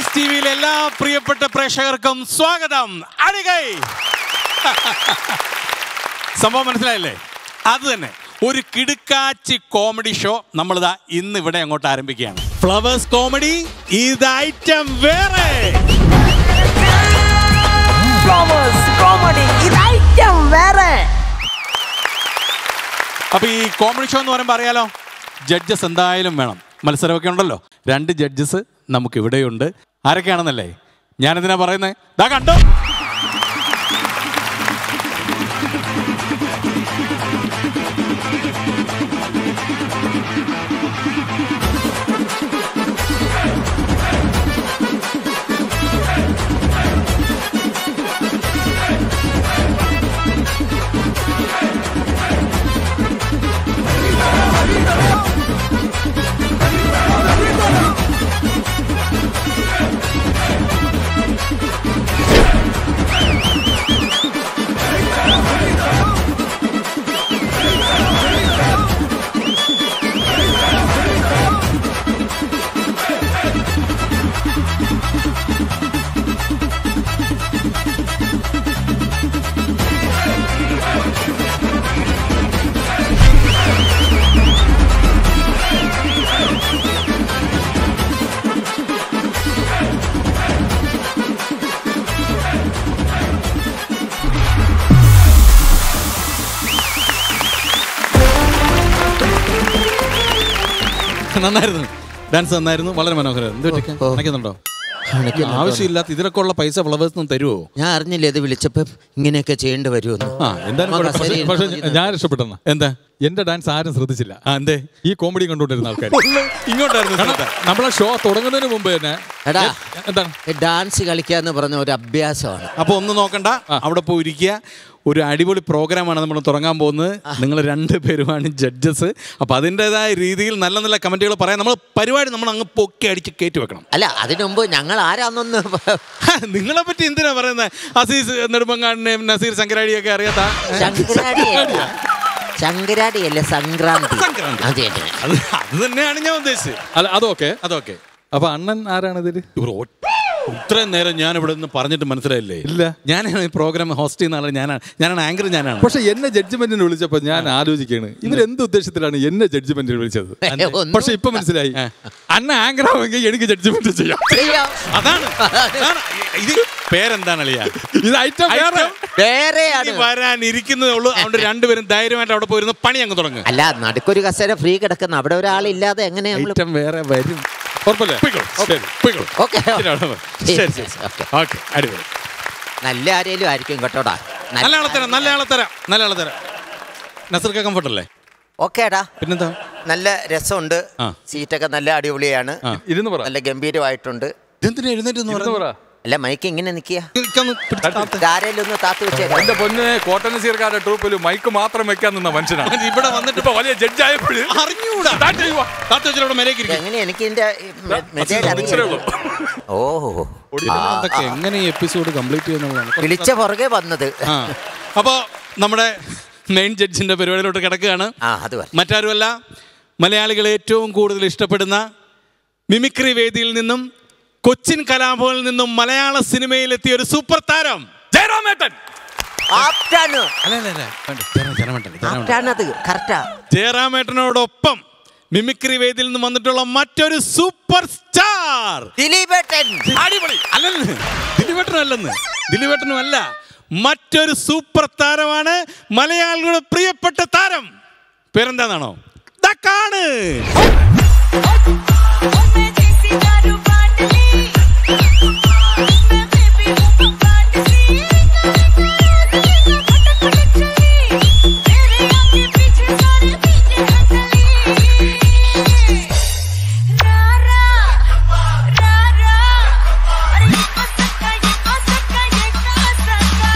Flowers T വിയിലെ എല്ലാ പ്രിയപ്പെട്ട പ്രേക്ഷകർക്കും സ്വാഗതം അടികൈ സംഭവം മനസ്സിലായില്ലേ അത് തന്നെ ഒരു കിടുക്കാച്ചി കോമഡി ഷോ നമ്മളിതാ ഇന്ന് ഇവിടെ അങ്ങോട്ട് ആരംഭിക്കുകയാണ് ഫ്ലവേഴ്സ് കോമഡി ഇത് ഐറ്റം വേറെ ഫ്ലവേഴ്സ് കോമഡി ഇത് ഐറ്റം വേറെ അപ്പൊ ഈ കോമഡി ഷോ എന്ന് പറയുമ്പോൾ അറിയാലോ ജഡ്ജസ് എന്തായാലും വേണം മത്സരമൊക്കെ ഉണ്ടല്ലോ രണ്ട് ജഡ്ജസ് നമുക്ക് ഇവിടെയുണ്ട് ആരൊക്കെയാണെന്നല്ലേ ഞാനെന്തിനാ പറയുന്നത് ദാ കണ്ടോ നന്നായിരുന്നു ഡാൻസ് നന്നായിരുന്നു വളരെ മനോഹരമായിരുന്നു എന്ത് പറ്റി? അനക്കുന്നുണ്ടോ ആവശ്യമില്ലാത്ത ഇതിലൊക്കെ ഉള്ള പൈസ ഫ്ലവേഴ്സ് നിന്ന് തരുമോ ഞാൻ അറിഞ്ഞില്ല ഇത് വിളിച്ചപ്പോ ഇങ്ങനെയൊക്കെ ചെയ്യേണ്ടി വരുമെന്ന് ആ എന്തായാലും ആ, കുഴപ്പമില്ല. ശരി. പക്ഷെ ഞാൻ രക്ഷപ്പെട്ടെന്ന എന്താ എന്റെ ഡാൻസ് ആരും ശ്രദ്ധിച്ചില്ല ആ എന്തേ ഈ കോമഡി കണ്ടുകൊണ്ടിരുന്ന ആൾക്കാർ ഇങ്ങോട്ടായിരുന്നു ശ്രദ്ധ. നമ്മളെ ഷോ തുടങ്ങുന്നതിന് മുമ്പ് തന്നെ എടാ എന്താണ് ഈ ഡാൻസ് കളിക്കുക എന്ന് പറഞ്ഞ ഒരു അഭ്യാസമാണ് അപ്പൊ ഒന്നും നോക്കണ്ട അവിടെ പോയി ഇരിക്കുക ഒരു അടിപൊളി പ്രോഗ്രാമാണ് നമ്മൾ തുടങ്ങാൻ പോകുന്നത് നിങ്ങൾ രണ്ട് പേരുമാണ് ജഡ്ജസ് അപ്പൊ അതിൻ്റെതായ രീതിയിൽ നല്ല നല്ല കമന്റുകൾ പറയാം നമ്മൾ പരിപാടി നമ്മൾ അങ്ങ് പൊക്കി അടിച്ച് കയറ്റി വെക്കണം അല്ല അതിനു മുമ്പ് ഞങ്ങൾ ആരാന്നൊന്ന് ഹാ, നിങ്ങളെ പറ്റി എന്തിനാ പറയുന്നത് അസീസ് നെടുമ്പങ്ങാടിനെയും നസീർ ശങ്കരാടിയൊക്കെ അറിയാത്ത ശങ്കരാടിയല്ല ശങ്കരാടിയല്ല സംക്രാന്തി സംക്രാന്തി. അതെ അതെ അത് അത് തന്നെയാണ് ഞാൻ ഉദ്ദേശിച്ചത് അല്ല അതൊക്കെ അതൊക്കെ അപ്പൊ അണ്ണൻ ആരാണ് ഇതില് ഇവർ ഒ- ഇത്രയും നേരം ഞാൻ ഇവിടെ നിന്ന് പറഞ്ഞിട്ട് മനസ്സിലായില്ലേ ഇല്ല. ഞാനാണ് ഈ പ്രോഗ്രാം ഹോസ്റ്റ് ചെയ്യുന്ന ആള് ഞാനാണ് ഞാനാണ് ആങ്കർ ഞാനാണ് പക്ഷെ എന്നെ ജഡ്ജ്മെന്റിന് വിളിച്ചപ്പോ ഞാൻ ആലോചിക്കാണ് ഇവരെന്ത് ഉദ്ദേശത്തിലാണ് എന്നെ ജഡ്ജ്മെന്റിന് വിളിച്ചത് ഒന്നും പക്ഷെ ഇപ്പൊ മനസ്സിലായി അണ്ണ ആങ്കർ ആവുമെങ്കിൽ എനിക്ക് ജഡ്ജ്മെന്റ് ചെയ്യാം ചെയ്യാം. അതാണ് അതാണ്. ഇത് പേരെന്താണ് അളിയ ഇത് ഐറ്റം വേറെ വേറെയാണ് വരാൻ ഇരിക്കുന്നതേ ഉള്ളൂ അതുകൊണ്ട് രണ്ടുപേരും ധൈര്യമായിട്ട് അവിടെ പോയിരുന്ന് പണി അങ്ങ് തുടങ്ങുക അല്ല നടുക്കൊരു കസേര ഫ്രീ കിടക്കുന്ന അവിടെ ഒരാളില്ലാതെ എങ്ങനെ നമ്മൾ ഐറ്റം വേറെ വരും ഉറപ്പല്ലേ ശരി ഓക്കെ ശരി ശരി ഓക്കെ അടിപൊളി നല്ല ആരേലും ആയിരിക്കും കേട്ടോടാ നല്ല ആളെ തരാം നല്ല ആളെ തരാം നല്ല ആളെ തരാം നസർക്ക് കംഫർട്ട് അല്ലേ ഓക്കേടാ പിന്നെന്താ നല്ല രസമുണ്ട് ആ. സീറ്റൊക്കെ നല്ല അടിപൊളിയാണ് ഇരുന്ന് പറ നല്ല ഗംഭീരമായിട്ടുണ്ട് ഇതെന്തിനാ എഴുന്നേറ്റ് എന്ന് ഇരുന്ന് പറഞ്ഞു പറ അല്ല മൈക്ക് ഇങ്ങനെ നിക്കുക എനിക്കൊന്ന് പിടിച്ച് താത്ത്. ആരേലും ഒന്ന് താത്തു വെച്ചേക്കാം എന്റെ പൊന്ന് കോട്ടൺ സീർക്കാരുടെ ട്രൂപ്പിൽ മൈക്ക് മാത്രം വെക്കാൻ നിന്ന മനുഷ്യനാണ് ഇവിടെ വന്നിട്ട് ഇപ്പൊ വലിയ ജഡ്ജ് ആയപ്പോഴ് അറിഞ്ഞൂടാ താത്ത് വെച്ചാൽ ഇവിടെ മേലേക്ക് ഇരിക്കും എങ്ങനെ എനിക്ക് ഇതിന്റെ മെസ്സേജ് ഇത്രേ ഉള്ളൂ. ഓ അതൊക്കെ എങ്ങനെ ഈ എപ്പിസോഡ് കംപ്ലീറ്റ് ചെയ്യുന്നതാണ് വിളിച്ച പുറകെ വന്നത് ആ അപ്പോൾ നമ്മുടെ മെയിൻ ജഡ്ജിന്റെ പരിപാടിയിലോട്ട് കിടക്കുകയാണ് ആ അത് പറ മറ്റാരുമല്ല മലയാളികൾ ഏറ്റവും കൂടുതൽ ഇഷ്ടപ്പെടുന്ന മിമിക്രി വേദിയിൽ നിന്നും കൊച്ചിൻ കലാഭവനിൽ നിന്നും മലയാള സിനിമയിലെത്തിയ ഒരു സൂപ്പർ താരം ജയറാമേട്ടൻ ആപ്റ്റാണ് അല്ല അല്ല അല്ല വേണ്ട, ജയറാം, ജയറാം വേണ്ടല്ലേ, ജയറാം വേണ്ട. ആപ്റ്റാണത് കറക്റ്റാ ജയറാമേട്ടനോടൊപ്പം മിമിക്രി വേദിയിൽ നിന്ന് വന്നിട്ടുള്ള മറ്റൊരു സൂപ്പർ സ്റ്റാർ ദിലീപേട്ടൻ അടിപൊളി അല്ലെന്ന് ദിലീപേട്ടനും അല്ലെന്ന് ദിലീപേട്ടനും അല്ല മറ്റൊരു സൂപ്പർ താരമാണ് മലയാളികളുടെ പ്രിയപ്പെട്ട താരം പേരെന്താണെന്നാണോ ദാ കാണ് मैं देसी दारू बांट ली मैं बेबी हूँ बांट ली खटक खटक चली मेरे आगे पीछे सारे पीछे हटली रा रा रा रा अरे ये को सक्का ये को सक्का ये को सक्का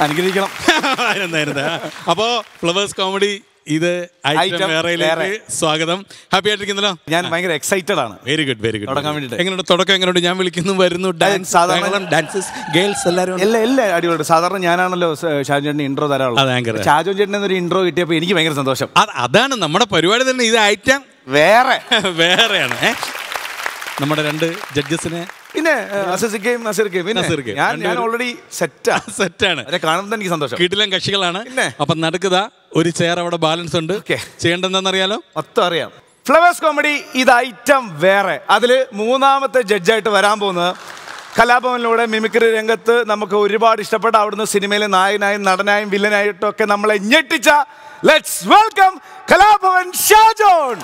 അനുഗ്രഹിക്കണം എന്തായിരുന്നു അപ്പോ ഫ്ലവേഴ്സ് കോമഡി ഇത് ഐറ്റം Item വേറെയിലേക്ക് വേറെ. സ്വാഗതം ഹാപ്പി ആയിട്ടിരിക്കുന്നല്ലോ ഞാൻ ഭയങ്കര എക്സൈറ്റഡ് ആണ് വെരി ഗുഡ് വെരി ഗുഡ് തുടങ്ങാൻ വേണ്ടിയിട്ട്. എങ്ങനെയുണ്ട് തുടക്കം എങ്ങനെയുണ്ട് ഞാൻ വിളിക്കുന്നു വരുന്നു ഡാൻസ് സാധാരണ- ഡാൻസസ് ഗേൾസ് എല്ലാവരും ഉണ്ട്. എല്ലാ എല്ലാ അടിപൊളി സാധാരണ ഞാനാണല്ലോ ഷാജു ചേട്ടന് ഇൻട്രോ അതെ, anchor. തരാറുള്ളത് ഷാജു ചേട്ടൻ ഒരു ഇൻട്രോ കിട്ടിയപ്പോൾ എനിക്ക് ഭയങ്കര സന്തോഷം അത് അതാണ് നമ്മുടെ പരിപാടി തന്നെ ഇത് ഐറ്റം വേറെ വേറെയാണ് ഏ? നമ്മുടെ രണ്ട് ജഡ്ജസിനെ പിന്നെ അസസിക്കയും നസീർക്കയും പിന്നെ നസീർക്കയും. ഞാൻ ഞാൻ രണ്ടുപേരും. ഓൾറെഡി സെറ്റാ സെറ്റാണ് അവരെ കാണുമ്പോൾ എനിക്ക് സന്തോഷം കീട്ടിലും കക്ഷികളാണ് പിന്നെ? അപ്പൊ നടുക്കുതാ ഒരു ചെയർ അവിടെ ബാലൻസ് ഉണ്ട് Okay. ചെയ്യേണ്ടതെന്നറിയാലോ മൊത്തം അറിയാം ഫ്ലവേഴ്സ് കോമഡി ഇത് ഐറ്റം വേറെ അതിൽ മൂന്നാമത്തെ ജഡ്ജായിട്ട് വരാൻ പോകുന്നത് കലാഭവനിലൂടെ മിമിക്രി രംഗത്ത് നമുക്ക് ഒരുപാട് ഇഷ്ടപ്പെട്ട അവിടുന്ന് സിനിമയിലെ നായകനായും നടനായും വില്ലനായിട്ടും ഒക്കെ നമ്മളെ ഞെട്ടിച്ച ലെറ്റ്സ് വെൽക്കം കലാഭവൻ ഷാജോൺ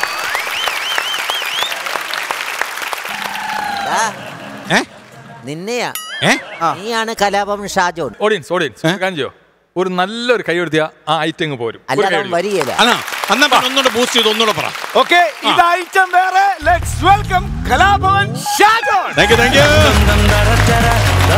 ദാ, ഏ നിന്നെയാ ഏ നീയാണ് കലാപം ഷാജോൺ ഓഡിയൻസ് ഓഡിയൻസ് കാണിച്ചോ ഒരു നല്ലൊരു കൈ കൊടുത്തിയ ആ ഐറ്റം അങ്ങ് പോരും ഒരു അല്ലാതെ കൈ അവൻ അടിക്കും. വരികയില്ല അല്ല എന്നാ പിന്നെ ഒന്നുകൂടെ ബൂസ്റ്റ് ചെയ്ത് ഒന്നുകൂടെ പറ ഓക്കെ ഇത് ഐറ്റം വേറെ let's welcome Kalabhavan Shajohn thank you thank you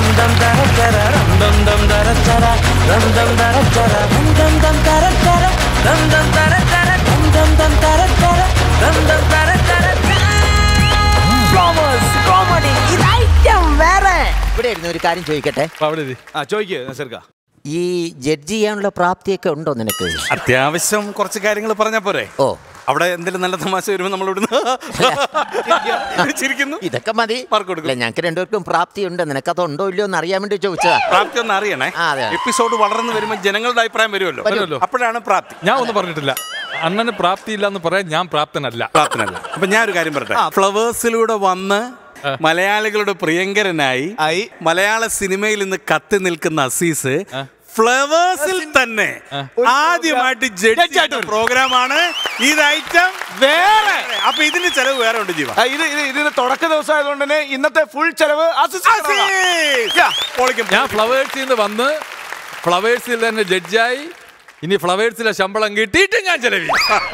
Flowers comedy ഇത് ഐറ്റം വേറെ ഇവിടെ ഇരുന്ന് ഒരു കാര്യം ചോദിക്കട്ടെ അപ്പൊ അവിടെ ഇരി. ആ ചോദിക്കുക നസീർക്ക ഈ ജഡ്ജ് ചെയ്യാനുള്ള പ്രാപ്തിയൊക്കെ ഉണ്ടോ നിനക്ക് അത്യാവശ്യം കുറച്ച് കാര്യങ്ങൾ പറഞ്ഞാ പോരെ ഓ അവിടെ എന്തെങ്കിലും നല്ല തമാശ വരുമ്പോൾ നമ്മൾ ഇവിടുന്ന് ചിരിക്കുന്നു ഇതൊക്കെ മതി മാർക്ക് കൊടുക്കും. ഇല്ല ഞങ്ങൾക്ക് രണ്ടുപേർക്കും പ്രാപ്തി ഉണ്ട് നിനക്കത് ഉണ്ടോ ഇല്ലയോ എന്ന് അറിയാൻ വേണ്ടി ചോദിച്ചതാ പ്രാപ്തി ഒന്ന് അറിയണേ ആ, അതെ. എപ്പിസോഡ് വളർന്നു വരുമ്പോൾ ജനങ്ങളുടെ അഭിപ്രായം വരുമല്ലോ വരുമല്ലോ. അപ്പോഴാണ് പ്രാപ്തി ഞാൻ ഒന്നും പറഞ്ഞിട്ടില്ല അണ്ണന് പ്രാപ്തി ഇല്ല എന്ന് പറയാൻ ഞാൻ പ്രാപ്തനല്ല പ്രാപ്തനല്ല അപ്പൊ ഞാൻ ഒരു കാര്യം പറയട്ടെ ഫ്ലവേഴ്സിലൂടെ വന്ന് മലയാളികളുടെ പ്രിയങ്കരനായി ആയി. മലയാള സിനിമയിൽ ഇന്ന് കത്തി നിൽക്കുന്ന അസീസ് ഫ്ലവേഴ്സിൽ തന്നെ ആദ്യമായിട്ട് ജഡ്ജ് ആയിട്ട് പ്രോഗ്രാമാണ് ഇത് ഐറ്റം വേറെ അപ്പൊ ഇതിന്റെ ചെലവ് വേറെ ഉണ്ട് ജീവ ആ, ഇത് ഇത് ഇതിന്റെ തുടക്ക ദിവസം ആയതുകൊണ്ട് തന്നെ ഇന്നത്തെ ഫുൾ ചെലവ് അസിസ്റ്റന്റ് Yeah. പൊളിക്കും ഞാൻ ഫ്ലവേഴ്സിൽ നിന്ന് വന്ന് ഫ്ലവേഴ്സിൽ തന്നെ ജഡ്ജായി ഇനി ഫ്ലവേഴ്സിലെ ശമ്പളം കിട്ടിയിട്ട് ഞാൻ ചെലവി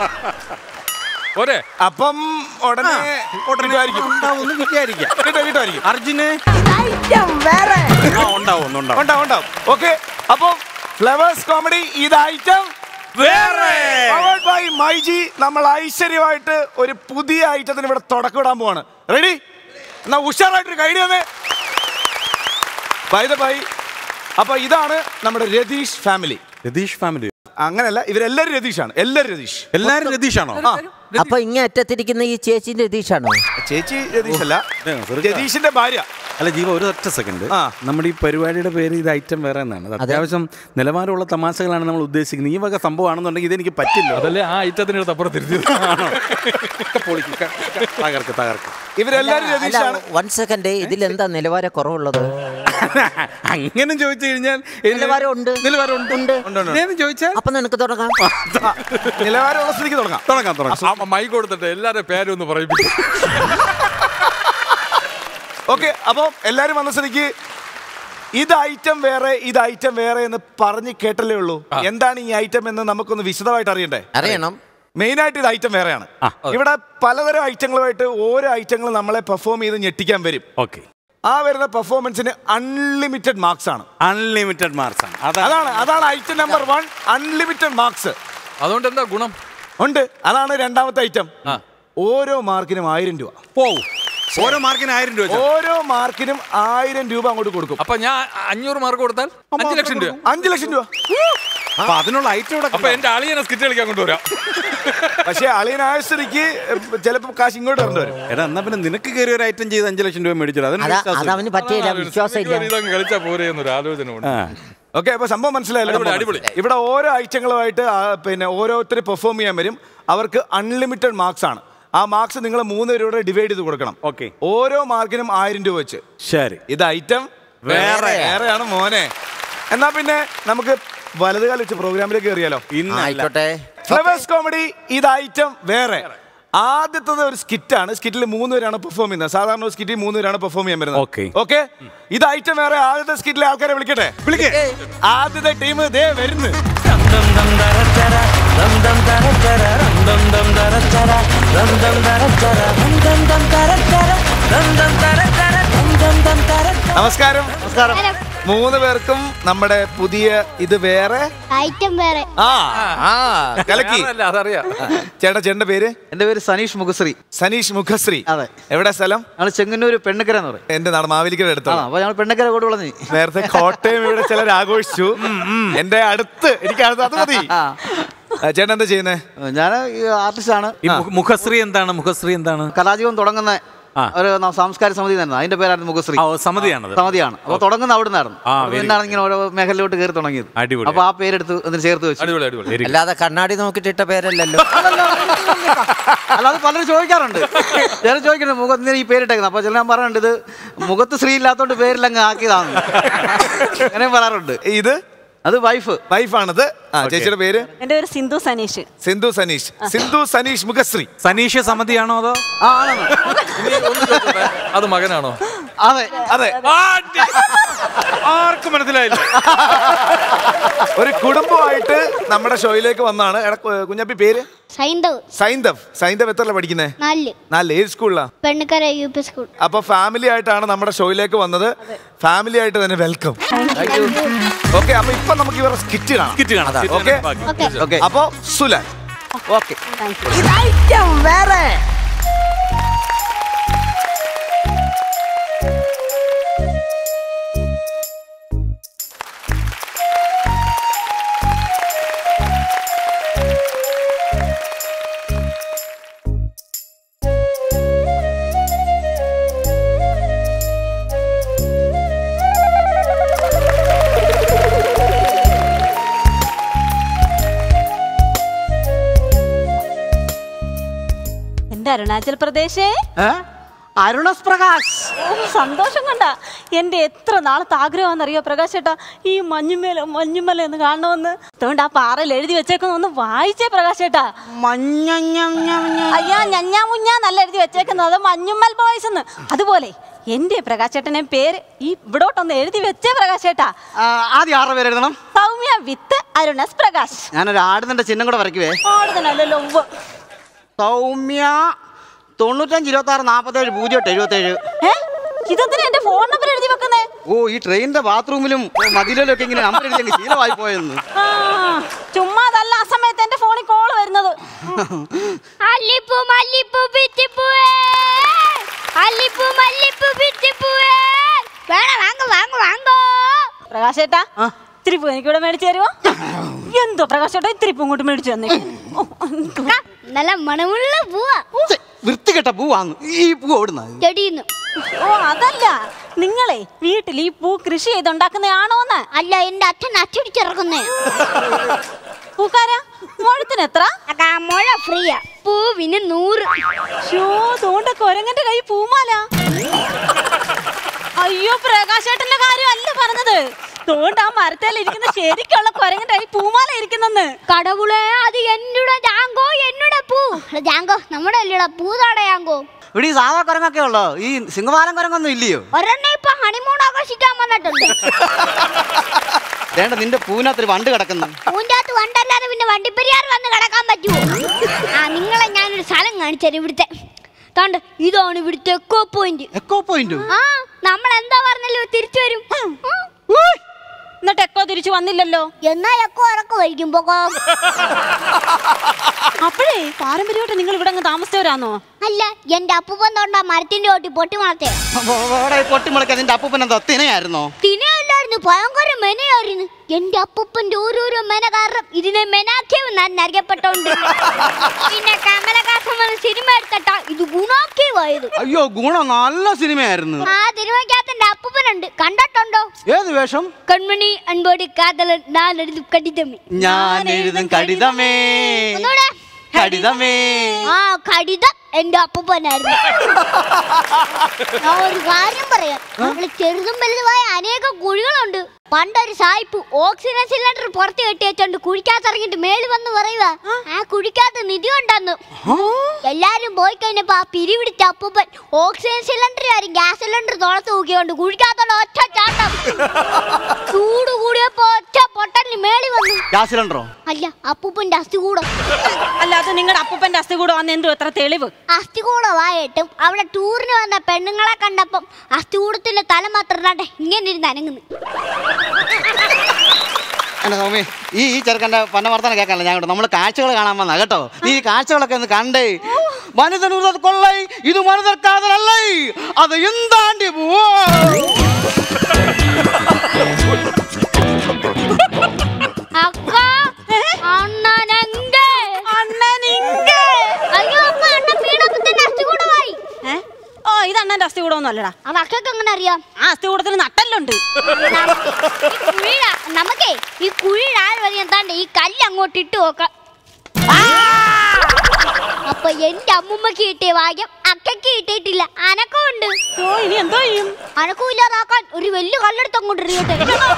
പോരെ അപ്പം ഉടനെ കിട്ടുമായിരിക്കും. ഉണ്ടാവും കിട്ടിയായിരിക്കാം കിട്ടും, കിട്ടുമായിരിക്കും. അർജുന് ഇത് ഐറ്റം വേറെ ആ ഉണ്ടാവും ഒന്ന് ഉണ്ടാവും ഉണ്ടാവും ഉണ്ടാവും ഓക്കെ അപ്പൊ ഫ്ലവേഴ്സ് കോമഡി ഇത് ഐറ്റം വേറെ പവേർഡ് ബൈ മൈജി നമ്മൾ ഐശ്വര്യമായിട്ട് ഒരു പുതിയ ഐറ്റത്തിന് ഇവിടെ തുടക്കം ഇടാൻ പോവാണ് റെഡി എന്നാ ഉഷാറായിട്ടൊരു കൈഡി തന്നെ ബൈ ദ ബൈ അപ്പൊ ഇതാണ് നമ്മുടെ രതീഷ് ഫാമിലി രതീഷ് ഫാമിലി അങ്ങനല്ല ഇവരെല്ലാരും രതീഷാണ് എല്ലാരും രതീഷ് എല്ലാരും രതീഷാണോ ആ അപ്പൊ ഇങ്ങ അറ്റത്തിരിക്കുന്ന ഈ ചേച്ചിന്റെ രതീഷാണോ ചേച്ചി രതീഷ് അല്ല രതീഷിന്റെ ഭാര്യ അല്ല ജീവ ഒരു ഒറ്റ സെക്കൻഡ് ആ. നമ്മുടെ ഈ പരിപാടിയുടെ പേര് ഇത് ഐറ്റം വേറെ എന്നാണ് അത് അത്യാവശ്യം നിലവാരമുള്ള തമാശകളാണ് നമ്മൾ ഉദ്ദേശിക്കുന്നത് ഈ വക സംഭവമാണെന്നുണ്ടെങ്കിൽ ഇതെനിക്ക് പറ്റില്ല അതല്ലേ ആ ഐറ്റത്തിന് അപ്പുറത്തിരുത്തി പൊളിക്കും. ക- ക- തകർക്ക് തകർക്ക് ഇവരെല്ലാരും അല്ല രതീഷാണ് വൺ സെക്കൻഡ് ഇതിലെന്താ നിലവാര കുറവുള്ളത് അങ്ങനെ ചോദിച്ചു കഴിഞ്ഞാൽ ഇതിന് നിലവാരം ഉണ്ട്. നിലവാരം ഉണ്ട് ഉണ്ട്. ഉണ്ട്, ഉണ്ട്. ഇതേന്ന് ചോദിച്ചാൽ അപ്പൊ നിനക്ക് തുടങ്ങാം ആ, നിലവാരമുള്ള സ്ഥിതിക്ക് തുടങ്ങാം തുടങ്ങാം തുടങ്ങാം മൈ കൊടുത്തിട്ട് എല്ലാവരുടെ പേരൊന്ന് പറയിപ്പിക്കും ഓക്കെ അപ്പോൾ എല്ലാരും വന്ന സ്ഥിതിക്ക് ഇത് ഐറ്റം വേറെ ഇത് ഐറ്റം വേറെ എന്ന് പറഞ്ഞ് കേട്ടല്ലേ ഉള്ളൂ എന്താണ് ഈ ഐറ്റം എന്ന് നമുക്കൊന്ന് വിശദമായിട്ട് അറിയണ്ടേ അറിയണം മെയിൻ ആയിട്ട് ഇത് ഐറ്റം വേറെയാണ് ഇവിടെ പലതരം ഐറ്റങ്ങളുമായിട്ട് ഓരോ ഐറ്റങ്ങൾ നമ്മളെ പെർഫോം ചെയ്ത് ഞെട്ടിക്കാൻ വരും ഓക്കെ ആ വരുന്ന പെർഫോമൻസിന് അൺലിമിറ്റഡ് മാർക്സ് ആണ് അൺലിമിറ്റഡ് മാർക്സ് ആണ് അതാണ് അതാണ് item number one unlimited marks അതുകൊണ്ട് എന്താ ഗുണം ഉണ്ട് അതാണ് രണ്ടാമത്തെ ഐറ്റം ഓരോ മാർക്കിനും ആയിരം രൂപ പോവും ഓരോ മാർക്കിന് ആയിരം രൂപ വെച്ചാ. ഓരോ മാർക്കിനും ആയിരം രൂപ അങ്ങോട്ട് കൊടുക്കും അപ്പൊ ഞാൻ അഞ്ഞൂറ് മാർക്ക് കൊടുത്താൽ അഞ്ചു ലക്ഷം രൂപ അഞ്ചു ലക്ഷം രൂപ അപ്പൊ അതിനുള്ള ഐറ്റം ഇവിടെ അപ്പൊ എന്റെ അളിയനെ സ്കിറ്റ് കളിക്കാൻ കൊണ്ടുവരാം പക്ഷെ അളിയനായ സ്ഥിതിക്ക് ചിലപ്പോ കാശ് ഇങ്ങോട്ട് വരേണ്ടി വരും എടാ എന്നാ പിന്നെ നിനക്ക് കയറി ഒരു ഐറ്റം ചെയ്ത് അഞ്ചു ലക്ഷം രൂപ മേടിച്ചോ അതിന് അതാ വിശ്വാസം അതവന് പറ്റിയില്ല വിശ്വാസം ഇല്ല ഇതങ്ങ് കളിച്ചാ പോരെ എന്നൊരു ആലോചന ഉണ്ട് ആ. ഓക്കെ അപ്പൊ സംഭവം മനസ്സിലായല്ലോ അടിപൊളി, സംഭവം അടിപൊളി. മനസ്സിലായി. ഇവിടെ ഓരോ ഐറ്റങ്ങളുമായിട്ട് ആ, പിന്നെ ഓരോരുത്തർ പെർഫോം ചെയ്യാൻ വരും അവർക്ക് അൺലിമിറ്റഡ് മാർക്സ് ആണ് ആ മാർക്സ് നിങ്ങൾ മൂന്ന് പേരോട് ഡിവൈഡ് ചെയ്ത് കൊടുക്കണം Okay. ഓരോ മാർക്കിനും ആയിരം രൂപ വെച്ച് ശരി ഇത് ഐറ്റം വേറെ. വേറെയാണ് മോനെ എന്നാ പിന്നെ നമുക്ക് വലത് കാലം വെച്ച് പ്രോഗ്രാമിലേക്ക് കയറിയാലോ ഇന്നല്ല ആയിക്കോട്ടെ ഫ്ലവേഴ്സ് കോമഡി ഇത് ഐറ്റം വേറെ ആദ്യത്തത് ഒരു സ്കിറ്റാണ് സ്കിറ്റിൽ മൂന്ന് പേരാണ് പെർഫോം ചെയ്യുന്നത് സാധാരണ ഒരു സ്കിറ്റിൽ മൂന്ന് പേരാണ് പെർഫോം ചെയ്യാൻ വരുന്നത് Okay. ഓക്കെ ഇത് ഐറ്റം വേറെ ആദ്യത്തെ സ്കിറ്റിലെ ആൾക്കാരെ വിളിക്കട്ടെ വിളിക്കേ ആദ്യത്തെ ടീം ദേ വരുന്നു നമസ്കാരം നമസ്കാരം മൂന്ന് പേർക്കും നമ്മുടെ പുതിയ ഇത് വേറെ ഐറ്റം വേറെ ആ ആ കലക്കി ഞാനല്ല, അതറിയാം ചേട്ടാ ചേട്ടന്റെ പേര് എന്റെ പേര് സനീഷ് മുഖശ്രീ സനീഷ് മുഖശ്രീ അതെ. എവിടെ സ്ഥലം ഞങ്ങൾ ചെങ്ങന്നൂര് പെണ്ണക്കര എന്ന് പറയും എന്റെ നാട് മാവേലിക്കര ആ അടുത്താണ് അപ്പൊ ഞങ്ങൾ പെണ്ണക്കര കൂടെ വളഞ്ഞു നേരത്തെ കോട്ടയം ഇവിടെ ചിലർ ആഘോഷിച്ചു എന്റെ അടുത്ത് എനിക്ക് അടുത്ത് അത് മതി ആ, ചേട്ടൻ എന്താ ചെയ്യുന്നേ ഞാൻ ആർട്ടിസ്റ്റ് ആണ് ഈ മുഖ- മുഖശ്രീ എന്താണ് മുഖശ്രീ എന്താണ് കലാജീവൻ തുടങ്ങുന്ന ആ. ഒരു ന- സാംസ്കാരിക സമിതി തന്നെ അതിന്റെ പേരായിരുന്നു മുഖശ്രീ ആ, ഓ, സമിതിയാണത് സമിതിയാണ് അപ്പൊ തുടങ്ങുന്ന അവിടെ നിന്നായിരുന്നു ആ, very പിന്നാണ് ഇങ്ങനെ ഓരോ മേഖലയിലോട്ട് കയറി തുടങ്ങിയത് അടിപൊളി. അപ്പൊ ആ പേരെടുത്ത് അതിന് ചേർത്ത് വെച്ചു അടിപൊളി അടിപൊളി അല്ലാതെ കണ്ണാടി നോക്കിയിട്ടിട്ട പേരല്ലല്ലോ അല്ലാതെ പലരും ചോദിക്കാറുണ്ട് ചിലർ ചോദിക്കുന്നുണ്ട് മുഖത്തിന് ഈ പേരിട്ടേക്കുന്നത് അപ്പൊ ചില ഞാൻ പറയാറുണ്ട് ഇത് മുഖത്ത് സ്ത്രീ ഇല്ലാത്തോണ്ട് പേരിലങ്ങ് ആക്കിയതാണ് അങ്ങനെ പറയാറുണ്ട് ഇത് അത് വൈഫ് വൈഫാണത് ആ ചേച്ചിയുടെ പേര് എന്റെ പേര് സിന്ധു സനീഷ് സിന്ധു സനീഷ് സിന്ധു സനീഷ് മുഖശ്രീ സനീഷ സമിതിയാണോ അതോ ആ ആണെന്ന് ഇനി ഒന്ന് ചോദിച്ചോട്ടെ, അത് മകനാണോ അതെ അതെ ആർക്കും മനസ്സിലായില്ല ഒരു കുടുംബമായിട്ട് നമ്മുടെ ഷോയിലേക്ക് വന്നാണ് കുഞ്ഞപ്പി പേര് സൈന്ധവ് സൈന്ധവ് സൈന്ധവ് എത്രല്ല പഠിക്കുന്നേ നാല് നാല് ഏത് സ്കൂളിലാ പെണ്ണക്കര യു പി സ്കൂൾ അപ്പൊ ഫാമിലി ആയിട്ടാണ് നമ്മുടെ ഷോയിലേക്ക് വന്നത് ഫാമിലി ആയിട്ട് തന്നെ വെൽക്കം ഓക്കെ അപ്പൊ ഇപ്പൊ നമുക്ക് ഇവരുടെ സ്കിറ്റ് കാണാം കിറ്റ് കാണാം ഓക്കെ ഓക്കെ ഓക്കെ അപ്പൊ സുലൻ ഓക്കെ ഇത് ഐറ്റം വേറെ എന്റെ അരുണാചൽ പ്രദേശേ അരുണസ് പ്രകാശ് ഓ, സന്തോഷം കണ്ട എന്റെ എത്ര നാളത്തെ ആഗ്രഹമാണെന്നറിയോ പ്രകാശ് ചേട്ടാ ഈ മഞ്ഞുമേല മഞ്ഞുമല എന്ന് കാണണമെന്ന് അതുകൊണ്ട് ആ പാറയിൽ എഴുതി വെച്ചേക്കുന്ന ഒന്ന് വായിച്ചേ പ്രകാശ് ചേട്ടാ അയ്യാ ഞഞ്ഞാ മുഞ്ഞാ നല്ല എഴുതി വെച്ചേക്കുന്നത് അത് മഞ്ഞുമ്മൽ ബോയ്സ് എന്ന് അതുപോലെ എന്റെ പ്രകാശ് ചേട്ടനെ പേര് ഈ ഇവിടോട്ടൊന്ന് എഴുതി വെച്ചേ പ്രകാശ് ചേട്ടാ ആദ്യം ആറ് പേര് എഴുതണം സൗമ്യ വിത്ത് അരുണസ് പ്രകാശ് ഞാനൊരു ആടുന്നതിന്റെ ചിഹ്നം കൂടെ വരയ്ക്കുവേ ആടുതനല്ലല്ലോ ഉവ്വ്. സൗമ്യ തൊണ്ണൂറ്റഞ്ച് ഇരുപത്തി ആറ് നാൽപ്പത്തേഴ് പൂജ്യം എട്ട് എഴുപത്തേഴ് ഏ ഇതെന്തിനാ എന്റെ ഫോൺ നമ്പർ എഴുതി വെക്കുന്നേ ഓ ഈ ട്രെയിനിന്റെ ബാത്റൂമിലും മതിലിലും ഒക്കെ ഇങ്ങനെ നമ്പർ എഴുതി അങ്ങ് ശീലമായി പോയെന്ന് ആ ചുമ്മാ അതല്ല ആ സമയത്ത് എന്റെ ഫോണിൽ കോൾ വരുന്നത് അല്ലിപ്പൂ മല്ലിപ്പൂ പിറ്റിപ്പൂവേ അല്ലിപ്പൂ മല്ലിപ്പൂ പിറ്റിപ്പൂവേ വേണം വാങ്ങ വാങ്ങ വാങ്ങോ പ്രകാശേട്ടാ ഇത്തിരി പൂ എനിക്കിവിടെ മേടിച്ചു തരുമോ എന്തോ പ്രകാശേട്ടാ ഇത്തിരി പൂ ഇങ്ങോട്ട് മേടിച്ചു തന്നെ നല്ല മണമുള്ള പൂവാ ഛെ, വൃത്തികെട്ട പൂവാന്ന് ഈ പൂ എവിടുന്ന ചെടിയുന്നു ഓ അതല്ല നിങ്ങളെ വീട്ടിൽ ഈ പൂ കൃഷി ചെയ്തുണ്ടാക്കുന്നതാണോന്ന് അല്ല എന്റെ അച്ഛൻ അച്ചടിച്ചിറക്കുന്നേ പൂക്കാരാ മുഴത്തിന് എത്ര മുഴ ഫ്രീയാ പൂവിന് നൂറ് ഷോ തോണ്ട കൊരങ്ങന്റെ കൈ പൂമാല അയ്യോ പ്രകാശേട്ടന്റെ കാര്യമല്ല പറഞ്ഞത് തോണ്ട ആ മരത്തേൽ ഇരിക്കുന്ന ശരിക്കുള്ള കൊരങ്ങന്റെ കൈ പൂമാല ഇരിക്കുന്നെന്ന് കടവുളെ അത് എന്നോட ജാങ്കോ എന്നോட പൂ ജാങ്കോ നമ്മുടെ അല്ലടാ പൂതാട ജാങ്കോ ഇവിടെ ഈ സാധാ കുരങ്ങൊക്കെ ഉള്ളോ ഈ സിംഹവാലം കുരങ്ങൊന്നും ഇല്ലയോ ഒരെണ്ണ ഇപ്പൊ ഹണിമൂൺ ആഘോഷിക്കാൻ വന്നിട്ടുണ്ട് വേണ്ട നിന്റെ പൂവിനകത്തൊരു വണ്ട് കിടക്കുന്നു പൂഞ്ചാത്ത് വണ്ടല്ലാതെ പിന്നെ വണ്ടിപ്പെരിയാർ വന്ന് കിടക്കാൻ പറ്റുമോ ആ നിങ്ങളെ ഞാനൊരു സ്ഥലം കാണിച്ചുതരാം ഇവിടുത്തെ താണ്ട് ഇതാണ് ഇവിടുത്തെ എക്കോ പോയിന്റ് എക്കോ പോയിന്റ് ആ നമ്മൾ എന്താ പറഞ്ഞല്ലോ തിരിച്ചു വരും ഉം. എന്നിട്ട് എക്കോ തിരിച്ചു വന്നില്ലല്ലോ എന്നാ എക്കോ ഇറക്കു വരിക്കും പോകോ അപ്പോഴേ പാരമ്പര്യമായിട്ട് നിങ്ങൾ ഇവിടെ അങ്ങ് താമസിച്ചവരാന്നോ അല്ല എന്റെ അപ്പൂപ്പൻ തൊണ്ട മരത്തിന്റെ ഓട്ടി പൊട്ടി മുളത്തെ പൊട്ടിമുളക്കാൻ നിന്റെ അപ്പൂപ്പൻ എന്താ തിനയായിരുന്നോ തിനയല്ലായിരുന്നു ഭയങ്കര മെനയായിരുന്നു എന്റെ അപ്പൂപ്പന്റെ ഓരോരോ മെന കാരണം ഇതിനെ മെനാക്കിയവ് ഞാൻ അറിയപ്പെട്ടോണ്ട് പിന്നെ കമലഹാസൻ വന്ന് സിനിമ എടുത്തിട്ടാ ഇത് ഗുണാക്കിയവായത് അയ്യോ ഗുണം നല്ല സിനിമയായിരുന്നു ആ സിനിമയ്ക്കകത്ത് എന്റെ അപ്പൂപ്പനുണ്ട് കണ്ടിട്ടുണ്ടോ ഏത് വേഷം കൺമണി അൻപോടി കാതലൻ ഞാൻ എഴുതും കടിതമ്മി ഞാൻ എഴുതും കടിതമേ ഒന്നൂടെ കടിതമേ ആ കടിതം എന്റെ അപ്പൂപ്പനായിരുന്നു ഞാൻ ഒരു കാര്യം പറയാം നമ്മള് ചെറുതും വലുതുമായ അനേക കുഴികളുണ്ട് പണ്ടൊരു സായിപ്പ് ഓക്സിജൻ സിലിണ്ടർ പുറത്ത് കെട്ടി വെച്ചോണ്ട് കുഴിക്കകത്തിറങ്ങിട്ട് മേളിൽ വന്ന് പറയുക ആ കുഴിക്കകത്ത് നിധി ഉണ്ടെന്ന് എല്ലാരും പോയി കഴിഞ്ഞപ്പോ ആ പിരിവിടിച്ച അപ്പൂപ്പൻ ഓക്സിജൻ സിലിണ്ടർ ആരും ഗ്യാസ് സിലിണ്ടർ തുളത്ത് തൂക്കിക്കൊണ്ട് കുഴിക്കകത്തോടെ ഒറ്റ ചാട്ടം ചൂട് കൂടിയപ്പോ ഒറ്റ പൊട്ടലിന് മേളി വന്നു ഗ്യാസ് സിലിണ്ടറോ അല്ല അപ്പൂപ്പന്റെ അസ്ഥികൂടം അല്ല അത് നിങ്ങളുടെ അപ്പൂപ്പന്റെ അസ്ഥി കൂടെ വന്ന് എന്തോ എത്ര തെളിവ് അസ്ഥികൂടമായിട്ടും അവിടെ ടൂറിന് വന്ന പെണ്ണുങ്ങളെ കണ്ടപ്പം അസ്ഥികൂടത്തിന്റെ തല മാത്രം ഇടാണ്ട് ഇങ്ങനെ ഇരുന്ന് അനങ്ങുന്നു എന്നെ സൗമ്യ ഈ ഈ ചെറുക്കൻ്റെ പന്ന വർത്തനം കേൾക്കാനല്ല ഞാൻ നമ്മൾ കാഴ്ചകൾ കാണാൻ വന്ന കേട്ടോ നീ ഈ കാഴ്ചകളൊക്കെ ഒന്ന് കണ്ടേ മനുഷ്യനുള്ളത് കൊള്ളൈ ഇത് മനുഷ്യർ കാതലല്ലേ അത് എന്താണ്ടി പോവോ അക്ക അണ്ണനെങ്ക അണ്ണനിങ്ക അയ്യോ അപ്പ അണ്ണൻ വീണപ്പത്തിന്റെ അസ്ഥികൂടമായി ഏ? ഓ ഇത് അണ്ണന്റെ അസ്ഥി കൂടെ ഒന്നും അല്ലടാ അത് അക്കൊക്കെ എങ്ങനെ അറിയാം ആ അസ്ഥി കൂടത്തിൽ നട്ടല്ലുണ്ട് ഈ കുഴിയില നമുക്കേ ഈ കുഴിയിൽ ആര് വരെ എന്താണ്ട് ഈ കല്ല് അങ്ങോട്ട് ഇട്ട് നോക്കാം അപ്പൊ എന്റെ അമ്മുമ്മക്ക് കിട്ടിയ ഭാഗ്യം അക്കയ്ക്ക് കിട്ടിയിട്ടില്ല അനക്കമുണ്ട് ഓ ഇനി എന്തോ ചെയ്യും അനക്കം ഇല്ലാതാക്കാൻ ഒരു വലിയ കല്ലെടുത്ത് അങ്ങോട്ട് എറിയട്ടെ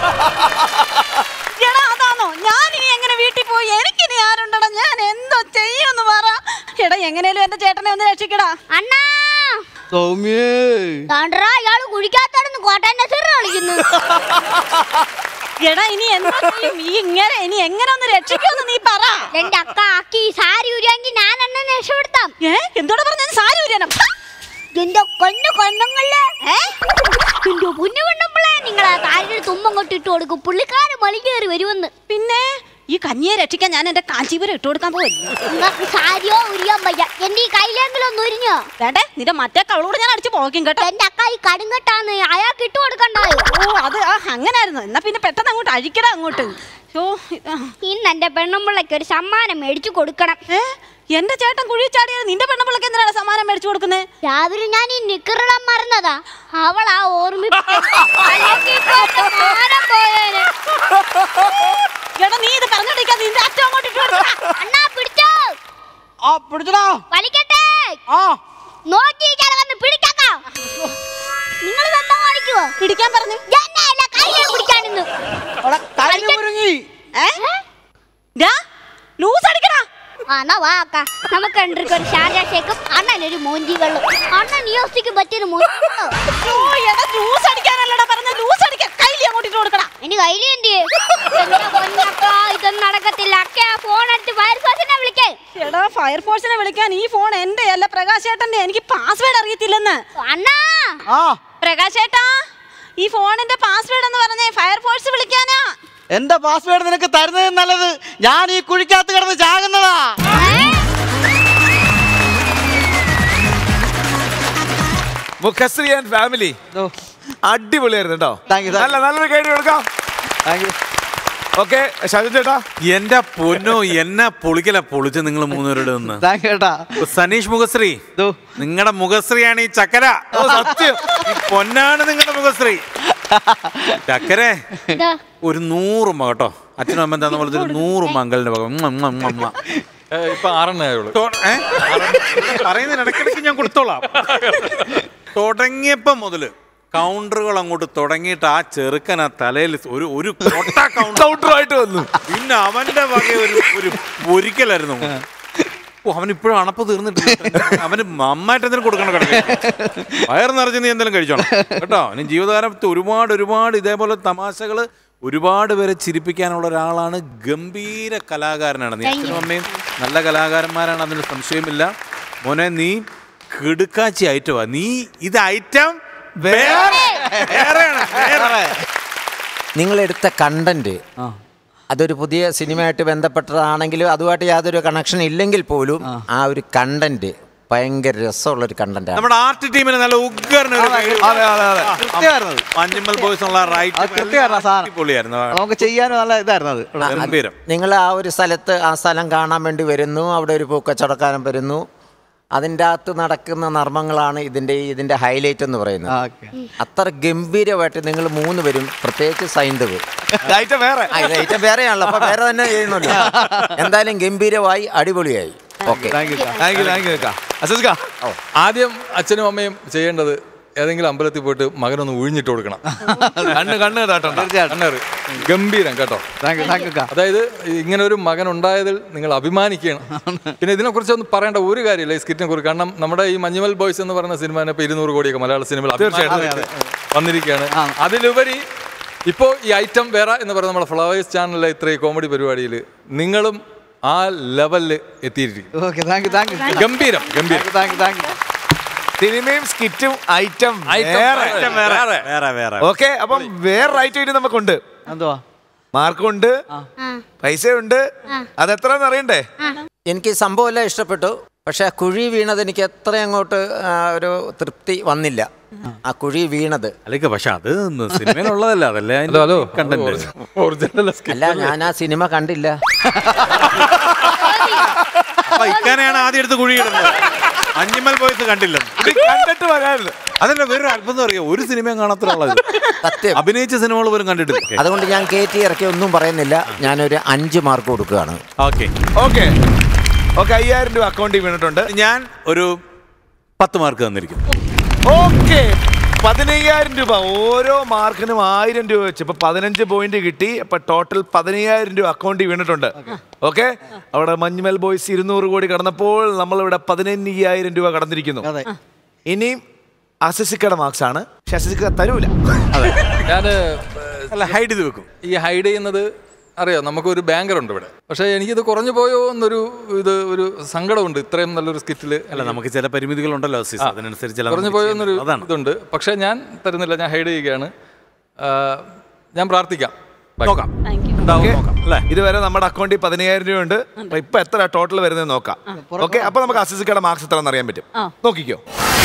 എടാ അതാണോ ഞാൻ ഇനി എങ്ങനെ വീട്ടിൽ പോയി എനിക്കിനി ആരുണ്ടടാ ഞാൻ എന്തോ ചെയ്യുമെന്ന് പറ എടാ എങ്ങനെയാലും എന്റെ ചേട്ടനെ ഒന്ന് രക്ഷിക്കടാ അണ്ണാ സൗമ്യേ താണ്ടറാ ഇയാള് കുഴിക്കാത്തടന്ന് കോട്ടയം നസീർ കളിക്കുന്നു എടാ ഇനി എന്തോ ചെയ്യും ഈ ഇങ്ങനെ ഇനി എങ്ങനെ ഒന്ന് രക്ഷിക്കുമെന്ന് നീ പറ എന്റെ അക്ക ആക്കി ഈ സാരി ഉരിയാങ്കി ഞാൻ അണ്ണനെ രക്ഷപ്പെടുത്താം ഏ എന്തോടാ പറഞ്ഞ സാരി ഉരിയാനം എന്റെ കൊന്നു കൊന്നുങ്ങള് എന്റെ പൊന്നു കൊണ്ടുമ്പോളെ നിങ്ങളെ കാലിൽ തുമ്പം കൊട്ടിട്ട് കൊടുക്കും പുള്ളിക്കാരൻ മളികേറി വരുമെന്ന് പിന്നെ ഈ കഞ്ഞിയെ രക്ഷിക്കാൻ ഞാൻ എന്റെ കാഞ്ചീപുരം ഇട്ട് കൊടുക്കാൻ പോവില്ല നിങ്ങൾക്ക് സാരിയോ ഉരിയാൻ വയ്യ എന്റെ ഈ കയ്യിലെങ്കിലും ഒന്ന് ഉരിഞ്ഞോ വേണ്ടേ നിന്റെ മറ്റേ കവളോട് ഞാൻ അടിച്ചു പോക്കും കേട്ടോ എന്റെ അക്ക ഈ കടുങ്കട്ടാന്ന് അയാൾക്ക് ഇട്ട് കൊടുക്കണ്ടായോ ഓ അത് ആ അങ്ങനായിരുന്നു എന്നാ പിന്നെ പെട്ടെന്ന് അങ്ങോട്ട് അഴിക്കടാ അങ്ങോട്ട് ഓ ഇന്ന് എന്റെ പെണ്ണുമ്പിള്ളക്ക് ഒരു സമ്മാനം മേടിച്ചു കൊടുക്കണം ഏ എന്റെ ചേട്ടൻ കുഴി ചാടിയത് നിന്റെ പെണ്ണുപിള്ളക്ക് എന്തിനാണ് സമ്മാനം മേടിച്ചു കൊടുക്കുന്നത് രാവിലെ ഞാൻ ഈ നിക്കറിടാൻ മറന്നതാ അവൾ ആ ഓർമ്മിപ്പിച്ചു അല്ലെങ്കിൽ ഇപ്പൊ എന്റെ മാനം പോയേനെ. എടാ നീ ഇത് പറഞ്ഞോണ്ടിരിക്കാ നിന്റെ അച്ഛൻ അങ്ങോട്ട് ഇട്ട് കൊടുക്കടാ. അണ്ണാ പിടിച്ചോ ആ പിടിച്ചടാ വലിക്കട്ടെ ആ നോക്കിയിരിക്കാതെ വന്ന് പിടിക്കാം നിങ്ങൾ എന്താ കാണിക്കുവോ പിടിക്കാൻ പറഞ്ഞു എന്നല്ല കയ്യിൽ പിടിക്കാനിന്ന് അവിടെ കഴിഞ്ഞു മുരുങ്ങി ഏ ഡാ ലൂസ് അടിക്കടാ ആ എന്നാ വാ അക്ക നമുക്ക് രണ്ടർക്ക് ഒരു ഷാർജ ഷേക്കും അണ്ണനൊരു മോഞ്ചി വെള്ളം അണ്ണൻ നിയോസിക്ക് പറ്റിയൊരു മോഞ്ചി വെള്ളം. ഓ എടാ ലൂസ് അടിക്കാനല്ലടാ പറഞ്ഞ ലൂസ് അടിക്കാൻ കയ്യിൽ അങ്ങോട്ട് ഇട്ട് കൊടുക്കടാ ഇനി കയ്യിൽ എന്ത് എന്റെ പൊന്നക്ക ഇതൊന്നും നടക്കത്തില്ല അക്ക ഫോൺ എടുത്ത് ഫയർഫോഴ്സിനെ വിളിക്കേ എടാ ഫയർഫോഴ്സിനെ വിളിക്കാൻ ഈ ഫോൺ എന്റെ അല്ല പ്രകാശ് ചേട്ടന്റെ എനിക്ക് പാസ്വേഡ് അറിയത്തില്ലെന്ന് അണ്ണാ ആ പ്രകാശ് ചേട്ടാ ഈ ഫോണിന്റെ പാസ്വേഡ് എന്ന് പറഞ്ഞേ ഫയർഫോഴ്സ് വിളിക്കാനാ എന്റെ പാസ്വേഡ് നിനക്ക് തരുന്നത് നല്ലത് ഞാൻ ഈ കുഴിക്കകത്ത് കിടന്ന് ചാകുന്നതാ മുഖശ്രീ ആൻഡ് ഫാമിലി ഓ, അടിപൊളിയായിരുന്നു കേട്ടോ Thank you, thank you. നല്ല നല്ലൊരു കൈഡി കൊടുക്കാം thank you. ഓക്കെ ഷാജു ചേട്ടാ എന്റെ പൊന്നോ എന്നെ പൊളിക്കല പൊളിച്ച് നിങ്ങൾ മൂന്നുപേരുടെ നിന്ന് Thank you കേട്ടാ സനീഷ് മുഖശ്രീ ദോ. നിങ്ങളുടെ മുഖശ്രീയാണ് ഈ ചക്കര ഓ സത്യം ഈ പൊന്നാണ് നിങ്ങളുടെ മുഖശ്രീ ചക്കരെ ഇതാ ഒരു നൂറുമ്മ കേട്ടോ അച്ഛനും അമ്മ തന്ന പോലത്തെ ഒരു നൂറുമ്മ അങ്കലിന്റെ പകം ഉമ്മ, ഉമ്മ, ഉമ്മ, ഉമ്മ. ഏ, ഇപ്പൊ ആറെണ്ണേ ആയുള്ളൂ തോ- ഏ? പറയുന്നതിന് ഇടയ്ക്കിടയ്ക്ക് ഞാൻ കൊടുത്തോളാം തുടങ്ങിയപ്പം മുതല് കൗണ്ടറുകൾ അങ്ങോട്ട് തുടങ്ങിയിട്ട് ആ ചെറുക്കൻ ആ തലയിൽ ഒരു ഒരു കൊട്ട കൗണ്ടർ കൗണ്ടറായിട്ട് വന്നു പിന്നെ അവന്റെ വക ഒരു ഒരു ഒരിക്കലായിരുന്നു ഓ അവൻ ഇപ്പോഴും അണപ്പ് തീർന്നിട്ടില്ല അവന് നന്നായിട്ട് എന്തെങ്കിലും കൊടുക്കണം കിടക്കെ വയർ നിറച്ച് നീ എന്തെങ്കിലും കഴിച്ചോണം കേട്ടോ ഇനി ജീവിതകാലത്ത് ഒരുപാട് ഒരുപാട് ഇതേപോലെ തമാശകൾ ഒരുപാട് പേരെ ചിരിപ്പിക്കാനുള്ള ഒരാളാണ് ഗംഭീര കലാകാരനാണ് നീ അച്ഛനും അമ്മയും നല്ല കലാകാരന്മാരാണ് അതിന് സംശയമില്ല മോനെ നീ കിടുക്കാച്ചി ഐറ്റമാ നീ ഇത് ഐറ്റം വേറെ വേറെയാണ് വേറെ നിങ്ങളെടുത്ത കണ്ടന്റ് അതൊരു പുതിയ സിനിമയായിട്ട് ബന്ധപ്പെട്ടതാണെങ്കിലും അതുമായിട്ട് യാതൊരു കണക്ഷൻ ഇല്ലെങ്കിൽ പോലും ആ ഒരു കണ്ടന്റ് ഭയങ്കര രസമുള്ള ഒരു കണ്ടന്റ് നമ്മുടെ ആർട്ട് ടീമിന് നല്ല ഉഗ്രൻ ഒരു അതെ അതെ അതെ കൃത്യമായിരുന്നത് മഞ്ഞുമ്മൽ ബോയ്സ് ഉള്ള അത് കൃത്യമായിരുന്നു ആ റൈറ്റ് സാധനം. പൊളിയായിരുന്നു നമുക്ക് ചെയ്യാനും നല്ല ഇതായിരുന്നു അത് ഗംഭീരം നിങ്ങൾ ആ ഒരു സ്ഥലത്ത് ആ സ്ഥലം കാണാൻ വേണ്ടി വരുന്നു അവിടെ ഒരു പൂക്കച്ചവടക്കാരൻ വരുന്നു അതിൻ്റെ അകത്ത് നടക്കുന്ന നർമ്മങ്ങളാണ് ഇതിൻ്റെ ഇതിൻ്റെ ഹൈലൈറ്റ് എന്ന് പറയുന്നത് ആ, okay. അത്ര ഗംഭീരമായിട്ട് നിങ്ങൾ മൂന്ന് പേരും പ്രത്യേകിച്ച് സൈന്ധവ് ഐറ്റം വേറെ ആ, ഇത് ഐറ്റം വേറെയാണല്ലോ അപ്പൊ വേറെ തന്നെ ചെയ്യുന്നല്ലോ എന്തായാലും ഗംഭീരമായി അടിപൊളിയായി okay thank you thank you thank you അസസ്ക ആദ്യം അച്ഛനും അമ്മയും ചെയ്യേണ്ടത് ഏതെങ്കിലും അമ്പലത്തിൽ പോയിട്ട് മകനൊന്ന് ഒഴിഞ്ഞിട്ട് കൊടുക്കണം കണ്ണ് കണ്ണ് കേട്ടോ കണ്ണേറ് ഗംഭീരം കേട്ടോ താങ്ക് യു താങ്ക് യു അതായത് ഇങ്ങനെ ഒരു മകൻ ഉണ്ടായതിൽ നിങ്ങൾ അഭിമാനിക്കണം പിന്നെ ഇതിനെക്കുറിച്ച് ഒന്നും പറയേണ്ട ഒരു കാര്യമില്ല ഈ സ്കിറ്റിനെ കുറിച്ച് കാരണം നമ്മുടെ ഈ മഞ്ഞുമൽ ബോയ്സ് എന്ന് പറയുന്ന സിനിമ ഇപ്പോൾ ഇരുന്നൂറ് കോടിയൊക്കെ മലയാള സിനിമയിൽ അഭിമാനമായിട്ട് വന്നിരിക്കുകയാണ് അതിലുപരി ഇപ്പോൾ ഈ ഐറ്റം വേറെ എന്ന് പറയുന്ന നമ്മുടെ ഫ്ലവേഴ്സ് ചാനലിലെ ഇത്രയും കോമഡി പരിപാടിയിൽ നിങ്ങളും ആ ലെവലിൽ എത്തിയിരിക്കും okay thank you thank you ഗംഭീരം ഗംഭീരം താങ്ക് യു താങ്ക് യു സിനിമയും സ്കിറ്റും ഐറ്റം ഐറ്റം വേറെ വേറെ വേറെ വേറെ ഓക്കെ അപ്പം വേറൊരു ഐറ്റം ഇനി നമുക്കുണ്ട് എന്തുവാ മാർക്കുണ്ട് പൈസയുണ്ട് അത് എത്രയെന്ന് അറിയണ്ടേ എനിക്ക് ഈ സംഭവമെല്ലാം ഇഷ്ടപ്പെട്ടു പക്ഷെ ആ കുഴി വീണത് എനിക്ക് എത്ര അങ്ങോട്ട് ആ, ഒരു തൃപ്തി വന്നില്ല ആ കുഴി വീണത് അല്ലെങ്കിൽ പക്ഷെ അത് സിനിമയിലുള്ളതല്ല അതല്ലേ ഹലോ ഹലോ കണ്ടന്റ് ഒറിജിനൽ അല്ല ഞാൻ ആ സിനിമ കണ്ടില്ല അപ്പൊ ഇക്കാനെയാണ് ആദ്യം എടുത്ത് കുഴി ഇടുന്നത് അഞ്ഞിമൽ ബോയ്സ് കണ്ടില്ല ഇത് കണ്ടിട്ട് വരാറില്ല അതല്ല വേറൊരു അത്ഭുതം അറിയാം ഒരു സിനിമയും കാണാത്തുള്ളത് സത്യം അഭിനയിച്ച സിനിമകൾ പോലും കണ്ടിട്ടില്ല അതുകൊണ്ട് ഞാൻ കയറ്റി ഇറക്കി ഒന്നും പറയുന്നില്ല ഞാനൊരു അഞ്ച് മാർക്ക് കൊടുക്കുകയാണ് ഓക്കെ ഓക്കെ ഓക്കെ അയ്യായിരം രൂപ അക്കൗണ്ടിൽ വീണിട്ടുണ്ട് ഞാൻ ഒരു പത്ത് മാർക്ക് തന്നിരിക്കുന്നു ഓക്കെ പതിനയ്യായിരം രൂപ ഓരോ മാർക്കിനും ആയിരം രൂപ വെച്ച് ഇപ്പൊ പതിനഞ്ച് പോയിന്റ് കിട്ടി അപ്പൊ ടോട്ടൽ പതിനയ്യായിരം രൂപ അക്കൗണ്ടിൽ വീണിട്ടുണ്ട് ഓക്കെ അവിടെ മഞ്ഞുമൽ ബോയ്സ് ഇരുന്നൂറ് കോടി കടന്നപ്പോൾ നമ്മൾ ഇവിടെ പതിനയ്യായിരം രൂപ കടന്നിരിക്കുന്നു അതെ ഇനിയും അസസിക്കയുടെ മാർക്സ് ആണ് പക്ഷെ അസസിക്ക തരൂല ഞാൻ അല്ല ഹൈഡ് ചെയ്ത് വെക്കും ഈ ഹൈഡ് ചെയ്യുന്നത് അറിയാം നമുക്കൊരു ബാങ്കർ ഉണ്ട് ഇവിടെ പക്ഷേ എനിക്കിത് കുറഞ്ഞു പോയോ എന്നൊരു ഇത് ഒരു സങ്കടമുണ്ട് ഇത്രയും നല്ലൊരു സ്കിറ്റിൽ അല്ല നമുക്ക് ചില പരിമിതികളുണ്ടല്ലോ അസീസ് അതിനനുസരിച്ച് ചില കുറഞ്ഞു നമുക്ക് പോയോ ചെയ്യാൻ എന്നൊരു പറ്റും. അതാണ് ഇതുണ്ട് പക്ഷേ ഞാൻ തരുന്നില്ല ഞാൻ ഹൈഡ് ചെയ്യുകയാണ് ആ, ഞാൻ പ്രാർത്ഥിക്കാം ബാക്കി. നോക്കാം താങ്ക് യു ഉണ്ടാവും Okay. നോക്കാം അല്ലേ ഇതുവരെ നമ്മുടെ അക്കൗണ്ടിൽ പതിനയ്യായിരം രൂപ ഉണ്ട് അപ്പൊ ഇപ്പൊ എത്ര ടോട്ടൽ വരുന്നത് നോക്കാം ഓക്കെ അപ്പൊ നമുക്ക് അസസിക്കയുടെ മാർക്സ് എത്ര അറിയാൻ പറ്റും ആ. നോക്കിക്കോ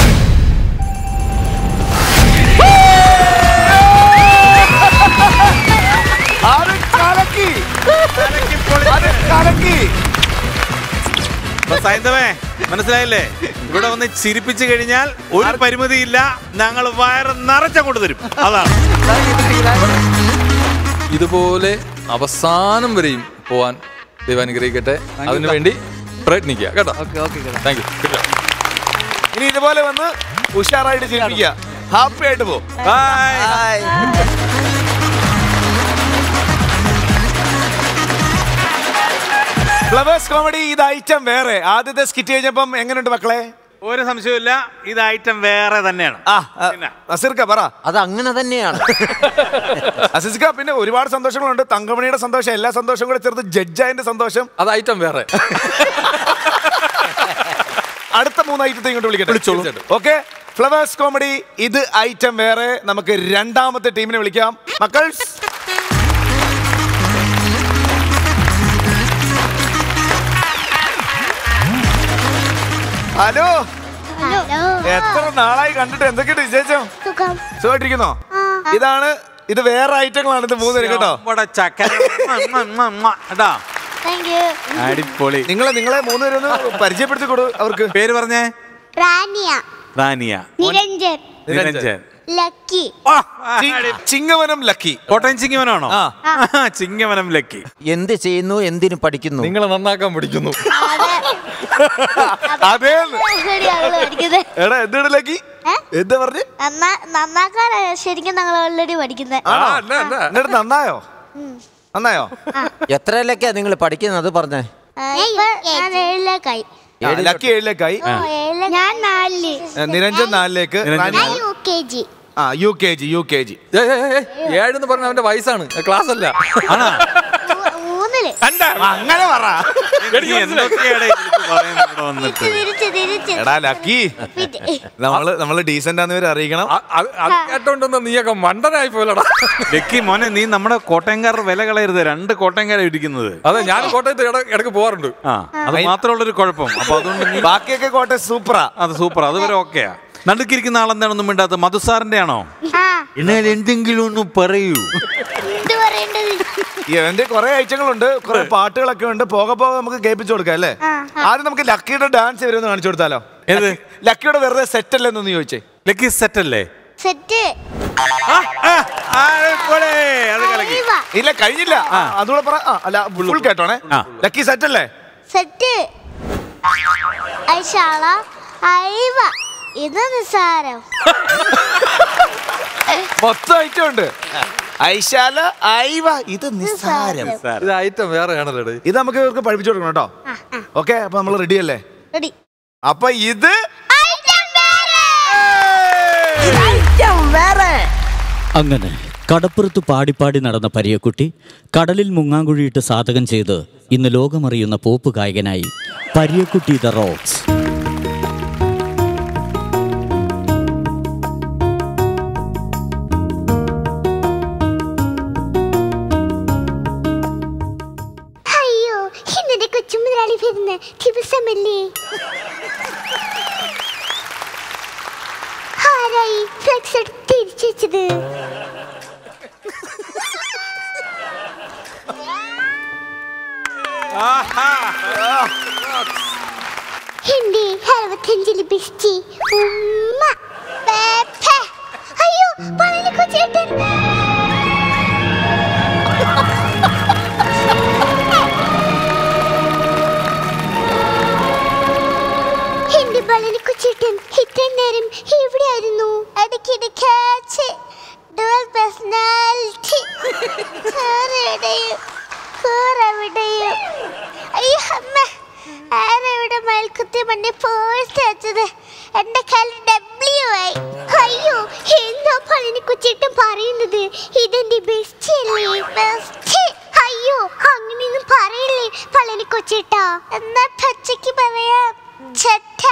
അത് കലക്കി. അത് കലക്കി. അപ്പൊ സൈന്ധവേ മനസ്സിലായില്ലേ ഇവിടെ വന്ന് ചിരിപ്പിച്ചു കഴിഞ്ഞാൽ ഒരു പരിമിതിയില്ല ഞങ്ങൾ വയറ് നിറച്ചങ്ങോട്ട് തരും അതാണ് ഇതുപോലെ അവസാനം വരെയും പോവാൻ ദൈവം അനുഗ്രഹിക്കട്ടെ അതിനുവേണ്ടി പ്രയത്നിക്കുക കേട്ടോ ഓക്കെ ഓക്കെ താങ്ക് യു ഇനി ഇതുപോലെ വന്ന് ഉഷാറായിട്ട് ചിരിപ്പിക്കുക ഹാപ്പി ആയിട്ട് പോ ഫ്ലവേഴ്സ് കോമഡി ഇത് ഐറ്റം വേറെ ആദ്യത്തെ സ്കിറ്റ് കഴിഞ്ഞപ്പം എങ്ങനെയുണ്ട് മക്കളെ ഒരു സംശയമില്ല ഇത് ഐറ്റം വേറെ തന്നെയാണ് ആ പിന്നെ? അസിർക്ക പറ അത് അങ്ങനെ തന്നെയാണ് അസിസ്ക പിന്നെ ഒരുപാട് സന്തോഷങ്ങളുണ്ട് തങ്കമണിയുടെ സന്തോഷം എല്ലാ സന്തോഷവും കൂടെ ചേർത്ത് ജഡ്ജായന്റെ സന്തോഷം അത് ഐറ്റം വേറെ അടുത്ത മൂന്ന് ഐറ്റത്തെ ഇങ്ങോട്ട് വിളിക്കട്ടെ വിളിച്ചോളൂ. ഓക്കെ ഫ്ലവേഴ്സ് കോമഡി ഇത് ഐറ്റം വേറെ നമുക്ക് രണ്ടാമത്തെ ടീമിനെ വിളിക്കാം മക്കൾസ് ഹലോ ഹലോ എത്ര നാളായി കണ്ടിട്ട് എന്തൊക്കെയുണ്ട് വിശേഷം സുഖം സുഖമായിട്ടിരിക്കുന്നോ ഇതാണ് ഇത് വേറെ ഐറ്റങ്ങളാണ് ഇത് മൂന്നുപേരും കേട്ടോ നമ്മുടെ ചക്കര കേട്ടാ താങ്ക് യു അടിപൊളി നിങ്ങളെ നിങ്ങളെ മൂന്നുപേരും ഒന്ന് പരിചയപ്പെടുത്തി കൊടു അവർക്ക് പേര് പറഞ്ഞേ റാനിയ റാനിയ നിരഞ്ജൻ നിരഞ്ജൻ ലക്കി ആ, ചി- ചിങ്ങവനം ലക്കി കോട്ടയം ചിങ്ങവനാണോ ആ. ചിങ്ങവനം ലക്കി എന്ത് ചെയ്യുന്നു എന്തിനു പഠിക്കുന്നു നിങ്ങളെ നന്നാക്കാൻ പഠിക്കുന്നു അതേ ശരിയാണല്ലോ പഠിക്കുന്നത് എടാ എന്താണ് ലക്കി ഏ? എന്താ പറഞ്ഞു നന്നാ നന്നാക്കാനാ ശരിക്കും ഞങ്ങൾ ഓൾറെഡി പഠിക്കുന്നത് ആ, അല്ല അല്ല എന്നിട്ട് നന്നായോ നന്നായോ എത്രയിലൊക്കെയാ നിങ്ങൾ പഠിക്കുന്നത് അത് പറഞ്ഞേ ഞാൻ ഏഴിലേക്കായി ആ, ലക്കി ഏഴിലേക്കായി ഞാൻ നാലില് ഏ, നിരഞ്ജൻ നാലിലേക്ക് റാണി ഞാൻ യു കെ ജി ആ U K G U K G ഏയ്, ഏയ്, ഏയ്, ഏഴെന്ന് പറഞ്ഞ അവന്റെ വയസ്സാണ് ക്ലാസ് അല്ല മൂന്നില് അങ്ങനെ പറ നീ എന്തൊക്കെയാണ് ഇതിലേക്ക് പറയുന്നത് ഇവിടെ വന്നിട്ട് തിരിച്ച് തിരിച്ച് എടാ ലക്കി പിന്നെ നമ്മള് നമ്മള് ഡീസന്റ് ആണെന്ന് ഇവരെ അറിയിക്കണം അ- അത് അത് കേട്ടോണ്ടെന്ന് നീയൊക്കെ മണ്ടനായി പോലടാ ലക്കി മോനെ നീ നമ്മുടെ കോട്ടയംകാരുടെ വില കളയരുത് രണ്ട് കോട്ടയംകാരാണ് ഇരിക്കുന്നത് അതെ ഞാൻ കോട്ടയത്ത് ഇട- ഇടയ്ക്ക് പോവാറുണ്ട് ആ അത് മാത്രമുള്ളൊരു കുഴപ്പം അപ്പൊ അതുകൊണ്ട് നീ ബാക്കിയൊക്കെ കോട്ടെ സൂപ്പറാ അത് സൂപ്പർ അതുവരെ ഓക്കെയാ നടുക്കിരിക്കുന്ന ആളെന്താണെന്നും മിണ്ടാത്ത മധുസാറിന്റെ ആണോ ആ എന്നാൽ എന്തെങ്കിലും ഒന്ന് പറയൂ എന്ത് പറയേണ്ടത് ഇവന്റെ കുറെ ഐറ്റങ്ങളുണ്ട് കുറെ പാട്ടുകളൊക്കെ ഉണ്ട് പോകെ പോകെ നമുക്ക് കേൾപ്പിച്ചു കൊടുക്കാം അല്ലേ ആദ്യം നമുക്ക് ലക്കിയുടെ ഡാൻസ് വരുമെന്ന് കാണിച്ചു കൊടുത്താലോ ഏത് ലക്കിയുടെ വെറുതെ സെറ്റ് അല്ലേ എന്നൊന്ന് ചോദിച്ചേ ലക്കി സെറ്റ് അല്ലേ സെറ്റ് അത് കലക്കി ഇല്ല കഴിഞ്ഞില്ല അതുകൂടെ പറ ആ, അല്ല ഫുൾ കേട്ടോണേ ആ. ലക്കി സെറ്റ് അല്ലേ സെറ്റ് ഐശാള ഐവ ഇത് നിസ്സാരം മൊത്തം ഐറ്റം ഉണ്ട് ഐശാല ഐവ ഇത് നിസ്സാരം ഇത് ഐറ്റം വേറെയാണല്ലോ ഇത് നമുക്ക് ഇവർക്ക് പഠിപ്പിച്ചു കൊടുക്കണം കേട്ടോ ഓക്കെ അപ്പൊ നമ്മൾ റെഡി അല്ലേ റെഡി അപ്പൊ ഇത് ഐറ്റം വേറെ അങ്ങനെ കടപ്പുറത്ത് പാടിപ്പാടി നടന്ന പരിയക്കുട്ടി കടലിൽ മുങ്ങാങ്കുഴിയിട്ട് സാധകം ചെയ്ത് ഇന്ന് ലോകമറിയുന്ന പോപ്പ് ഗായകനായി പരിയക്കുട്ടി ദ റോക്സ് അയ്യോ ഇന്നെന്റെ കൊച്ചുമുതലാളി വരുന്ന ദിവസമല്ലേ ആരായി ഫ്ലെക്സ് എടുത്ത് തിരിച്ചു വെച്ചത് എന്റെ അറുപത്തഞ്ചില് ബെസ്റ്റി ഉമ്മ പേപ്പ. അയ്യോ പഴനി കൊച്ചേട്ടൻ എന്റെ പളനി കൊച്ചേട്ടൻ ഇത്രയും നേരം എവിടെയായിരുന്നു ഇടയ്ക്കിടയ്ക്ക് ഡുവൽ പേഴ്സണാലിറ്റി സാറെവിടെയും സാറെവിടെയും അയ്യോ അമ്മ ആരെവിടെ മേൽക്കുത്തി മണ്ണി പോസ്റ്റ് വെച്ചത് എന്റെ കയ്യിൽ ഡബ്ല്യു ആയി അയ്യോ എന്താ പളനി കൊച്ചേട്ടൻ പറയുന്നത് ഇതെന്റെ ബെസ്റ്റ് അല്ലേ ബെസ്റ്റ് അയ്യോ അങ്ങനെയൊന്നും പറയില്ലേ പളനി കൊച്ചേട്ടാ എന്നാ പച്ചയ്ക്ക് പറയാം ചെറ്റ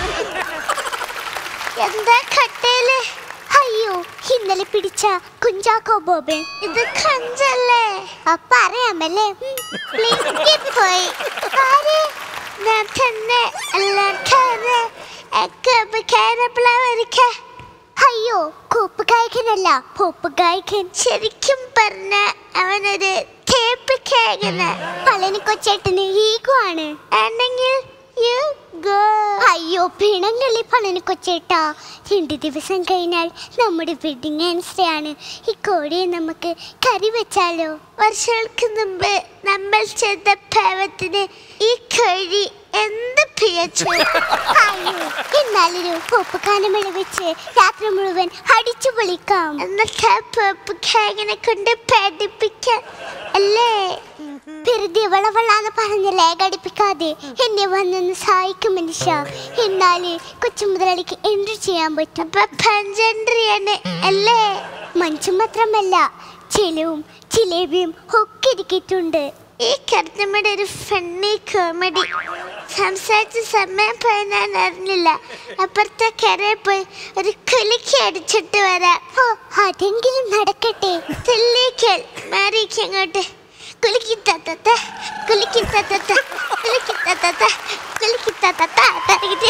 എന്താ കട്ടേല് അയ്യോ ഇന്നലെ പിടിച്ച കുഞ്ചാക്കോ ബോബൻ ഇത് കഞ്ചല്ലേ അപ്പ അറിയാമല്ലേ ഉം, ലിങ്കിപ്പോയി ആര് ഞാൻ തന്നെ അല്ലാതെ ഒക്കെ കേരളവരിക്ക അയ്യോ കോപ്പ് ഗായകനല്ല പോപ്പ് ഗായകൻ ശരിക്കും പറഞ്ഞ അവനൊരു ടേപ്പ് കേകന് പളനി കൊച്ചേട്ടന് ഈഗോ ആണ് ആണെങ്കിൽ you go. അയ്യോ പിണങ്ങളി പളനി കൊച്ചേട്ടാ രണ്ട് ദിവസം കഴിഞ്ഞാൽ നമ്മുടെ വെഡിങ് ആനിവേഴ്സറി ആണ് ഈ കോഴിയെ നമുക്ക് കറി വെച്ചാലോ വർഷങ്ങൾക്ക് മുമ്പ് നമ്മൾ ചെയ്ത പാവത്തിന് ഈ കോഴി എന്ത് പിയച്ചു അയ്യോ എന്നാലൊരു പോപ്പുകാനമഴ വെച്ച് രാത്രി മുഴുവൻ അടിച്ചു പൊളിക്കാം എന്നിട്ട് ആ പോപ്പുകാരനെ കൊണ്ട് പഠിപ്പിക്കാൻ അല്ലേ വെറുതെ വളവളാന്ന് പറഞ്ഞ് ലേഖടിപ്പിക്കാതെ എന്നെ വന്നൊന്ന് സഹായിക്കും മനുഷ്യ എന്നാല് കൊച്ചു മുതലാളിക്ക് എൻട്രി ചെയ്യാൻ പറ്റും അപ്പൊ പഞ്ചൻട്രിയാണ് അല്ലേ മഞ്ചു മാത്രമല്ല ചെലവും ജിലേബിയും ഒക്കെ ഇരിക്കിട്ടുണ്ട് ഈ കരുത്തമ്മയുടെ ഒരു ഫണ്ണി കോമഡി സംസാരിച്ച സമയം പോയി ഞാൻ അറിഞ്ഞില്ല അപ്പുറത്തെ കരയിൽ പോയി ഒരു കുലുക്കി അടിച്ചിട്ട് വരാം ഓ അതെങ്കിലും നടക്കട്ടെ തെല്ലിക്കൽ മാറിക്ക് അങ്ങോട്ട് കുലുക്കി തത്തത്ത കുലുക്കി തത്തത്ത കുലുക്കി തത്തത്ത കുലുക്കി തത്തത്ത തരകിട്ടി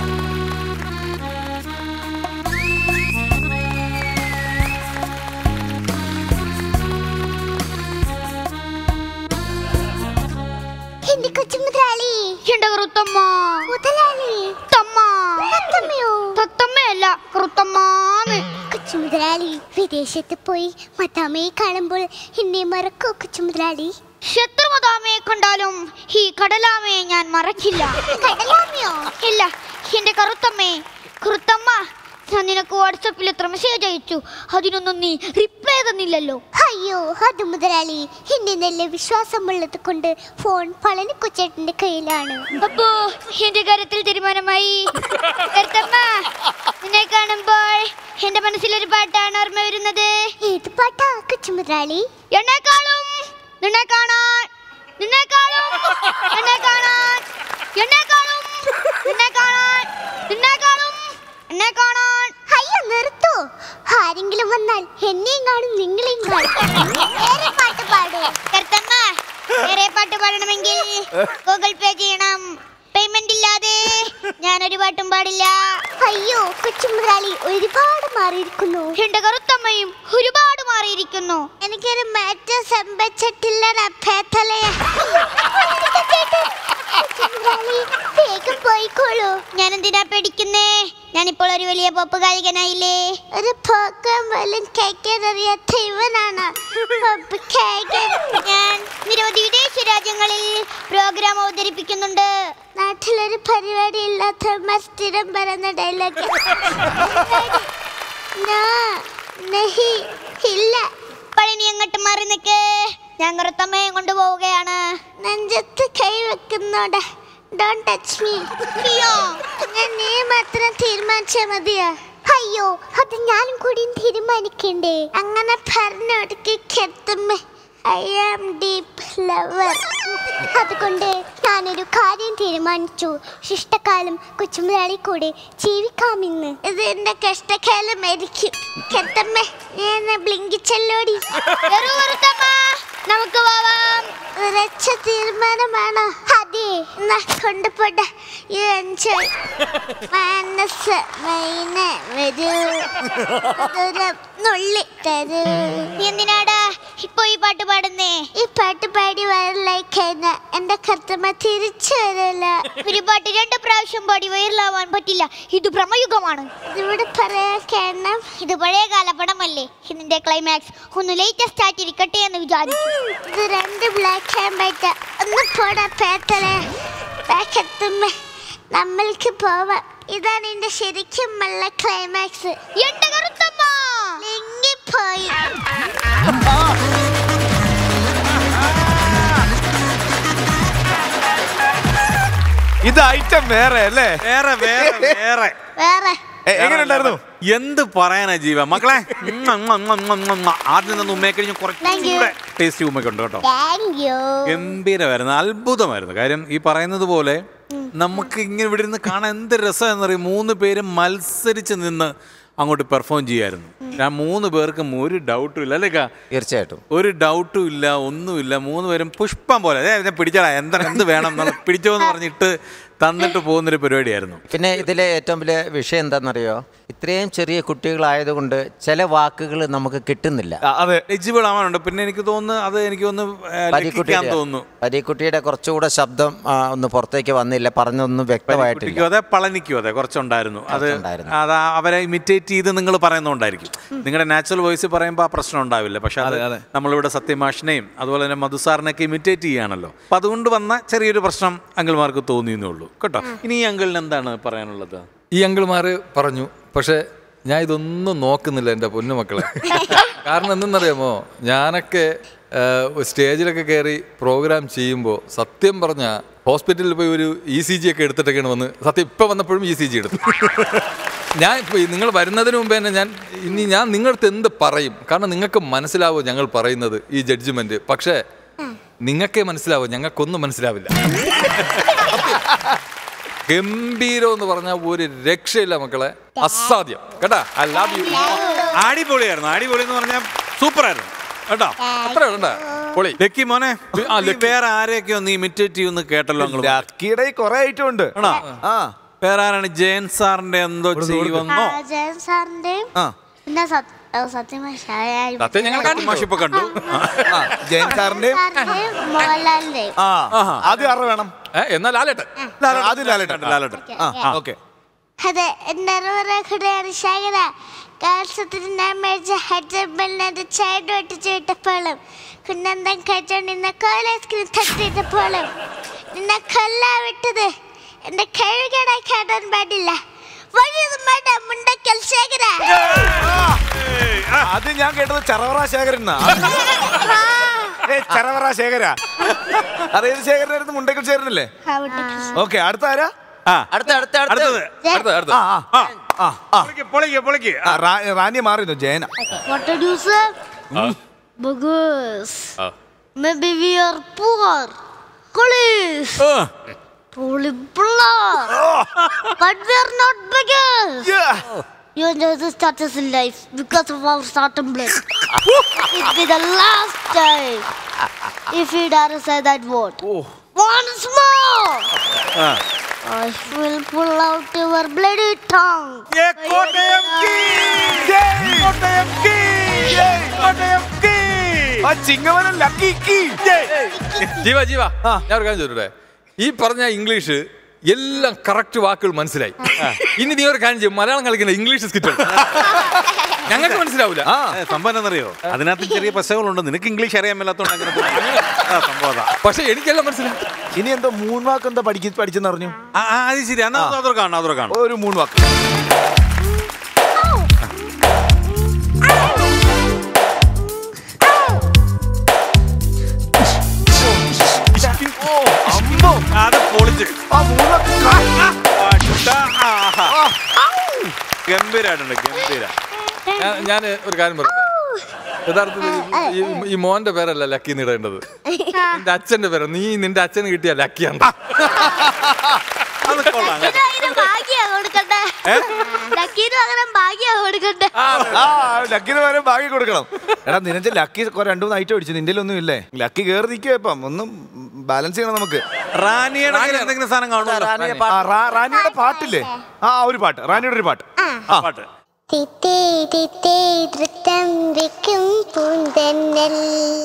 എന്റെ കൊച്ചു മുതലാളി എന്റെ കറുത്തമ്മ മുതലാളി തമ്മ തത്തമ്മയോ തത്തമ്മയല്ല കറുത്തമ്മാന്ന് കൊച്ചു മുതലാളി വിദേശത്ത് പോയി മത്താമ്മയെ കാണുമ്പോൾ എന്നെ മറക്കോ കൊച്ചു മുതലാളി ശത്രുമതാമയെ കണ്ടാലും ഈ കടലാമയെ ഞാൻ മറക്കില്ല കടലാമയോ ഇല്ല എന്റെ കറുത്തമ്മേ കറുത്തമ്മ ഞാൻ നിനക്ക് വാട്സപ്പിൽ എത്ര മെസ്സേജ് അയച്ചു അതിനൊന്നും നീ റിപ്ലൈ തന്നില്ലല്ലോ അയ്യോ അത് മുതലാളി എന്നെ നല്ല വിശ്വാസമുള്ളത് കൊണ്ട് ഫോൺ പളനി കൊച്ചേട്ടന്റെ കയ്യിലാണ് അപ്പോ എന്റെ കാര്യത്തിൽ തീരുമാനമായി കറുത്തമ്മ നിന്നെ കാണുമ്പോൾ എന്റെ മനസ്സിലൊരു പാട്ടാണ് ഓർമ്മ വരുന്നത് ഏത് പാട്ടാ കൊച്ചു മുതലാളി എന്നെക്കാളും നിന്നെ കാണാൻ നിന്നെക്കാളും എന്നെ കാണാൻ എന്നെക്കാളും നിന്നെ കാണാൻ നിന്നെക്കാളും എന്നെ കാണാൻ അയ്യോ നിർത്തൂ ആരെങ്കിലും വന്നാൽ എന്നെയും കാണും നിങ്ങളെയും കാണും വേറെ പാട്ട് പാടൂ കറുത്തമ്മ വേറെ പാട്ട് പാടണമെങ്കിൽ ഗൂഗിൾ പേ ചെയ്യണം പേയ്മെന്റ് ഇല്ലാതെ ഞാനൊരു പാട്ടും പാടില്ല അയ്യോ കൊച്ചു മുതലാളി ഒരുപാട് മാറിയിരിക്കുന്നു എന്റെ കറുത്തമ്മയും ഒരുപാട് മാറിയിരിക്കുന്നു എനിക്കൊരു മാറ്റം സംഭവിച്ചിട്ടില്ല റബ്ബേത്തലയെ. കൊച്ചു മുതലാളി, വേഗം പോയിക്കോളൂ ഞാൻ എന്തിനാ പേടിക്കുന്നേ ഞാനിപ്പോൾ ഒരു വലിയ പോപ്പ് ഗായകനായില്ലേ ഒരു പോക്കാൻ പോലും കേൾക്കാൻ അറിയാത്ത ഇവനാണ് പപ്പ് കേൾക്കാൻ. ഞാൻ നിരവധി വിദേശ രാജ്യങ്ങളിൽ പ്രോഗ്രാം അവതരിപ്പിക്കുന്നുണ്ട് നാട്ടിലൊരു പരിപാടി ഇല്ലാത്ത സ്ഥിരം പറയുന്ന ഡയലോഗ് ഇല്ല പഴനി അങ്ങോട്ട് മാറി നിൽക്ക് ഞാൻ കറുത്തമ്മയെ കൊണ്ടുപോവുകയാണ് നെഞ്ചത്ത് കൈ വെക്കുന്നോടാ ഡോണ്ട് ടച്ച് മീ അയ്യോ ഞാൻ നീ മാത്രം തീരുമാനിച്ചാ മതിയോ അയ്യോ അത് ഞാനും കൂടി തീരുമാനിക്കണ്ടേ അങ്ങനെ പറഞ്ഞൊടുക്കി കെത്തുമ്മ ഐ ആം ഡീപ് ലവർ അതുകൊണ്ട് ഞാനൊരു കാര്യം തീരുമാനിച്ചു ശിഷ്ടകാലം കൊച്ചുമുതലാളി കൂടെ ജീവിക്കാമെന്ന് ഇത് എന്റെ കഷ്ടകാലമായിരിക്കും കെത്തമ്മ ഞാൻ ബ്ലിങ്കിച്ചല്ലോടി നമുക്ക് പോവാം ഉറച്ച തീരുമാനമാണ് അതെ എന്നാ കൊണ്ടുപോട്ടെ യു എൻജോയ് മനസ്സ് മൈന വരൂ ദൂരം നുള്ളി തരൂ നീ എന്തിനാടാ ഇപ്പൊ ഈ പാട്ട് പാടുന്നേ ഈ പാട്ട് പാടി വയറിലായിക്കഴിഞ്ഞ എന്റെ കർത്തമ്മ തിരിച്ചു വരില്ല ഒരു പാട്ട് രണ്ട് പ്രാവശ്യം പാടി വൈറലാവാൻ പറ്റില്ല ഇത് ഭ്രമയുഗമാണ് ഇവിടെ പറയാൻ കാരണം ഇത് പഴയ കാലപ്പടമല്ലേ ഇതിന്റെ ക്ലൈമാക്സ് ഒന്ന് ലേറ്റസ്റ്റ് ആയിട്ടിരിക്കട്ടെ എന്ന് വിചാരിച്ചു ഇത് രണ്ട് ബ്ലാക്ക് ആൻഡ് വൈറ്റ് ഒന്ന് പോടാ പേത്തലെ ബാക്കെത്തുമ്പോ നമ്മൾക്ക് പോവാം ഇതാണ് എന്റെ ശരിക്കുമുള്ള ക്ലൈമാക്സ് എന്റെ കറുത്തമ്മ ലിങ്കിപ്പോയി ഇത് ഐറ്റം വേറെ അല്ലേ വേറെ വേറെ വേറെ വേറെ എ- എങ്ങനെയുണ്ടായിരുന്നു എന്ത് പറയാനാ ജീവ മക്കളെ ഉം, ഉം, ഉം, ഉം, ഉം, ഉം. ആദ്യം നിന്ന് ഉമ്മയെ കഴിഞ്ഞ് Thank you. കുറച്ചുകൂടെ ടേസ്റ്റി ഉമ്മയ്ക്ക് ഉണ്ട് കേട്ടോ താങ്ക് യു ഗംഭീരമായിരുന്നു അത്ഭുതമായിരുന്നു കാര്യം ഈ പറയുന്നത് പോലെ നമുക്ക് ഇങ്ങനെ ഇവിടെ ഇരുന്ന് കാണാൻ എന്ത് രസമെന്നറിയും മൂന്ന് പേരും മത്സരിച്ച് നിന്ന് അങ്ങോട്ട് പെർഫോം ചെയ്യായിരുന്നു ഞാൻ മൂന്ന് പേർക്കും ഒരു ഡൗട്ടും ഇല്ല അല്ലേ കാ? തീർച്ചയായിട്ടും ഒരു ഡൗട്ടും ഇല്ല ഒന്നുമില്ല മൂന്ന് പേരും പുഷ്പം പോലെ "ദേ, ഇതിനെ പിടിച്ചടാ എന്താ എന്ത് വേണം എന്നുള്ള പിടിച്ചോ എന്ന് പറഞ്ഞിട്ട് തന്നിട്ട് പോകുന്നൊരു പരിപാടിയായിരുന്നു പിന്നെ ഇതിലെ ഏറ്റവും വലിയ വിഷയം എന്താണെന്നറിയോ ഇത്രയും ചെറിയ കുട്ടികളായതുകൊണ്ട് ചില വാക്കുകൾ നമുക്ക് കിട്ടുന്നില്ല അതെ എലിജിബിൾ ആവാനുണ്ട് പിന്നെ എനിക്ക് തോന്നുന്നു അത് എനിക്ക് തോന്നുന്നു ആ, ലക്കിക്കാൻ പരീക്കുട്ടിയുടെ തോന്നുന്നു പരീക്കുട്ടിയുടെ കുറച്ചുകൂടെ ശബ്ദം ആ, ഒന്ന് പുറത്തേക്ക് വന്നില്ല പറഞ്ഞൊന്നും വ്യക്തമായിട്ടില്ല കുട്ടിക്കും അതെ പളനിക്കും അതെ കുറച്ചുണ്ടായിരുന്നു അത് കുറച്ചുണ്ടായിരുന്നു. അത് അവരെ ഇമിറ്റേറ്റ് ചെയ്ത് നിങ്ങൾ പറയുന്നുണ്ടായിരിക്കും നിങ്ങളുടെ നാച്ചുറൽ വോയിസ് പറയുമ്പോൾ ആ പ്രശ്നം ഉണ്ടാവില്ല പക്ഷെ അത് നമ്മളിവിടെ സത്യമാഷിനെയും അതുപോലെ തന്നെ മധുസാറിനെയൊക്കെ ഇമിറ്റേറ്റ് ചെയ്യുകയാണല്ലോ അപ്പൊ അതുകൊണ്ട് വന്ന ചെറിയൊരു പ്രശ്നം അങ്കിൾമാർക്ക് തോന്നിയെന്നേ ഉള്ളൂ കേട്ടോ ഇനി ഈ അങ്കിളിന് എന്താണ് പറയാനുള്ളത് ഈ അങ്കിൾമാർ പറഞ്ഞു പക്ഷെ ഞാൻ ഇതൊന്നും നോക്കുന്നില്ല എൻ്റെ പൊന്നുമക്കളെ കാരണം എന്തെന്നറിയാമോ ഞാനൊക്കെ ആ, സ്റ്റേജിലൊക്കെ കയറി പ്രോഗ്രാം ചെയ്യുമ്പോൾ സത്യം പറഞ്ഞ ഹോസ്പിറ്റലിൽ പോയി ഒരു ഇ സി ജി ഒക്കെ എടുത്തിട്ടൊക്കെയാണ് വന്ന് സത്യം ഇപ്പം വന്നപ്പോഴും ഇ സി ജി എടുത്തു ഞാൻ ഇപ്പോൾ നിങ്ങൾ വരുന്നതിന് മുമ്പ് തന്നെ ഞാൻ ഇനി ഞാൻ നിങ്ങളടുത്ത് എന്ത് പറയും കാരണം നിങ്ങൾക്ക് മനസ്സിലാവും ഞങ്ങൾ പറയുന്നത് ഈ ജഡ്ജ്മെന്റ് പക്ഷേ നിങ്ങൾക്കേ മനസ്സിലാവും ഞങ്ങൾക്കൊന്നും മനസ്സിലാവില്ല ഗംഭീരം എന്ന് പറഞ്ഞാൽ ഒരു രക്ഷയില്ല മക്കളെ അസാധ്യം കേട്ടാ ഐ ലവ് യു അടിപൊളിയായിരുന്നു അടിപൊളി എന്ന് പറഞ്ഞാൽ സൂപ്പർ ആയിരുന്നു കേട്ടോ അത്ര വേണ്ട പൊളി ലക്കി മോനെ ആ, നീ വേറെ ആരെയൊക്കെ ഒന്ന് ഇമിറ്റേറ്റ് ചെയ്യുമെന്ന് കേട്ടല്ലോ അങ്കിൾ ലക്കിയുടെ കുറെ ഐറ്റം ഉണ്ട് ആണോ ആ വേറെ ആരാണ് ജയൻ സാറിന്റെ എന്തോ ചെയ്യുമെന്നോ ജയൻ സാറിന്റെയും ആ പിന്നെ സത്- ഏ, സത്യമാഷായ സത്യം ഞങ്ങൾ കണ്ടു മാഷ് ഇപ്പൊ കണ്ടു ആ ജയൻ സാറിന്റെ സാറിന്റെയും മോഹൻലാലിന്റെയും ആ ആദ്യം ആറ് വേണം ഏ, എന്നാൽ ലാലേട്ടൻ ആദ്യം ലാലേട്ടൻ ലാലേട്ടൻ ആ ഓക്കെ അതെ എന്റെ അറിവറെ കൂടെയാണ് ശേഖര കാൽസത്തിന് ഞാൻ മേടിച്ച ഹെഡ്ബെല്ലിന്റെ ചേട് ഒട്ടിച്ച് വിട്ടപ്പോഴും കുന്നന്തം കഴിച്ചോണ്ടിരുന്ന കോലേസ്കിന് തട്ടിയിട്ടപ്പോഴും നിന്നെ കൊല്ലാ വിട്ടത് എന്റെ കഴുകടായി കാട്ടാൻ പാടില്ല വഴിയൊന്നും വേണ്ട മുണ്ടക്കൽ ശേഖര അത് ഞാൻ കേട്ടത് ചറവറ ശേഖരൻ ചറവറ ശേഖര അതേത് ശേഖരനായിരുന്നു മുണ്ടക്കൽ ശേഖരനല്ലേ ഓക്കെ അടുത്ത ആരാ ആ അടുത്ത അടുത്ത അടുത്തത് അടുത്ത അടുത്ത ആ ആ ആ ആ പൊളിക്ക്, പൊളിക്ക് പൊളിക്ക് ആ, റാ- റാണിയെ മാറിയിരുന്നു Jayana Producer, Bogus. Maybe we are poor. Colleagues. Truly poor. but we are not beggars. You enjoy the status in life because of our starting blood. it be the last time. If you dare to say that word. Once more. I will pull out your bloody tongue. ഏ, കോട്ടയം കീ! ജയ്! കോട്ടയം കീ! ജയ്! കോട്ടയം കീ! ആ Chingavanam lucky key ജീവ ജീവ ഞാൻ ഒരു കാര്യം ചോദിച്ചോട്ടെ ഈ പറഞ്ഞ ഇംഗ്ലീഷ് എല്ലാം കറക്റ്റ് വാക്കുകൾ മനസ്സിലായി ഇനി നീ ഒരു കാര്യം ചെയ്യും മലയാളം കളിക്കുന്ന ഇംഗ്ലീഷ് സ്കിറ്റ് ഞങ്ങൾക്ക് മനസ്സിലാവില്ല ഏ, സംഭവം എന്നറിയോ അതിനകത്ത് ചെറിയ പശകളുണ്ട് നിനക്ക് ഇംഗ്ലീഷ് അറിയാൻ മേലാത്തോണ്ട് അങ്ങനെ തോന്നുന്നു. ആ, സംഭവം അതാ. പക്ഷെ എനിക്കെല്ലാം മനസ്സിലായി ഇനി എന്തോ മൂന്ന് വാക്ക് എന്താ പഠിക്ക പഠിച്ചെന്ന് പറഞ്ഞു ആ, ആ, അത് ശരി എന്നാ അതോടെ കാണാം അതോടെ കാണാം ഒരു മൂന്ന് വാക്ക് അത് പൊളിച്ച് ആ മൂന്ന് വാക്ക് ആ, ചുട്ടാ, ആഹാ. ഗംഭീരായിട്ടുണ്ട് ഗംഭീര ഞാൻ ഒരു കാര്യം പറയട്ടെ യഥാർത്ഥത്തിൽ ഈ- ഈ- ഈ മോന്റെ പേരല്ല ലക്കി ഇടേണ്ടത് നിന്റെ അച്ഛന്റെ പേര് നീ നിന്റെ അച്ഛന് കിട്ടിയ ലക്കിയാണ് അത് കൊള്ളാം കേട്ടോ. ഇതിന് ഭാഗ്യാ കൊടുക്കട്ടെ ലക്കീന് പകരം ഭാഗ്യാ കൊടുക്കട്ടെ ആ ലക്കിന് പകരം ബാക്കി കൊടുക്കണം എടാ നിനക്ക് ലക്കി കുറെ രണ്ടു മൂന്ന് ഐറ്റം അടിച്ചു നിന്റെ ഒന്നും ഇല്ലേ ലക്കി കയറി നിൽക്കുക ഇപ്പം ഒന്നും ബാലൻസ് ചെയ്യണം നമുക്ക് റാണിയുടെ കയ്യിൽ എന്തെങ്കിലും സാധനം കാണുമല്ലോ റാണിയെ ആ, റാ- റാണിയുടെ പാട്ടില്ലേ ആ ഒരു പാട്ട് റാണിയുടെ ഒരു പാട്ട് ആ, പാട്ട് തിത്തേ തിത്തേ നൃത്തം വെക്കും പൂന്തന്നൽ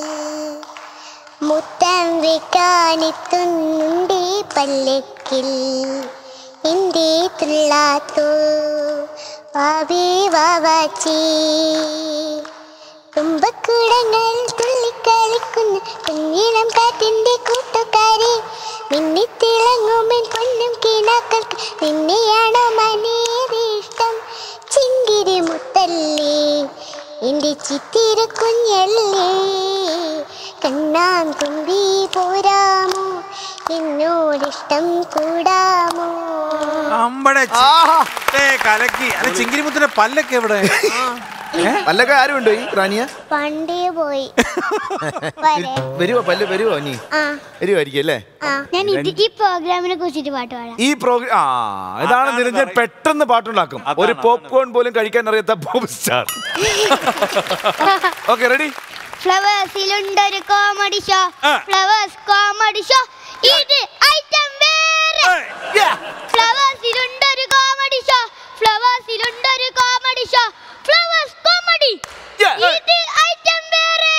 മുത്തം വെക്കാനെത്തുന്നുണ്ടേ പല്ലക്കിൽ എന്തേ തുള്ളാത്തോ വാവേ വാവാച്ചി തുമ്പക്കുടങ്ങൾ തുള്ളിക്കളിക്കുന്ന കുഞ്ഞിളം കാറ്റിന്റെ കൂട്ടുകാരെ മിന്നിത്തിളങ്ങുമെൻ പൊന്നും കിനാക്കൾക്ക് നിന്നെയാണോ മനേറെ ഇഷ്ടം ചിങ്കിരി മുത്തല്ലേ എന്റെ ചിത്തിര കുഞ്ഞല്ലേ കണ്ണാൻ തുമ്പി പോരാമോ എന്നോടിഷ്ടം കൂടാമോ അമ്പടെ കലക്കി അല്ല ചിങ്കിരിമുത്തിന്റെ പല്ലൊക്കെ എവിടെ പല്ലൊക്കെ ആരും ഉണ്ടോ ഈ റാണിയ പണ്ടേ പോയി വരെ വരുവോ പല്ല് വരുവോ നീ ആ വരുവായിരിക്കും അല്ലേ ആ ഞാൻ ഇത് ഈ പ്രോഗ്രാമിനെ കുറിച്ചിട്ട് പാട്ട് പാടാം ഈ പ്രോഗ്രാം ആ ഇതാണ് നിരഞ്ജൻ പെട്ടെന്ന് പാട്ടുണ്ടാക്കും ഒരു പോപ്കോൺ പോലും കഴിക്കാൻ അറിയാത്ത പോപ്പ് സ്റ്റാർ ഓക്കെ റെഡി ഫ്ലവേഴ്സിലുണ്ടൊരു comedy show Flowers comedy show ഇത് ഐറ്റം വേറെ ഫ്ലവേഴ്സിലുണ്ടൊരു കോമഡി ഷോ ഫ്ലവേഴ്സിലുണ്ടൊരു കോമഡി ഷോ ഫ്ലവേഴ്സ് കോമഡി ഇത് ഐറ്റം വേറെ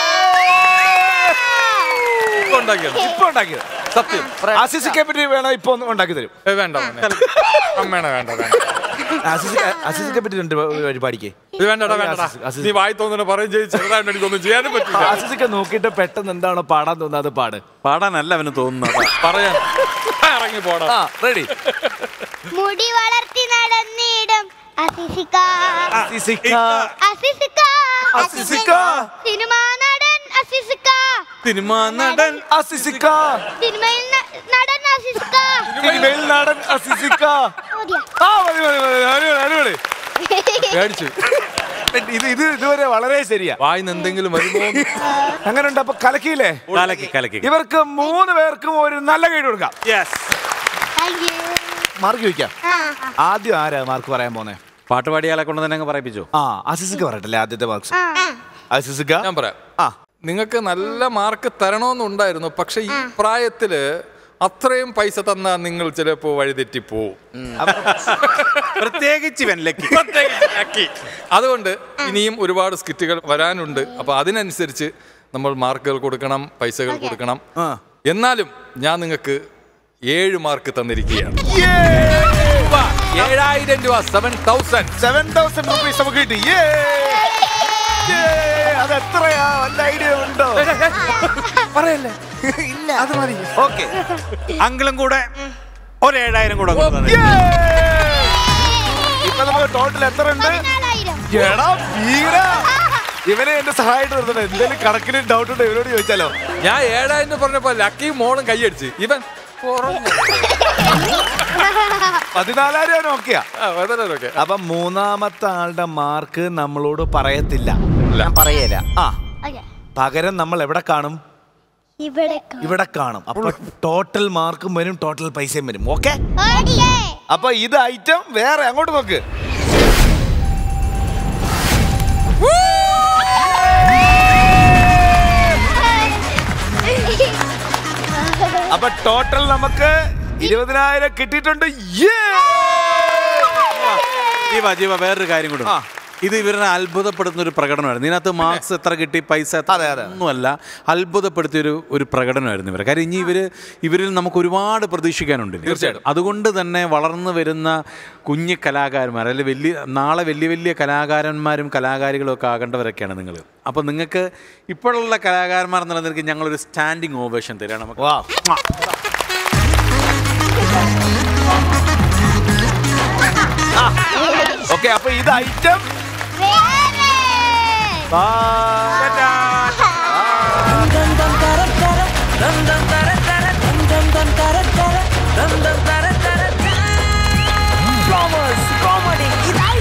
ഇപ്പൊ ഉണ്ടാക്കിയത് ഇപ്പൊ ഉണ്ടാക്കിയത് സത്യം ആസിസിക്കെ പറ്റി വേണം ഇപ്പൊ ഒന്ന് ഉണ്ടാക്കി തരും ഏ, വേണ്ട മോനെ. അമ്മേണ വേണ്ട വേണ്ട ആസിസിക്കെ പറ്റി രണ്ട് പരിപാടിക്ക് ഇത് വേണ്ടടാ വേണ്ടടാ ആസിസ്- ആസിസ്. നീ വായി തോന്നുന്നു പറയും ചെയ്ത് ചെറുതായിട്ട് എനിക്കൊന്നും ചെയ്യാനും പറ്റില്ല ആസിസിക്കെ നോക്കിയിട്ട് പെട്ടെന്ന് എന്താണോ പാടാൻ തോന്നുന്നത് അത് പാട് പാടാനല്ല അവന് തോന്നുന്നത് പറയാൻ ഇറങ്ങി പോടാ ആ റെഡി മുടി വളർത്തി നടന്നിടും അസിസിക്ക ആസിസിക്ക അസിസിക്ക അസിസിക്ക സിനിമാ നടൻ അസിസിക്ക സിനിമാ നടൻ ആസിസിക്ക സിനിമയിൽ ന- നടൻ അസിസിക്ക സിനിമയിൽ നാടൻ ആസിസിക്ക മതിയോ? ആ മതി മതി മതി അടിപൊളി അടിപൊളി പേടിച്ചു ഇത് ഇത് ഇതുവരെ വളരെ ശരിയാ വായിന്ന് എന്തെങ്കിലും വരുമോ എന്ന്. അങ്ങനെ ഉണ്ട് അപ്പൊ കലക്കിയില്ലേ കലക്കി കലക്കി ഇവർക്ക് മൂന്ന് പേർക്കും ഒരു നല്ല ഗൈഡ് കൊടുക്കാം യെസ് Thank you. മാർക്ക് ചോദിക്കാം ആ, ആദ്യം ആരാ മാർക്ക് പറയാൻ പോന്നെ പാട്ട് പാടിയാളെ കൊണ്ട് തന്നെ അങ്ങ് പറയിപ്പിച്ചോ ആ അസിസിക്ക് പറയട്ടല്ലേ ആദ്യത്തെ മാർക്സ് ആ. അസിസിക്ക ഞാൻ പറയാം ആ നിങ്ങൾക്ക് നല്ല മാർക്ക് തരണമെന്നുണ്ടായിരുന്നു പക്ഷെ ഈ പ്രായത്തില് അത്രയും പൈസ തന്നാ നിങ്ങൾ ചിലപ്പോ വഴിതെറ്റിപ്പോവും പ്രത്യേകിച്ച് ഇവൻ ലക്കി പ്രത്യേകിച്ച് ലക്കി. അതുകൊണ്ട് ഇനിയും ഒരുപാട് സ്കിറ്റുകൾ വരാനുണ്ട് അപ്പൊ അതിനനുസരിച്ച് നമ്മൾ മാർക്കുകൾ കൊടുക്കണം പൈസകൾ കൊടുക്കണം എന്നാലും ഞാൻ നിങ്ങൾക്ക് ഏഴ് മാർക്ക് തന്നിരിക്കുകയാണ് രൂപ, ഏഴായിരം രൂപ seven thousand seven thousand rupees നമുക്ക് കിട്ടി Yay! Yay! അത് എത്രയാ വല്ല ഐഡിയ ഉണ്ടോ പറയല്ലേ ഇല്ല അത് മതി ഓക്കെ അങ്കിളും കൂടെ ഒരു ഏഴായിരം കൂടെ അങ്ങ് തന്നെ. ഇപ്പൊ നമുക്ക് ടോട്ടൽ എത്ര ഉണ്ട് പതിനാലായിരം. എടാ വീര ഇവനെ എന്റെ സഹായിട്ട് നിർത്തണം എന്തെങ്കിലും കണക്കിന് ഡൗട്ട് ഉണ്ടോ ഇവരോട് ചോദിച്ചാലോ ഞാൻ ഏഴായിരം രൂപ പറഞ്ഞപ്പോ ലക്കിയും മോളും കൈയടിച്ച് ഇവൻ കുറഞ്ഞു. പതിനാലായിരം ഓക്കെയാ ആ, പതിനായിരമൊക്കെ. അപ്പൊ മൂന്നാമത്തെ ആളുടെ മാർക്ക് നമ്മളോട് പറയത്തില്ല ഞാൻ പറയല ആ Okay. പകരം നമ്മൾ എവിടെ കാണും ഇവിടെ കാ- ഇവിടെ കാണും അപ്പൊ ടോട്ടൽ മാർക്കും വരും ടോട്ടൽ പൈസയും വരും ഓക്കെ Okay. അപ്പൊ ഇത് ഐറ്റം വേറെ അങ്ങോട്ട് നോക്ക് അപ്പൊ ടോട്ടൽ നമുക്ക് ഇരുപതിനായിരം കിട്ടിയിട്ടുണ്ട് Yeah! ജീവ ജീവ വേറൊരു കാര്യം കൂടെ ആ. ഇത് ഇവരെ അത്ഭുതപ്പെടുത്തുന്ന ഒരു പ്രകടനമായിരുന്നു ഇതിനകത്ത് മാർക്സ് എത്ര കിട്ടി പൈസ എത്ര അതെ, അതെ. ഒന്നുമല്ല അത്ഭുതപ്പെടുത്തിയ ഒരു ഒരു പ്രകടനമായിരുന്നു ഇവരെ കാര്യം ഇനി ഇവര് ഇവരിൽ നമുക്ക് ഒരുപാട് പ്രതീക്ഷിക്കാനുണ്ട് ഇനി. തീർച്ചയായിട്ടും. അതുകൊണ്ട് തന്നെ വളർന്നു വരുന്ന കുഞ്ഞു കലാകാരന്മാർ അല്ലെങ്കിൽ വലിയ നാളെ വലിയ വലിയ കലാകാരന്മാരും കലാകാരികളും ഒക്കെ ആകേണ്ടവരൊക്കെയാണ് നിങ്ങൾ അപ്പോൾ നിങ്ങൾക്ക് ഇപ്പോഴുള്ള കലാകാരന്മാർ എന്നുള്ള നിലയ്ക്ക് ഞങ്ങളൊരു സ്റ്റാൻഡിങ് ഓവേഷൻ തരാം നമുക്ക് വാ ഓക്കെ അപ്പൊ ഇത് ഐറ്റം വേറെ. Flowers comedy. It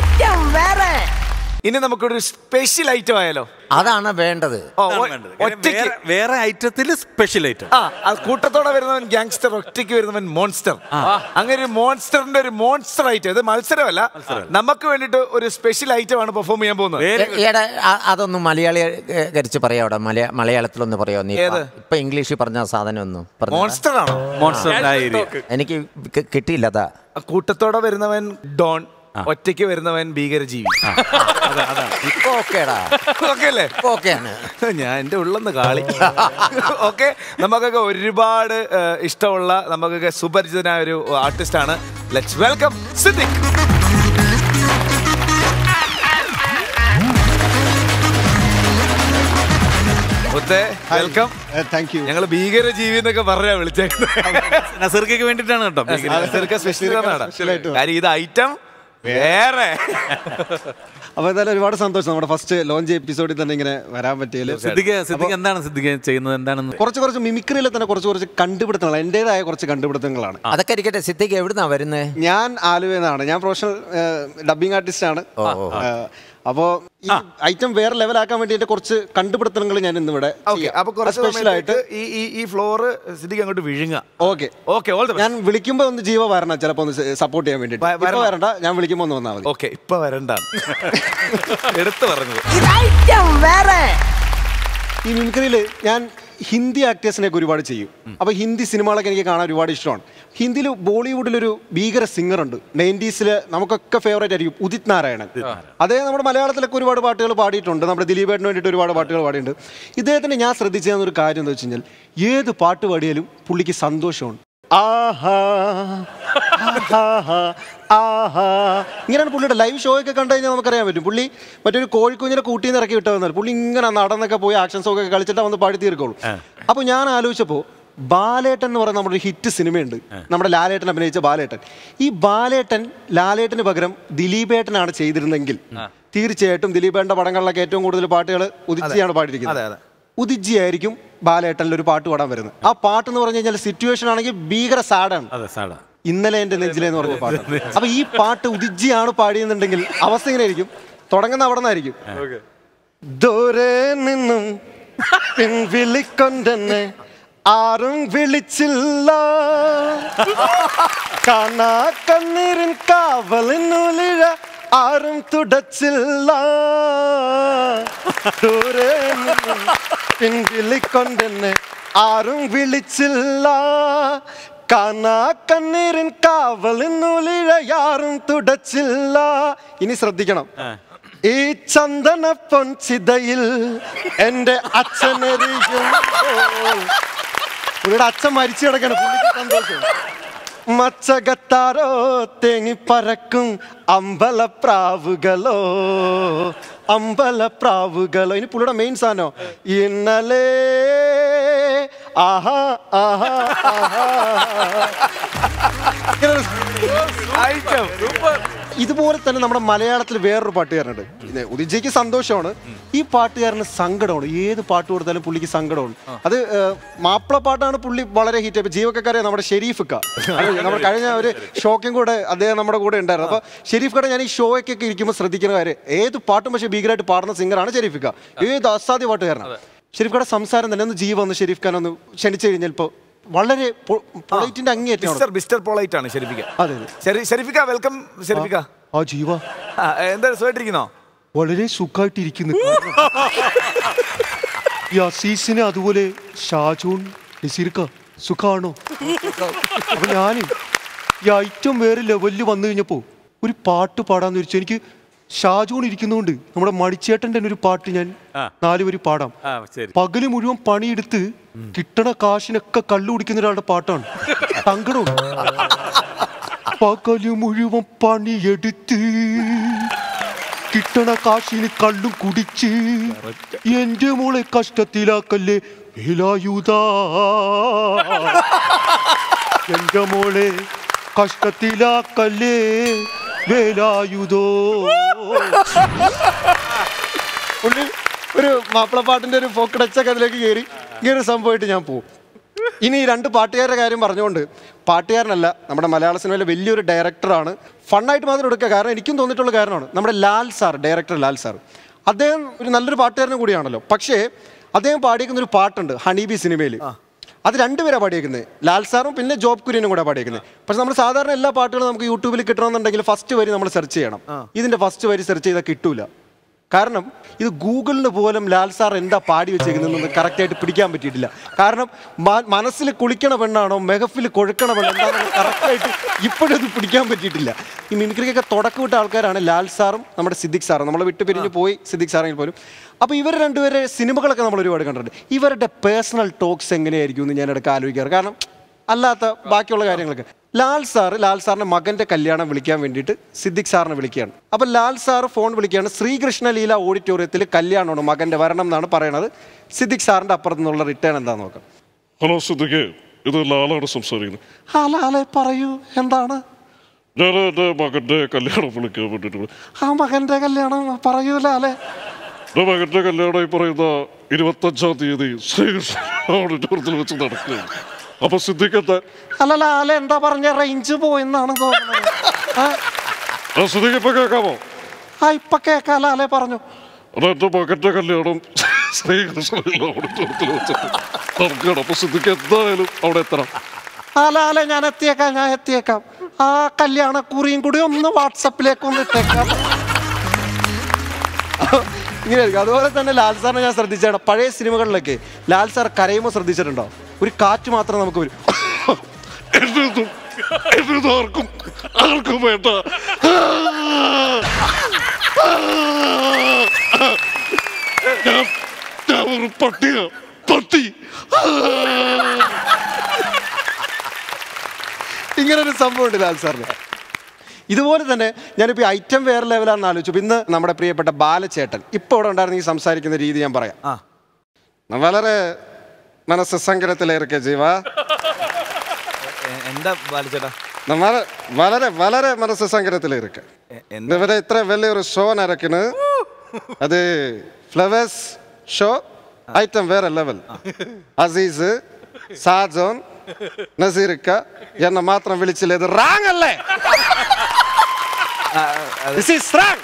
ഇനി നമുക്കൊരു സ്പെഷ്യൽ ഐറ്റം ആയാലോ അതാണ് വേണ്ടത് ഓ, അതാണ് ഒ- വേണ്ടത്. കാര്യം ഒറ്റയ്ക്ക് വേറെ- വേറെ ഐറ്റത്തിൽ സ്പെഷ്യൽ ഐറ്റം ആ അത് കൂട്ടത്തോടെ വരുന്നവൻ ഗ്യാങ്സ്റ്റർ ഒറ്റയ്ക്ക് വരുന്നവൻ മോൺസ്റ്റർ അങ്ങനെ ഒരു മോൺസ്റ്ററിന്റെ ഒരു മോൺസ്റ്റർ ഐറ്റം ഇത് മത്സരമല്ല നമുക്ക് വേണ്ടിട്ട് ഒരു സ്പെഷ്യൽ ഐറ്റം ആണ് പെർഫോം ചെയ്യാൻ പോകുന്നത് എ- ഈയിടെ അ- അതൊന്ന് മലയാളികരിച്ച് പറയാവിടെ മലയാ മലയാളത്തിലൊന്ന് പറയോ നീ ഏത്? ഇപ്പൊ ഇംഗ്ലീഷിൽ പറഞ്ഞ ആ സാധനം ഒന്നും മോൺസ്റ്റർ ആണോ മോൺസ്റ്റർ ഡയറി എനിക്ക് കി- കിട്ടിയില്ല അതാ കൂട്ടത്തോടെ വരുന്നവൻ ഡോൺ ഒറ്റയ്ക്ക് വരുന്നവൻ ഭീകരജീവി ഇപ്പൊ ഓക്കേടാ ഓക്കെ അല്ലേ ഇപ്പൊ ഓക്കെയാണ് ഞാൻ എൻ്റെ ഉള്ളെന്ന് കാളി ഓക്കെ നമുക്കൊക്കെ ഒരുപാട് ഏഹ്, ഇഷ്ടമുള്ള നമുക്കൊക്കെ സുപരിചിതനായ ഒരു ആർട്ടിസ്റ്റ് ആണ് ലെറ്റ്സ് വെൽക്കം സിദ്ദിഖ് മുത്തേ വെൽക്കം താങ്ക് യു ഞങ്ങൾ ഭീകരജീവി എന്നൊക്കെ പറഞ്ഞാ വിളിച്ചേക്കുന്നത് നസീർക്കൊക്കെ വേണ്ടിയിട്ടാണ് കേട്ടോ സ്പെഷ്യൽ കാര്യം ഇത് ഐറ്റം വേറെ അപ്പോൾ എന്തായാലും ഒരുപാട് സന്തോഷം നമ്മുടെ ഫസ്റ്റ് ലോഞ്ച് എപ്പിസോഡിൽ തന്നെ ഇങ്ങനെ വരാൻ പറ്റിയതിൽ സിദ്ദിഖ് സിദ്ദിഖ് എന്താണ് സിദ്ദിഖ് ചെയ്യുന്നത് എന്താണെന്ന് കുറച്ച് കുറച്ച് മിമിക്രിയിൽ തന്നെ കുറച്ച് കുറച്ച് കണ്ടുപിടുത്തങ്ങൾ എൻ്റെതായ കുറച്ച് കണ്ടുപിടുത്തങ്ങളാണ് അതൊക്കെ ഇരിക്കട്ടെ സിദ്ദിഖ് എവിടുന്നാ വരുന്നത് ഞാൻ ആലുവെന്നാണ് ഞാൻ പ്രൊഫഷണൽ ഡബിങ് ആർട്ടിസ്റ്റ് ആണ് അപ്പോൾ ഈ ഐറ്റം വേറെ ലെവലാക്കാൻ വേണ്ടി എൻ്റെ കുറച്ച് കണ്ടുപിടുത്തങ്ങൾ ഞാൻ ഇന്നിവിടെ ഓക്കെ അപ്പൊ കുറച്ച് സ്പെഷ്യൽ ആയിട്ട് സമയത്തേക്ക് ഈ ഈ ഈ ഫ്ലോറ് സിദ്ദിഖ് അങ്ങോട്ട് വിഴുങ്ങുക ഓക്കെ ഓക്കെ ഓൾ ദ ഞാൻ വിളിക്കുമ്പോൾ ഒന്ന് ജീവ വരണം ചിലപ്പോൾ ഒന്ന് സപ്പോർട്ട് ചെയ്യാൻ വേണ്ടിയിട്ട് വ- ഇപ്പൊ വരണം. വരണ്ട ഞാൻ വിളിക്കുമ്പോൾ ഒന്ന് വന്നാൽ മതി ഓക്കെ ഇപ്പൊ വരണ്ട എടുത്തു പറഞ്ഞത് ഇത് ഐറ്റം വേറെ ഈ മിമിക്രിയിൽ ഞാൻ ഹിന്ദി ആക്ടേഴ്സിനെയൊക്കെ ഒരുപാട് ചെയ്യും അപ്പോൾ ഹിന്ദി സിനിമകളൊക്കെ എനിക്ക് കാണാൻ ഒരുപാട് ഇഷ്ടമാണ് ഹിന്ദിയിൽ ബോളിവുഡിലൊരു ഭീകര സിംഗർ ഉണ്ട് നയൻറ്റീസിൽ നമുക്കൊക്കെ ഫേവറേറ്റ് ആയിരിക്കും ഉദിത് നാരായണൻ അതേ നമ്മുടെ മലയാളത്തിലൊക്കെ ഒരുപാട് പാട്ടുകൾ പാടിയിട്ടുണ്ട് നമ്മുടെ ദിലീപേട്ടിന് വേണ്ടിയിട്ട് ഒരുപാട് പാട്ടുകൾ പാടിയിട്ടുണ്ട് ഇദ്ദേഹത്തിന് ഞാൻ ശ്രദ്ധിച്ച ഒരു കാര്യം എന്താ വെച്ച് കഴിഞ്ഞാൽ ഏത് പാട്ട് പാടിയാലും പുള്ളിക്ക് സന്തോഷമാണ് ആഹാ ആഹാ, ആഹാ. ഇങ്ങനെയാണ് പുള്ളിയുടെ ലൈവ് ഷോ ഒക്കെ കണ്ടു കഴിഞ്ഞാൽ നമുക്കറിയാൻ പറ്റും പുള്ളി മറ്റൊരു കോഴിക്കുഞ്ഞിനെ കൂട്ടിയിൽ നിന്ന് ഇറക്കി വിട്ടു വന്നാൽ പുള്ളി ഇങ്ങനെ നടന്നൊക്കെ പോയി ആക്ഷൻ സോങ് ഒക്കെ കളിച്ചിട്ട് വന്ന് പാടി തീർക്കുള്ളൂ അപ്പോൾ ഞാൻ ആലോചിച്ചപ്പോൾ ബാലേട്ടൻ എന്ന് പറയുന്ന നമ്മുടെ ഒരു ഹിറ്റ് സിനിമയുണ്ട് നമ്മുടെ ലാലേട്ടൻ അഭിനയിച്ച ബാലേട്ടൻ ഈ ബാലേട്ടൻ ലാലേട്ടന് പകരം ദിലീപേട്ടനാണ് ചെയ്തിരുന്നെങ്കിൽ തീർച്ചയായിട്ടും ദിലീപേട്ടൻ്റെ പടങ്ങളിലൊക്കെ ഏറ്റവും കൂടുതൽ പാട്ടുകൾ ഉദിച്ചിയാണ് അതെ പാടിയിരിക്കുന്നത് അതെ ഉദിജി ആയിരിക്കും ബാലേട്ടനിൽ ഒരു പാട്ട് പാടാൻ വരുന്നത് ആ പാട്ട് എന്ന് പറഞ്ഞു കഴിഞ്ഞാൽ സിറ്റുവേഷൻ ആണെങ്കിൽ ഭീകര സാഡാണ് അതെ സാടാ ഇന്നലെ എന്റെ നെഞ്ചിലെ എന്ന് പറഞ്ഞ പാട്ട് അപ്പൊ ഈ പാട്ട് ഉദിജിയാണ് പാടിയെന്നുണ്ടെങ്കിൽ അവസ്ഥ ഇങ്ങനെ ആയിരിക്കും തുടങ്ങുന്ന അവിടെ നിന്നായിരിക്കും ദൂരെ നിന്നും പിൻവിളിക്കൊണ്ടെന്നെ ആരും വിളിച്ചില്ല കാണാ കണ്ണീരിൻ കാവലിനുലിഴ ആരും തുടച്ചില്ല ദൂരെ നിന്നും പിൻവിളിക്കൊണ്ടെന്നെ ആരും വിളിച്ചില്ല കാണാ കണ്ണീരിൻ കാവലിനുലിഴ ആരും തുടച്ചില്ല ഇനി ശ്രദ്ധിക്കണം ഈ ചന്ദന പൊൻചിതയിൽ എന്റെ അച്ഛനെറിയുമ്പോൾ പുള്ളിയുടെ അച്ഛൻ മരിച്ചു കിടക്കാണ് പുള്ളിക്ക് സന്തോഷം മച്ചകത്താരോ തേങ്ങി പറക്കും അമ്പലപ്രാവുകളോ അമ്പലപ്രാവുകളോ ഇനി പുള്ളിയുടെ മെയിൻ സാധനം ഇന്നലെ ആഹാ ആഹാ ആഹാ ഇങ്ങനെ ഐറ്റം ഇതുപോലെ തന്നെ നമ്മുടെ മലയാളത്തിൽ വേറൊരു പാട്ടുകാരനുണ്ട് ഇത് ഉദിജയ്ക്ക് സന്തോഷമാണ് ഈ പാട്ടുകാരന് സങ്കടമാണ് ഏത് പാട്ട് കൊടുത്താലും പുള്ളിക്ക് സങ്കടമാണ് അത് ഏഹ്, മാപ്പിള പാട്ടാണ് പുള്ളി വളരെ ഹിറ്റ് ആയി ജീവക്കറിയാം നമ്മുടെ ഷെരീഫ് ക നമ്മുടെ കഴിഞ്ഞ ഒരു ഷോക്കും കൂടെ അദ്ദേഹം നമ്മുടെ കൂടെ ഉണ്ടായിരുന്നു അപ്പൊ ഷെരീഫ് കട ഞാൻ ഈ ഷോയ്ക്കൊക്കെ ഇരിക്കുമ്പോൾ ശ്രദ്ധിക്കുന്ന കാര്യം ഏത് പാട്ടും പക്ഷേ ഭീകരമായിട്ട് പാടുന്ന സിംഗറാണ് ഷെരീഫ് ക ഏത് അസാധ്യ പാട്ടുകാരനാണ് ഷെരീഫ് കട സംസാരം തന്നെ ഒന്ന് ജീവ ഒന്ന് ഷെരീഫ് ഖാൻ ഒന്ന് ക്ഷണിച്ചു കഴിഞ്ഞാൽ ഇപ്പോൾ വളരെ പൊളൈറ്റിന്റെ അങ്ങേയറ്റമാണ് മിസ്റ്റർ മിസ്റ്റർ പോളൈറ്റ് ആണ് ഷെരിഫിക്ക അതെ അതെ ശരി ഷെരിഫിക്ക വെൽക്കം ഷെരിഫിക്ക ആ ജീവ ആ, എന്താ സുഖമായിട്ടിരിക്കുന്നോ വളരെ സുഖമായിട്ടിരിക്കുന്നു ഈ അസീസിന് അതുപോലെ ഷാജോൺ നസീർക്ക സുഖാണോ അപ്പൊ ഞാൻ ഈ ഐറ്റം വേറെ ലെവലിൽ വന്നു കഴിഞ്ഞപ്പോ ഒരു പാട്ട് പാടാന്ന് വെച്ചു എനിക്ക് ഷാജോൺ ഇരിക്കുന്നതുകൊണ്ട് നമ്മുടെ മണിച്ചേട്ടൻ്റെ തന്നെ ഒരു പാട്ട് ഞാൻ നാല് വരി പാടാം ആ ശരി പകല് മുഴുവൻ പണിയെടുത്ത് കിട്ടണ കാശിനൊക്കെ കള്ളു കുടിക്കുന്ന ഒരാളുടെ പാട്ടാണ് സങ്കടവും പകല് മുഴുവൻ പണിയെടുത്ത് കിട്ടണ കാശിന് കള്ളും കുടിച്ച് എന്റെ മോളെ കഷ്ടത്തിലാക്കല്ലേ വേലായുധാ എന്റെ മോളെ കഷ്ടത്തിലാക്കല്ലേ വേലായുധോ പുള്ളി ഒരു മാപ്പിളപ്പാട്ടിന്റെ ഒരു ഫോക്ക് ടച്ചൊക്കെ അതിലേക്ക് കയറി ഇങ്ങനെ ഒരു സംഭവമായിട്ട് ഞാൻ പോകും ഇനി ഈ രണ്ട് പാട്ടുകാരുടെ കാര്യം പറഞ്ഞുകൊണ്ട് പാട്ടുകാരനല്ല നമ്മുടെ മലയാള സിനിമയിലെ വലിയൊരു ഡയറക്ടറാണ് ഫണ്ണായിട്ട് മാത്രം എടുക്കുക കാരണം എനിക്കും തോന്നിയിട്ടുള്ള കാരണമാണ് നമ്മുടെ Lal sir director Lal sir അദ്ദേഹം ഒരു നല്ലൊരു പാട്ടുകാരനും കൂടിയാണല്ലോ പക്ഷേ അദ്ദേഹം പാടിയിരിക്കുന്ന ഒരു പാട്ടുണ്ട് ഹണീബി സിനിമയിൽ അത് രണ്ടുപേരാണ് പാടിയേക്കുന്നത് ലാൽ സാറും പിന്നെ ജോബ് കുര്യനും കൂടെ പാടിയേക്കുന്നത് പക്ഷെ നമ്മൾ സാധാരണ എല്ലാ പാട്ടുകളും നമുക്ക് യൂട്യൂബിൽ കിട്ടണമെന്നുണ്ടെങ്കിൽ ഫസ്റ്റ് വരി നമ്മൾ സെർച്ച് ചെയ്യണം ഇതിന്റെ ഫസ്റ്റ് വരി സെർച്ച് ചെയ്താൽ കിട്ടൂല കാരണം ഇത് ഗൂഗിളിന് പോലും ലാൽ സാർ എന്താ പാടി വെച്ചേക്കുന്നതെന്ന് കറക്റ്റായിട്ട് പിടിക്കാൻ പറ്റിയിട്ടില്ല കാരണം മ- മനസ്സിൽ കുളിക്കണ പെണ്ണാണോ മെഹഫിൽ കൊഴുക്കണ പെണ്ണോ എന്താണെന്ന് കറക്റ്റായിട്ട് ഇപ്പോഴും ഇത് പിടിക്കാൻ പറ്റിയിട്ടില്ല ഈ മിമിക്രിക്കൊക്കെ തുടക്കം വിട്ട ആൾക്കാരാണ് ലാൽ സാറും നമ്മുടെ സിദ്ദിഖ് സാറും നമ്മൾ വിട്ടു പിരിഞ്ഞ് പോയി സിദ്ദിഖ് സാറെങ്കിൽ പോലും അപ്പോൾ ഇവർ രണ്ടുപേരെ സിനിമകളൊക്കെ നമ്മൾ ഒരുപാട് കണ്ടിട്ടുണ്ട് ഇവരുടെ പേഴ്സണൽ ടോക്സ് എങ്ങനെയായിരിക്കും എന്ന് ഞാൻ ഇടയ്ക്ക് ആലോചിക്കാറ് കാരണം അല്ലാത്ത ബാക്കിയുള്ള കാര്യങ്ങളൊക്കെ ലാൽ സാറ് ലാൽ സാറിന്റെ മകന്റെ കല്യാണം വിളിക്കാൻ വേണ്ടിയിട്ട് സിദ്ദിഖ് സാറിനെ വിളിക്കുകയാണ് അപ്പൊ ലാൽ സാറ് ഫോൺ വിളിക്കുകയാണ് ശ്രീകൃഷ്ണ ലീല ഓഡിറ്റോറിയത്തിൽ കല്യാണമാണ് മകന്റെ വരണം എന്നാണ് പറയണത് സിദ്ദിഖ് സാറിന്റെ അപ്പുറത്ത് നിന്നുള്ള റിട്ടേൺ എന്താന്ന് നോക്കാം ഹലോ സിദ്ദിഖ് ഇത് ലാലാണ് സംസാരിക്കുന്നത് ആ ലാലെ പറയൂ എന്താണ് ഞാൻ എൻ്റെ മകൻ്റെ കല്യാണം വിളിക്കാൻ വേണ്ടിയിട്ട് ആ മകന്റെ കല്യാണം പറയൂ ലാലെ എൻ്റെ മകൻ്റെ കല്യാണം ഈ പറയുന്ന ഇരുപത്തഞ്ചാം തീയതി ശ്രീകൃഷ്ണ ഓഡിറ്റോറിയത്തിൽ വെച്ച് നടക്കുകയാണ് അപ്പൊ സിദ്ദിഖ് എന്താ അല്ല ലാലെ എന്താ പറഞ്ഞ റേഞ്ച് പോയെന്നാണ് തോന്നുന്നത് ആ, ആ സിദ്ദിഖ് ഇപ്പൊ കേൾക്കാമോ ആ ഇപ്പൊ കേക്കാ ലാലെ പറഞ്ഞു അത് എൻ്റെ മകൻ്റെ കല്യാണം ശ്രീകൃഷ്ണ ഓഡിറ്റോറിയത്തിൽ വെച്ചിട്ട് നടക്കുകയാണ് അപ്പൊ സിദ്ദിഖ് എന്തായാലും അവിടെ എത്തണം ആ ലാലെ ഞാൻ എത്തിയേക്കാം ഞാൻ എത്തിയേക്കാം ആ കല്യാണ കുറിയും കൂടി ഒന്ന് വാട്സപ്പിലേക്ക് ഒന്ന് ഇട്ടേക്കാം ഇങ്ങനെയായിരിക്കും അതുപോലെ തന്നെ ലാൽ സാറിനെ ഞാൻ ശ്രദ്ധിച്ചാണ് പഴയ സിനിമകളിലൊക്കെ ലാൽ സാർ കരയുമ്പോൾ ശ്രദ്ധിച്ചിട്ടുണ്ടോ ഒരു കാറ്റ് മാത്രം നമുക്ക് വരും എന്നതും എന്നതും ആർക്കും ആർക്കും വേണ്ട ഞാൻ ഞാൻ ഒരു പട്ടിയ പട്ടി ഇങ്ങനെ ഒരു സംഭവമുണ്ട് ലാൽ സാറിന് ഇതുപോലെ തന്നെ ഞാനിപ്പോൾ ഈ ഐറ്റം വേറെ ലെവലാണെന്ന് ആലോചിച്ചു ഇന്ന് നമ്മുടെ പ്രിയപ്പെട്ട ബാലചേട്ടൻ ഇപ്പോൾ ഇവിടെ ഉണ്ടായിരുന്ന ഈ സംസാരിക്കുന്ന രീതി ഞാൻ പറയാം ഞാൻ വളരെ മനസ്സ് സങ്കടത്തിലേർക്കെ ജീവ എന്താ ബാലിച്ചേട്ടാ ഞാൻ വളരെ വളരെ വളരെ മനസ്സ് സങ്കടത്തിലേർക്കെ ഇവിടെ ഇത്ര വലിയൊരു ഷോ നടക്കുന്നു അത് ഫ്ലവേഴ്സ് ഷോ ഐറ്റം വേറെ ലെവൽ അസീസ് സാജോൻ നസീർക്ക എന്നെ മാത്രം വിളിച്ചില്ല ഇത് റാങ് അല്ലേ This is wrong.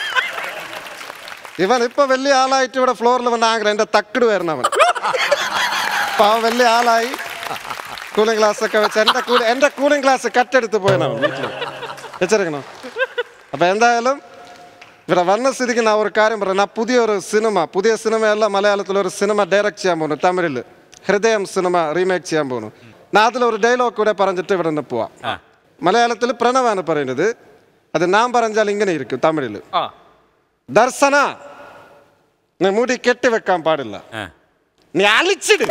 ഇവൻ ഇപ്പൊ വലിയ ആളായിട്ട് ഇവിടെ ഫ്ലോറിൽ വന്ന ആഗ്രഹം എന്റെ തക്കട് വരണവൻ അപ്പൊ അവൻ വലിയ ആളായി കൂളിംഗ് ഗ്ലാസ് ഒക്കെ വെച്ച് എന്റെ കൂളി എന്റെ കൂളിംഗ് ഗ്ലാസ് കട്ടെടുത്ത് പോയനവൻ വീട്ടിൽ വെച്ചിരിക്കണോ അപ്പൊ എന്തായാലും ഇവിടെ വന്ന സ്ഥിതിക്ക് ഞാൻ ഒരു കാര്യം പറയാം ഞാൻ പുതിയൊരു സിനിമ പുതിയ സിനിമയല്ല മലയാളത്തിൽ ഒരു സിനിമ ഡയറക്റ്റ് ചെയ്യാൻ പോകുന്നു തമിഴിൽ ഹൃദയം സിനിമ റീമേക്ക് ചെയ്യാൻ പോകുന്നു ഞാൻ അതിലൊരു ഡയലോഗ് കൂടെ പറഞ്ഞിട്ട് ഇവിടെ നിന്ന് പോവാം മലയാളത്തിൽ പ്രണവാണ് പറയുന്നത് അത് ഞാൻ പറഞ്ഞാൽ ഇങ്ങനെ ഇരിക്കും തമിഴിൽ ദർശന നീ മുടി കെട്ടി വെക്കാൻ പാടില്ല നീ അലിച്ചിട്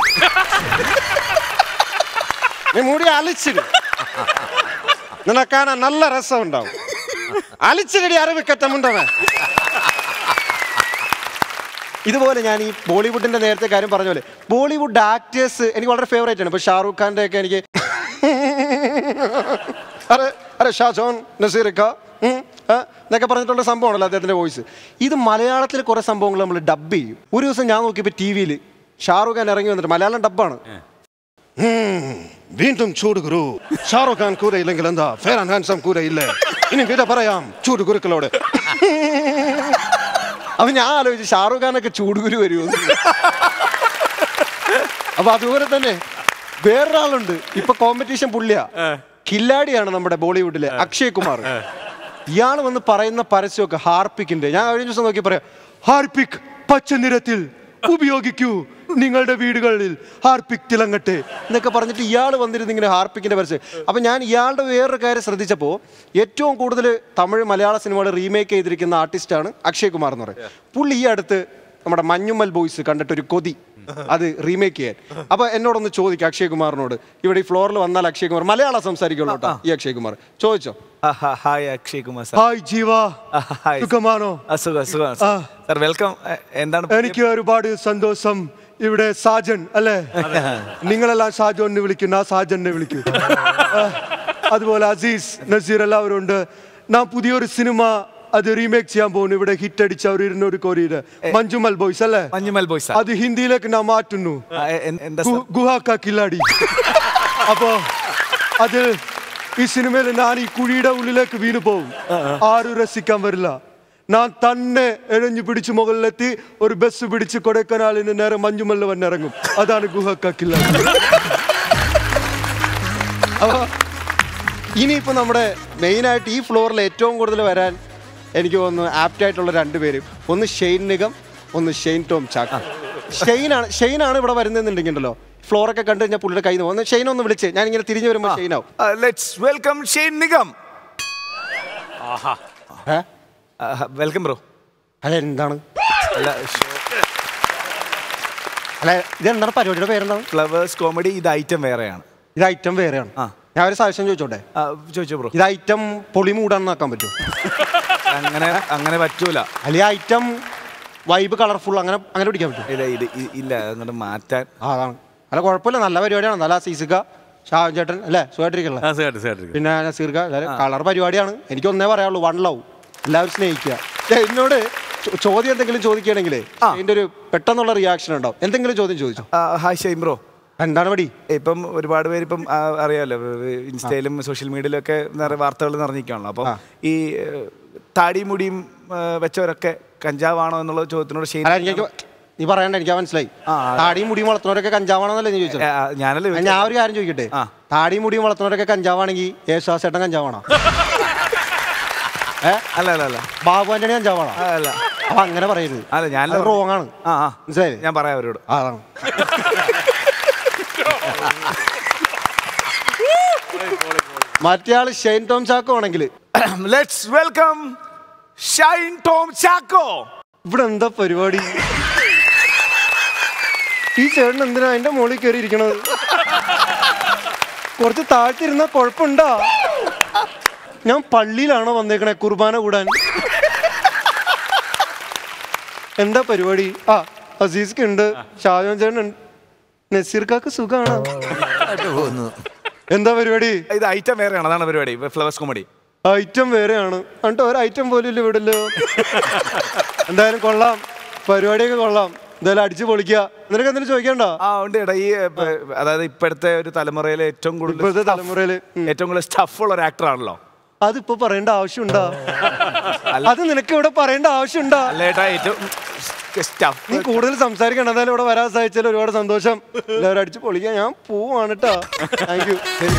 നീ മുടി അലിച്ചിട് നിനക്കാണാൻ നല്ല രസം ഉണ്ടാവും അലിച്ചിടി അറിവ് കെട്ടമുണ്ടവൻ ഇതുപോലെ ഞാൻ ഈ ബോളിവുഡിന്റെ നേരത്തെ കാര്യം പറഞ്ഞ പോലെ ബോളിവുഡ് ആക്ടേഴ്സ് എനിക്ക് വളരെ ഫേവറേറ്റ് ആണ് ഇപ്പൊ ഷാറൂഖ് ഖാന്റെ ഒക്കെ എനിക്ക് അരെ അരെ ഷാജോൻ നസീറിക്ക ഉം, ആ, എന്നൊക്കെ പറഞ്ഞിട്ടുള്ള സംഭവമാണല്ലോ അദ്ദേഹത്തിന്റെ വോയിസ് ഇത് മലയാളത്തിൽ കുറെ സംഭവങ്ങൾ നമ്മൾ ഡബ് ചെയ്യും ഒരു ദിവസം ഞാൻ നോക്കിയപ്പോൾ ടി വിയിൽ ഷാറൂഖ് ഖാൻ ഇറങ്ങി വന്നിട്ട് മലയാളം ഡബ്ബാണ് വീണ്ടും ചൂട് ഗുരു ഷാറൂഖ് ഖാൻ കൂരയില്ലെങ്കിൽ എന്താ ഫെയർ ആൻഡ് ഹാൻസം കൂരയില്ലേ ഇനി വിട പറയാം ചൂട് ഗുരുക്കളോട് അപ്പൊ ഞാൻ ആലോചിച്ചു ഷാറൂഖ് ഖാനൊക്കെ ചൂടുകുരു വരുമോ അപ്പൊ അതുപോലെ തന്നെ വേറൊരാളുണ്ട് ഇപ്പൊ കോമ്പറ്റീഷൻ പുള്ളിയാ കില്ലാടിയാണ് നമ്മുടെ ബോളിവുഡിലെ അക്ഷയ് കുമാർ ഇയാൾ വന്ന് പറയുന്ന പരസ്യമൊക്കെ ഹാർപ്പിക്കിന്റെ ഞാൻ കഴിഞ്ഞ ദിവസം നോക്കി പറയാം ഹാർപ്പിക് പച്ച നിറത്തിൽ ഉപയോഗിക്കൂ നിങ്ങളുടെ വീടുകളിൽ ഹാർപ്പിക് തിളങ്ങട്ടെ എന്നൊക്കെ പറഞ്ഞിട്ട് ഇയാൾ വന്നിരുന്ന് ഇങ്ങനെ ഹാർപ്പിക്കിന്റെ പരസ്യം അപ്പൊ ഞാൻ ഇയാളുടെ വേറൊരു കാര്യം ശ്രദ്ധിച്ചപ്പോൾ ഏറ്റവും കൂടുതൽ തമിഴ് മലയാള സിനിമകൾ റീമേക്ക് ചെയ്തിരിക്കുന്ന ആർട്ടിസ്റ്റാണ് അക്ഷയ് കുമാർ എന്ന് പറയും പുള്ളി ഈ അടുത്ത് നമ്മുടെ മഞ്ഞുമ്മൽ ബോയ്സ് കണ്ടിട്ട് ഒരു കൊതി അത് റീമേക്ക് ചെയ്യാൻ അപ്പൊ എന്നോടൊന്ന് ചോദിക്കാം അക്ഷയ് കുമാറിനോട് ഇവിടെ ഈ ഫ്ലോറിൽ വന്നാൽ അക്ഷയ് കുമാർ മലയാളം സംസാരിക്കുള്ളൂ കേട്ടോ ഈ അക്ഷയ് കുമാർ ചോദിച്ചോ hi Akshay Kumar sir hi Jeeva സുഖമാണോ സുഖം സുഖം സാർ വെൽക്കം എന്താണ് എനിക്ക് ഒരുപാട് സന്തോഷം ഇവിടെ സാജൻ അല്ലേ നിങ്ങളെല്ലാം സാജോനെ വിളിക്കും ഞാൻ സാജനെ വിളിക്കും ആ, അതുപോലെ അസീസ് നസീർ എല്ലാവരും ഉണ്ട് ഞാൻ പുതിയൊരു സിനിമ അത് റീമേക്ക് ചെയ്യാൻ പോകുന്നു ഇവിടെ ഹിറ്റ് അടിച്ച ഒരു ഇരുന്നൂറ് കോടിയുടെ മഞ്ജുമൽ ബോയ്സ് അല്ലേ മഞ്ജുമൽ ബോയ്സ് അത് ഹിന്ദിയിലേക്ക് ഞാൻ മാറ്റുന്നു എന്താ ഗു- ഗുഹാക്ക കില്ലാടി അപ്പോ അത് ഈ സിനിമയിൽ ഞാൻ ഈ കുഴിയുടെ ഉള്ളിലേക്ക് വീണു പോകും ആരും രസിക്കാൻ വരില്ല ഞാൻ തന്നെ എഴഞ്ഞു പിടിച്ച് മുകളിലെത്തി ഒരു ബസ് പിടിച്ച് കൊടൈക്കനാലിന് നേരെ മഞ്ഞുമല്ല വന്നിറങ്ങും അതാണ് ഗുഹക്ക കില്ലാടി അപ്പൊ ഇനിയിപ്പോ നമ്മുടെ മെയിനായിട്ട് ഈ ഫ്ലോറിൽ ഏറ്റവും കൂടുതൽ വരാൻ എനിക്ക് തോന്നുന്നു ആപ്റ്റ് ആയിട്ടുള്ള രണ്ടുപേരും ഒന്ന് ഷെയ്ൻ നിഗം ഒന്ന് ഷെയ്ൻ ടോം ചാക്ക ഷെയ്നാണ് ഷെയ്നാണ് ഇവിടെ വരുന്നതെന്നുണ്ടെങ്കിലോ ഫ്ലോറൊക്കെ കണ്ടു കഴിഞ്ഞാൽ പുള്ളിയുടെ കയ്യിൽ നിന്ന് ഒന്ന് ഷെയ്ൻ ഒന്ന് വിളിച്ച് ഞാൻ ഇങ്ങനെ തിരിഞ്ഞു വരുമ്പോൾ ഷെയ്നാവും let's welcome Shane Nigam welcome bro അല്ല എന്താണ് അല്ല അല്ല ഇതെന്താണ് പരിപാടിയുടെ പേരെന്താണ് ഫ്ലവേഴ്സ് കോമഡി ഇത് ഐറ്റം വേറെയാണ് ഇത് ഐറ്റം വേറെയാണ് ഞാൻ ഒരു സജഷൻ ചോദിച്ചോട്ടെ ചോദിച്ചോ ബ്രോ ഇത് ഐറ്റം പൊളി മൂടാന്നാക്കാൻ പറ്റുമോ അങ്ങനെ അങ്ങനെ പറ്റൂല അല്ലെങ്കിൽ ഐറ്റം വൈബ് കളർഫുൾ അങ്ങനെ അങ്ങനെ പിടിക്കാൻ പറ്റും ഇല്ല ഇത് ഇ- ഇല്ല അങ്ങോട്ട് മാറ്റാൻ ആ അതാണ് അല്ല കുഴപ്പമില്ല നല്ല പരിപാടിയാണ് നല്ല സീസിക്ക ഷാജൻ ചേട്ടൻ അല്ലേ സുഖമായിട്ടിരിക്കല്ലേ പിന്നെ നസീർക്ക എല്ലാവരും കളർ പരിപാടിയാണ് എനിക്ക് ഒന്നേ പറയാനുള്ളൂ വൺ ലവ് എല്ലാവരും സ്നേഹിക്കുക ദേ, എന്നോട് ചോ- ചോദ്യം എന്തെങ്കിലും ചോദിക്കുകയാണെങ്കിലേ അതിന്റെ ഒരു പെട്ടെന്നുള്ള റിയാക്ഷൻ ഉണ്ടാവും എന്തെങ്കിലും ചോദ്യം ചോദിച്ചു ഹായ് ഷെയ്ൻ ബ്രോ എന്താണ് പടി ഇപ്പം ഒരുപാട് പേര് ഇപ്പം ആ, അറിയാലോ ഏ, ഇൻസ്റ്റയിലും സോഷ്യൽ മീഡിയയിലും ഒക്കെ നിറയെ വാർത്തകൾ നിറഞ്ഞിരിക്കുകയാണല്ലോ അപ്പം ഈ ഏ, താടിയും മുടിയും ഏ, വെച്ചവരൊക്കെ കഞ്ചാവാണോ എന്നുള്ള ചോദ്യത്തിനോട് ഷെയ്ൻ അല്ല എനിക്ക് നീ പറയണ്ട എനിക്ക് മനസ്സിലായി താടിയും മുടിയും വളർത്തുന്നവരൊക്കെ കഞ്ചാവാണെന്നല്ലേ നീ ചോദിച്ചത് ഞാനല്ലേ ആ, ഞാൻ ഒരു കാര്യം ചോദിക്കട്ടെ താടിയും മുടിയും വളർത്തുന്നവരൊക്കെ കഞ്ചാവാണെങ്കിൽ യേശുദാസേട്ടൻ കഞ്ചാവാണോ ഏ അല്ല അല്ല അല്ല ബാബു ആന്റണി കഞ്ചാവാണോ അല്ല അപ്പൊ അങ്ങനെ പറയരുത് അല്ല ഞാൻ റോങ് ആണ് ആ ആ മനസ്സിലായില്ലേ ഞാൻ പറയാം അവരോട് ആ, അതാണ് മറ്റേ ആള് ഷെയ്ൻ ടോം ചാക്കോ ആണെങ്കിൽ ലെറ്റ്സ് വെൽക്കം ഷൈൻ ടോം ചാക്കോ ഇവിടെ എന്താ പരിപാടി ഈ ചേട്ടൻ എന്തിനാ എന്റെ മുകളിൽ കയറി ഇരിക്കണത് കുറച്ച് താഴ്ത്തിരുന്ന കുഴപ്പമുണ്ടോ ഞാൻ പള്ളിയിലാണോ വന്നേക്കണേ കുർബാന കൂടാൻ എന്താ പരിപാടി ആ അസീസ്ക്ക് ഉണ്ട് ഷാജോൻ ചേട്ടൻ ഉണ്ട് നസീർക്കാക്ക് സുഖാണോ എന്താ പരിപാടി ഇത് ഐറ്റം വേറെയാണ് അതാണ് പരിപാടി ഫ്ലവേഴ്സ് കോമഡി ഐറ്റം വേറെയാണ് എന്നിട്ട് ഒരു ഐറ്റം പോലും ഇല്ല ഇവിടല്ലോ എന്തായാലും കൊള്ളാം പരിപാടിയൊക്കെ കൊള്ളാം എന്തായാലും അടിച്ചു പൊളിക്കുക നിനക്ക് എന്തെങ്കിലും ചോദിക്കണ്ടോ ആ ഉണ്ട് എടാ ഈ ഏ, പ- അതായത് ഇപ്പോഴത്തെ ഒരു തലമുറയിലെ ഏറ്റവും കൂടുതൽ ഇപ്പോഴത്തെ തലമുറയില് ഏറ്റവും കൂടുതൽ സ്റ്റഫ് ഉള്ള ഒരു ആക്ടർ ആണല്ലോ അതിപ്പോ പറയേണ്ട ആവശ്യമുണ്ടോ അത് നിനക്ക് ഇവിടെ പറയേണ്ട ആവശ്യമുണ്ടോ അല്ല ഏട്ടാ ഏറ്റവും സ്റ്റഫ് നീ കൂടുതൽ സംസാരിക്കണം എന്തായാലും ഇവിടെ വരാൻ സാധിച്ചാൽ ഒരുപാട് സന്തോഷം എല്ലാവരും അടിച്ചു പൊളിക്കാൻ ഞാൻ പോവാണ് കേട്ടോ താങ്ക് യു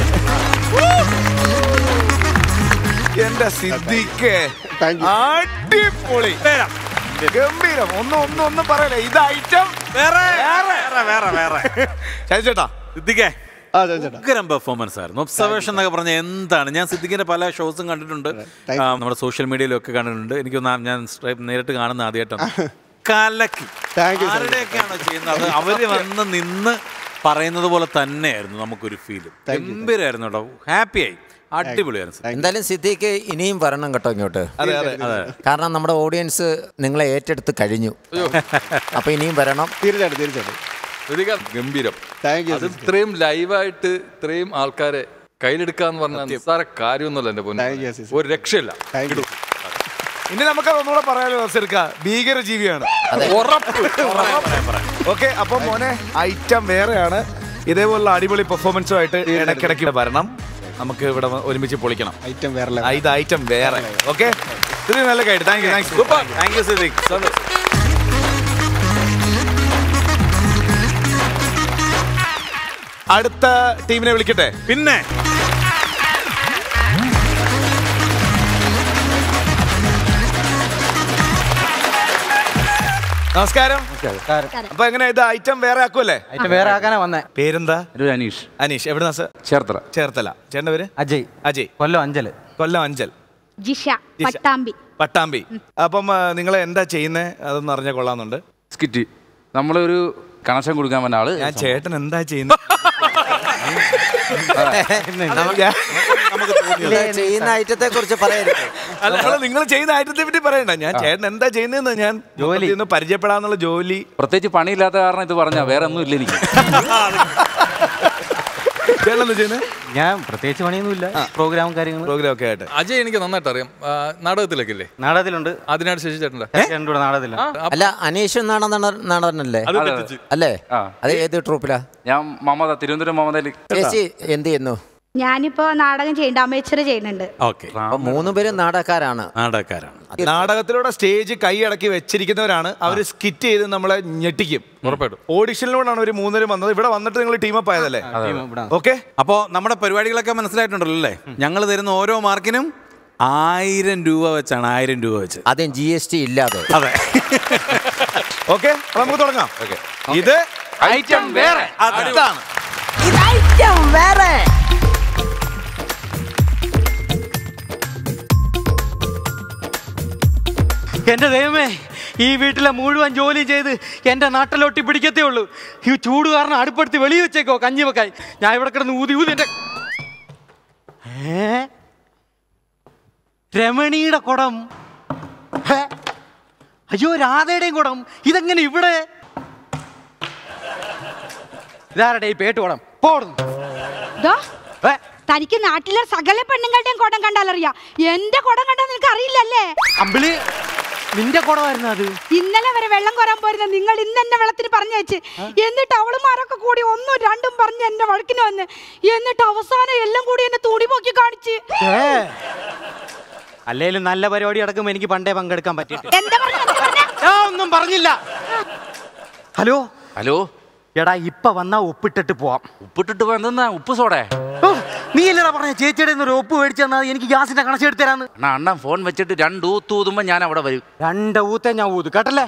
എന്റെ സിദ്ദിഖ് അടിപൊളി ഗംഭീരം ഒന്നും ഒന്നും ഒന്നും പറയല ഇത് ഐറ്റം വേറെ വേറെ വേറെ വേറെ ചേട്ടാ സിദ്ദിഖേ ആ ചേട്ടാ ഉഗ്രം പെർഫോമൻസ് ആയിരുന്നു ഒബ്സർവേഷൻ എന്നൊക്കെ പറഞ്ഞ എന്താണ് ഞാൻ സിദ്ദിഖിന്റെ പല ഷോസും കണ്ടിട്ടുണ്ട് ആ, നമ്മുടെ സോഷ്യൽ മീഡിയയിലും ഒക്കെ കണ്ടിട്ടുണ്ട് എനിക്ക് ഞാൻ സ്ട്രൈപ്പ് നേരിട്ട് കാണുന്ന ആദ്യമായിട്ടാണ് കലക്കി താങ്ക് യു ആരുടെയൊക്കെയാണോ ചെയ്യുന്നത് അത് അവര് വന്ന് നിന്ന് പറയുന്നത് പോലെ തന്നെയായിരുന്നു നമുക്കൊരു ഫീല് ഗംഭീരമായിരുന്നു കേട്ടോ ഹാപ്പിയായി അടിപൊളിയായിരുന്നു സിദ്ദിഖ്. എന്തായാലും സിദ്ദീഖ് ഇനിയും വരണം കേട്ടോ ഇങ്ങോട്ട് അതെ, അതെ. അതെ. കാരണം നമ്മുടെ ഓഡിയൻസ് നിങ്ങളെ ഏറ്റെടുത്ത് കഴിഞ്ഞു അപ്പൊ ഇനിയും വരണം തീർച്ചയായിട്ടും തീർച്ചയായിട്ടും സിദ്ദിഖ ഗംഭീരം താങ്ക് യു അത് ഇത്രയും ലൈവായിട്ട് ഇത്രയും ആൾക്കാരെ കയ്യിലെടുക്കാന്ന് പറഞ്ഞാൽ നിസ്സാര കാര്യമൊന്നുമല്ല എന്റെ പൊന്നു ഒരു രക്ഷയില്ല ഇടൂ. ഇനി നമുക്ക് ഒന്നുകൂടെ പറയാലോ നസീർക്ക ഭീകര ജീവിയാണ് ഉറപ്പ് ഓക്കെ അപ്പൊ മോനെ ഐറ്റം വേറെയാണ് ഇതേപോലുള്ള അടിപൊളി പെർഫോമൻസുമായിട്ട് ഇടയ്ക്കിടയ്ക്ക് വരണം നമുക്ക് ഇവിടെ വ- ഒരുമിച്ച് പൊളിക്കണം ഐറ്റം വേറെ ആ, ഇത് ഐറ്റം വേറെ ഓക്കെ ഇത് നല്ല കാര്യം thank you thank you thank you Siddique സന്തോഷം അടുത്ത ടീമിനെ വിളിക്കട്ടെ പിന്നെ നമസ്കാരം അപ്പൊ എങ്ങനെ ഇത് ഐറ്റം വേറെ ആക്കുമല്ലേ ഐറ്റം വേറെ ആക്കാനാ വന്നേ പേരെന്താ അനീഷ് അനീഷ് എവിടെ ചേർത്തല ചേർത്തല ചേട്ടന്റെ പേര് അജയ് അജയ് കൊല്ലം അഞ്ചല് കൊല്ലം അഞ്ചൽ ജിഷ ജിഷ. പട്ടാമ്പി പട്ടാമ്പി അപ്പം നിങ്ങൾ എന്താ ചെയ്യുന്നത് അതൊന്നും അറിഞ്ഞാൽ കൊള്ളാന്നുണ്ട് സ്കിറ്റ് നമ്മളൊരു കണക്ഷൻ കൊടുക്കാൻ പറ്റുന്ന ആള് ഞാൻ ചേട്ടൻ എന്താ ചെയ്യുന്നത് ഇല്ല, ചെയ്യുന്ന ഐറ്റത്തെ കുറിച്ച് പറയരുത് അല്ല നിങ്ങൾ ചെയ്യുന്ന ഐറ്റത്തെ പറ്റി പറയണ്ട ഞാൻ ചേട്ടൻ എന്താ ചെയ്യുന്നതെന്ന് ഞാൻ ജോലി ഒന്ന് പരിചയപ്പെടാന്നുള്ള ജോലി പ്രത്യേകിച്ച് പണിയില്ലാത്ത കാരണം ഇത് പറഞ്ഞാ വേറെ ഒന്നും ഇല്ല എനിക്ക് ചേട്ടൻ എന്താ ചെയ്യുന്നത് ഞാൻ പ്രത്യേകിച്ച് പണിയൊന്നുമില്ല പ്രോഗ്രാമും കാര്യങ്ങളും പ്രോഗ്രാം ഒക്കെ ആയിട്ട് അജയ് എനിക്ക് നന്നായിട്ട് അറിയാം ആ, നാടകത്തിലൊക്കെ ഇല്ലേ നാടകത്തിലുണ്ട് അതിനായിട്ട് ശശി ചേട്ടൻ്റെ രണ്ടുകൂടെ നാടകത്തിലാണ് അല്ല അനീഷ് നാടൻ നടനല്ലേ അത് തെറ്റിച്ച്. അല്ലേ ആ. അത് ഏത് ട്രൂപ്പിലാ ഞാൻ മമത തിരുവനന്തപുരം മമതയിൽ ചേച്ചി എന്ത് ചെയ്യുന്നു ഞാനിപ്പോ നാടകം ചെയ്യുന്നുണ്ട് അമേച്ചർ ചെയ്യുന്നുണ്ട് ഓക്കെ അപ്പൊ മൂന്ന് പേരും നാടകക്കാരാണ് നാടകക്കാരാണ് നാടകത്തിലൂടെ സ്റ്റേജ് കൈയടക്കി വെച്ചിരിക്കുന്നവരാണ് അവർ സ്കിറ്റ് ചെയ്ത് നമ്മളെ ഞെട്ടിക്കും ഉറപ്പായിട്ടും ഓഡിഷനിലൂടെയാണ് ഒരു മൂന്നുപേരും വന്നത് ഇവിടെ വന്നിട്ട് നിങ്ങൾ ടീമപ്പ് ആയതല്ലേ ഓക്കെ അപ്പോൾ നമ്മുടെ പരിപാടികളൊക്കെ മനസ്സിലായിട്ടുണ്ടല്ലോ അല്ലേ ഞങ്ങൾ തരുന്ന ഓരോ മാർക്കിനും ആയിരം രൂപ വെച്ചാണ് ആയിരം രൂപ വെച്ച് അതും ജി എസ് ടി ഇല്ലാതെ അതെ ഓക്കെ നമുക്ക് തുടങ്ങാം ഇത് ഐറ്റം വേറെ അതാണ് ഇത് ഐറ്റം വേറെ എന്റെ ദൈവമേ ഈ വീട്ടിലെ മുഴുവൻ ജോലിയും ചെയ്ത് എന്റെ നാട്ടിലൊട്ടി പിടിക്കത്തേ ഉള്ളൂ ഈ ചൂട് കാരണം അടുപ്പെടുത്ത് വെളിയിൽ വെച്ചേക്കോ കഞ്ഞി വെക്കായി ഞാൻ ഇവിടെ കിടന്ന് ഊതി ഊതി എന്റെ ഏ രമണിയുടെ കുടം ഹേ? അയ്യോ രാധയുടെയും കുടം ഇതെങ്ങനെ ഇവിടെ ഇതാരുടെ ഈ പേട്ട് കുടം പോടുന്നു ദോ, തനിക്ക് നാട്ടിലെ സകല പെണ്ണുങ്ങളുടെയും കുടം കണ്ടാലറിയാം എന്റെ കുടം കണ്ടാൽ നിനക്ക് അറിയില്ലല്ലേ അമ്പിളി നിന്റെ കുടമായിരുന്നു അത് ഇന്നലെ വരെ വെള്ളം കോരാൻ പോരുന്ന നിങ്ങൾ ഇന്ന് എന്നെ വെള്ളത്തിന് പറഞ്ഞു വെച്ച് എന്നിട്ട് അവളുമാരൊക്കെ കൂടി ഒന്നും രണ്ടും പറഞ്ഞ് എന്നെ വഴക്കിന് വന്ന് എന്നിട്ട് അവസാനം എല്ലാം കൂടി എന്നെ തൂടി പോക്കി കാണിച്ച് ഏ. അല്ലേലും നല്ല പരിപാടി അടക്കം എനിക്ക് പണ്ടേ പങ്കെടുക്കാൻ പറ്റിയിട്ട് എന്താ പറഞ്ഞ എന്താ പറഞ്ഞ ഞാൻ ഒന്നും പറഞ്ഞില്ല ഹലോ ഹലോ എടാ ഇപ്പൊ വന്നാ ഒപ്പിട്ടിട്ട് പോവാം ഉപ്പിട്ടിട്ട് എന്തെന്നാ ഉപ്പ് സോടെ ഓ, നീ അല്ലടാ പറഞ്ഞ ചേച്ചിയുടെ കയ്യിന്ന് ഒരു ഒപ്പ് മേടിച്ചു തന്നാ എനിക്ക് ഗ്യാസിന്റെ കണക്ഷൻ എടുത്തു തരാന്ന് അണ്ണാ അണ്ണൻ ഫോൺ വെച്ചിട്ട് രണ്ട് ഊത്ത് ഊതുമ്പോ ഞാൻ അവിടെ വരും രണ്ട് ഊത്തെ ഞാൻ ഊതു കേട്ടല്ലേ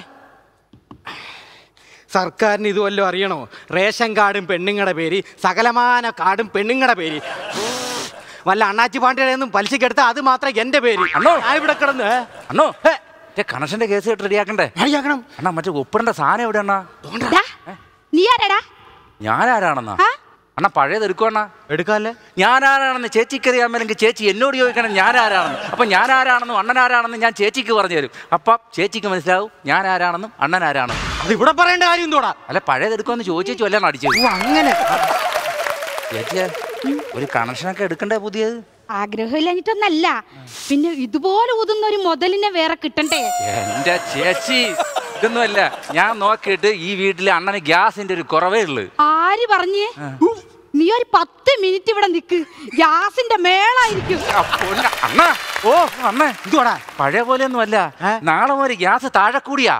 സർക്കാരിന് ഇത് വല്ലതും അറിയണോ റേഷൻ കാർഡും പെണ്ണുങ്ങളുടെ പേര് സകലമാന കാർഡും പെണ്ണുങ്ങളുടെ പേര് വല്ല അണ്ണാച്ചി പാണ്ടിയുടെ ഒന്നും പലിശക്ക് എടുത്താൽ അത് മാത്രം എന്റെ പേര് അണ്ണോ. ഞാൻ ഇവിടെ കിടന്ന് അണ്ണോ കണക്ഷന്റെ കേസ് കേട്ട് റെഡിയാക്കണ്ടേ റെഡിയാക്കണം അണ്ണാ മറ്റേ ഒപ്പിടേണ്ട സാധനം എവിടെ അണ്ണാ ഡാ, നീ ആരാടാ ഞാൻ ആരാണെന്നാ അണ്ണാ പഴയത് എടുക്കുവണ്ണ എടുക്കാല്ലേ ഞാൻ ആരാണെന്ന് ചേച്ചിക്ക് അറിയാമെങ്കിൽ ചേച്ചി എന്നോട് ചോദിക്കണം ഞാൻ ആരാണെന്ന് അപ്പൊ ഞാൻ ആരാണെന്നും അണ്ണൻ ആരാണെന്നും ഞാൻ ചേച്ചിക്ക് പറഞ്ഞു തരും അപ്പൊ ചേച്ചിക്ക് മനസ്സിലാവും ഞാൻ ആരാണെന്നും അണ്ണൻ ആരാണെന്നും അത് ഇവിടെ പറയേണ്ട കാര്യം എന്തോടാ അല്ല പഴയത് എടുക്കുമെന്ന് ചോദിച്ചു അല്ലാണ് അടിച്ചത് ഓ അങ്ങനെ ചേച്ചിയെ ഒരു കണക്ഷനൊക്കെ എടുക്കണ്ടേ പുതിയത് ആഗ്രഹമില്ലാഞ്ഞിട്ടൊന്നല്ല പിന്നെ ഇതുപോലെ ഊതുന്ന ഒരു മുതലിനെ വേറെ കിട്ടണ്ടേ എന്റെ ചേച്ചി ഇതൊന്നുമല്ല ഞാൻ നോക്കിയിട്ട് ഈ വീട്ടിലെ അണ്ണന് ഗ്യാസിന്റെ ഒരു കുറവേ ഉള്ളു ആര് പറഞ്ഞേ നീ ഒരു പത്ത് മിനിറ്റ് ഇവിടെ നിക്ക് ഗ്യാസിന്റെ മേളായിരിക്കും അണ്ണ ഓ അണ്ണ ഇതുവാടാ പഴയ പോലെ ഒന്നും അല്ല നാളെ മുതൽ ഗ്യാസ് താഴെ കൂടിയാ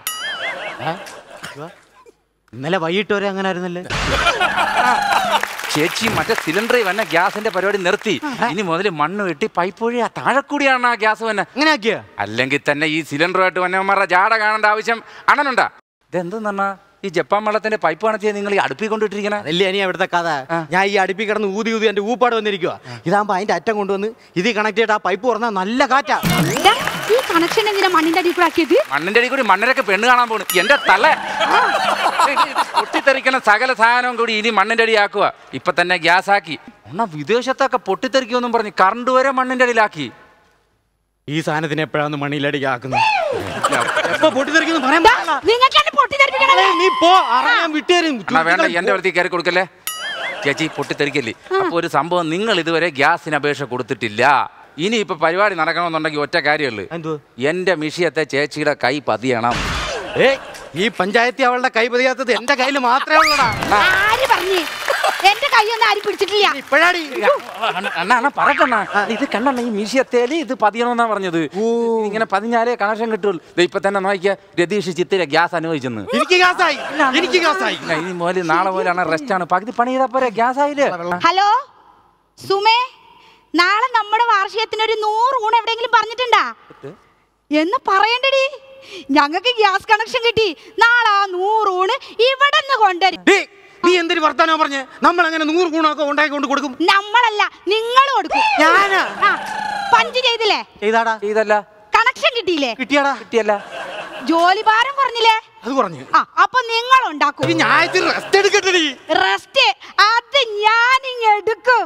ഇന്നലെ വൈകിട്ട് വരെ അങ്ങനെ ആയിരുന്നല്ലേ ചേച്ചി മറ്റേ സിലിണ്ടറിൽ വന്ന ഗ്യാസിന്റെ പരിപാടി നിർത്തി ഇനി മുതൽ മണ്ണ് വെട്ടി പൈപ്പ് വഴി ആ താഴെ കൂടിയാണ് ആ ഗ്യാസ് വന്നെ അങ്ങനെ ആക്കിയ അല്ലെങ്കിൽ തന്നെ ഈ സിലിണ്ടറുമായിട്ട് വന്നവന്മാരുടെ ജാട കാണേണ്ട ആവശ്യം അണ്ണനുണ്ടാ ഇതെന്തെന്നാ ഈ ജപ്പാൻ വെള്ളത്തിന്റെ പൈപ്പ് കണക്ട് നിങ്ങൾ ഈ അടുപ്പിൽ കൊണ്ടിട്ടിരിക്കണ അതല്ലേ ഇനി അവിടുത്തെ കഥ ഞാൻ ഈ അടുപ്പിൽ കിടന്ന് ഊതി ഊതി എന്റെ ഊപ്പാട് വന്നിരിക്കുക ഇതാകുമ്പോ അതിന്റെ അറ്റം കൊണ്ടുവന്ന് ഇത് കണക്ട് ചെയ്തിട്ട് ആ പൈപ്പ് തുറന്നാൽ നല്ല കാറ്റാ ഡാ, ഈ കണക്ഷൻ എന്തിനാ മണ്ണിന്റെ അടിയിൽ കൂടെ ആക്കിയത് മണ്ണിന്റെ അടി കൂടി മണ്ണിരൊക്കെ പെണ്ണ് കാണാൻ പോണു എന്റെ തല പൊട്ടിത്തെറിക്കണ സകല സാധനവും കൂടി ഇനി മണ്ണിന്റെ അടിയാക്കുക ഇപ്പൊ തന്നെ ഗ്യാസ് ആക്കി എന്നാ വിദേശത്തൊക്കെ പൊട്ടിത്തെറിക്കുമെന്നും പറഞ്ഞ് കറണ്ട് വരെ മണ്ണിന്റെ അടിയിലാക്കി ഈ സാധനത്തിന് എപ്പോഴാണ് മണ്ണിലടിക്ക് ആക്കുന്നത് എപ്പോ പൊട്ടിത്തെറിക്കുന്നു പറയാൻ പാടില്ല. നിങ്ങൾക്ക് എന്നെ പൊട്ടിത്തെറിപ്പിക്കണത് ഏയ്, നീ പോ അറിയാൻ വിട്ടുതരും എന്നാ വേണ്ട എന്റെ അടുത്ത് കയറി കൊടുക്കല്ലേ ചേച്ചി പൊട്ടിത്തെറിക്കല്ലേ അപ്പൊ ഒരു സംഭവം നിങ്ങൾ ഇതുവരെ ഗ്യാസിന് അപേക്ഷ കൊടുത്തിട്ടില്ല ഇനി ഇപ്പൊ പരിപാടി നടക്കണമെന്നുണ്ടെങ്കിൽ ഒറ്റ കാര്യമുള്ളൂ എന്റെ മിഷിയത്തെ ചേച്ചിയുടെ കൈ പതിയണം ഏയ് ഈ പഞ്ചായത്തിൽ അവളുടെ കൈ പതിയാത്തത് എന്റെ കയ്യിൽ മാത്രമേ ഉള്ളടാ ആര് പറഞ്ഞു എന്റെ കൈയൊന്നും ആരും പിടിച്ചിട്ടില്ല ഇപ്പോഴാടി അണ്ണ അണ്ണ പറക്കണ്ണ ഇത് കണ്ണണ്ണ ഈ മീശയത്തേല് ഇത് പതിയണമെന്നാ പറഞ്ഞത് ഇങ്ങനെ പതിഞ്ഞാലേ കണക്ഷൻ കിട്ടുള്ളൂ ദേ ഇപ്പൊ തന്നെ നോക്കിയ രതീഷ് ചിത്തിര ഗ്യാസ് അനുവദിച്ചെന്ന് എനിക്ക് ഗ്യാസായി എനിക്ക് ഗ്യാസായി ഇല്ല, ഇനി മുതൽ നാളെ മുതലാണ് റെസ്റ്റ് ആണ് പകുതി പണി ചെയ്താ പോരെ ഗ്യാസ് ആയില്ലേ ഹലോ സുമേ നാളെ നമ്മുടെ വാർഷികത്തിന് ഒരു നൂറ് ഊണ് എവിടെയെങ്കിലും പറഞ്ഞിട്ടുണ്ടാ എന്ന് പറയണ്ടടി ഞങ്ങൾക്ക് ഗ്യാസ് കണക്ഷൻ കിട്ടി നാളെ ആ നൂറ് ഊണ് ഇവിടെ നിന്ന് കൊണ്ടുവരും ഡേയ്, നീ എന്തൊരു വർത്താനോ പറഞ്ഞ് നമ്മൾ അങ്ങനെ നൂറ് ഗുണമൊക്കെ ഉണ്ടാക്കി കൊണ്ട് കൊടുക്കും നമ്മളല്ല നിങ്ങൾ കൊടുക്കും ഞാനാ? ആ, പഞ്ച് ചെയ്തില്ലേ ചെയ്താടാ ചെയ്തല്ല കണക്ഷൻ കിട്ടിയില്ലേ കിട്ടിയാടാ കിട്ടിയല്ല ജോലി ഭാരം കുറഞ്ഞില്ലേ അത് പറഞ്ഞു ആ അപ്പൊ നിങ്ങൾ ഉണ്ടാക്കും ഞാൻ റെസ്റ്റ് എടുക്കട്ടെടി റെസ്റ്റ് അത് ഞാനിങ് എടുക്കും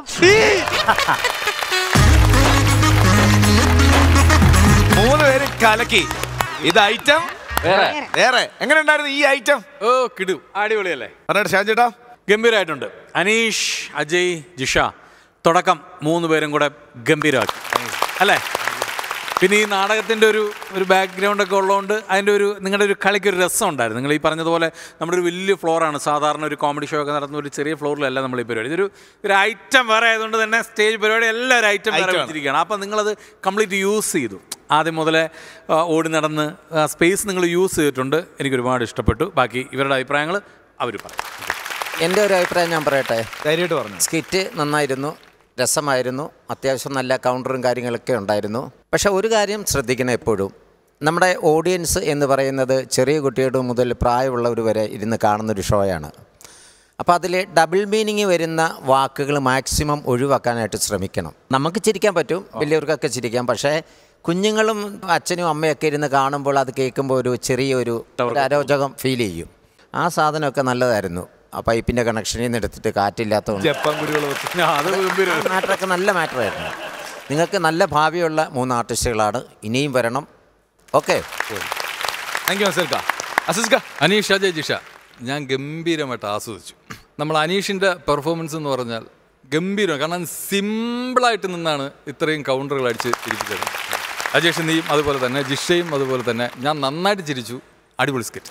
മൂന്ന് പേര് കലക്കി ഇത് ഐറ്റം വേറെ വേറെ എങ്ങനെ ഉണ്ടായിരുന്നു ഈ ഐറ്റം ഓ കിടു അടിപൊളിയല്ലേ പറഞ്ഞിട്ട് ഷാൻ ചേട്ടാ ഗംഭീരമായിട്ടുണ്ട് അനീഷ് അജയ് ജിഷ തുടക്കം മൂന്ന് പേരും കൂടെ ഗംഭീരമാക്കി അല്ലേ പിന്നെ ഈ നാടകത്തിൻ്റെ ഒരു ഒരു ബാക്ക്ഗ്രൗണ്ട് ഒക്കെ ഉള്ളതുകൊണ്ട് അതിൻ്റെ ഒരു നിങ്ങളുടെ ഒരു കളിക്ക് ഒരു രസം ഉണ്ടായിരുന്നു നിങ്ങൾ ഈ പറഞ്ഞതുപോലെ നമ്മുടെ ഒരു വലിയ ഫ്ലോറാണ് സാധാരണ ഒരു കോമഡി ഷോ ഒക്കെ നടത്തുന്ന ഒരു ചെറിയ ഫ്ലോറിലല്ല നമ്മൾ ഈ പരിപാടി ഇതൊരു ഒരു ഐറ്റം വേറെ ആയതുകൊണ്ട് തന്നെ സ്റ്റേജ് പരിപാടി എല്ലാം ഒരു ഐറ്റം വേറെ Item ആണ്. വെച്ചിരിക്കുകയാണ് അപ്പം നിങ്ങളത് കംപ്ലീറ്റ് യൂസ് ചെയ്തു ആദ്യം മുതലേ ആ, ഓടി നടന്ന് സ്പേസ് നിങ്ങൾ യൂസ് ചെയ്തിട്ടുണ്ട് എനിക്ക് ഒരുപാട് ഇഷ്ടപ്പെട്ടു ബാക്കി ഇവരുടെ അഭിപ്രായങ്ങൾ അവർ പറയും എൻ്റെ ഒരു അഭിപ്രായം ഞാൻ പറയട്ടെ ധൈര്യമായിട്ട് പറഞ്ഞു സ്കിറ്റ് നന്നായിരുന്നു രസമായിരുന്നു അത്യാവശ്യം നല്ല കൗണ്ടറും കാര്യങ്ങളൊക്കെ ഉണ്ടായിരുന്നു പക്ഷെ ഒരു കാര്യം ശ്രദ്ധിക്കണം എപ്പോഴും നമ്മുടെ ഓഡിയൻസ് എന്ന് പറയുന്നത് ചെറിയ കുട്ടികൾ മുതൽ പ്രായമുള്ളവർ വരെ ഇരുന്ന് കാണുന്നൊരു ഷോയാണ് അപ്പോൾ അതിൽ ഡബിൾ മീനിങ് വരുന്ന വാക്കുകൾ മാക്സിമം ഒഴിവാക്കാനായിട്ട് ശ്രമിക്കണം നമുക്ക് ചിരിക്കാൻ പറ്റും വലിയവർക്കൊക്കെ ചിരിക്കാം പക്ഷേ കുഞ്ഞുങ്ങളും അച്ഛനും അമ്മയൊക്കെ ഇരുന്ന് കാണുമ്പോൾ അത് കേൾക്കുമ്പോൾ ഒരു ചെറിയൊരു ഒരു അരോചകം ഫീൽ ചെയ്യും ആ സാധനമൊക്കെ നല്ലതായിരുന്നു ആ പൈപ്പിൻ്റെ കണക്ഷനിൽ നിന്ന് എടുത്തിട്ട് കാറ്റില്ലാത്തതുകൊണ്ട് ജപ്പാൻ കുരുകൾ മാറ്ററൊക്കെ നല്ല മാറ്ററായിരുന്നു നിങ്ങൾക്ക് നല്ല ഭാവിയുള്ള മൂന്ന് ആർട്ടിസ്റ്റുകളാണ് ഇനിയും വരണം ഓക്കെ താങ്ക് യു അസൽക്ക അസിസ്ക അനീഷ് അജയ് ജിഷ ഞാൻ ഗംഭീരമായിട്ട് ആസ്വദിച്ചു നമ്മൾ അനീഷിൻ്റെ പെർഫോമൻസ് എന്ന് പറഞ്ഞാൽ ഗംഭീരം കാരണം സിമ്പിളായിട്ട് നിന്നാണ് ഇത്രയും കൗണ്ടറുകൾ അടിച്ച് ചിരിപ്പിച്ചത് അജേഷ് നീയും അതുപോലെ തന്നെ ജിഷയും അതുപോലെ തന്നെ ഞാൻ നന്നായിട്ട് ചിരിച്ചു അടിപൊളി സ്കിറ്റ്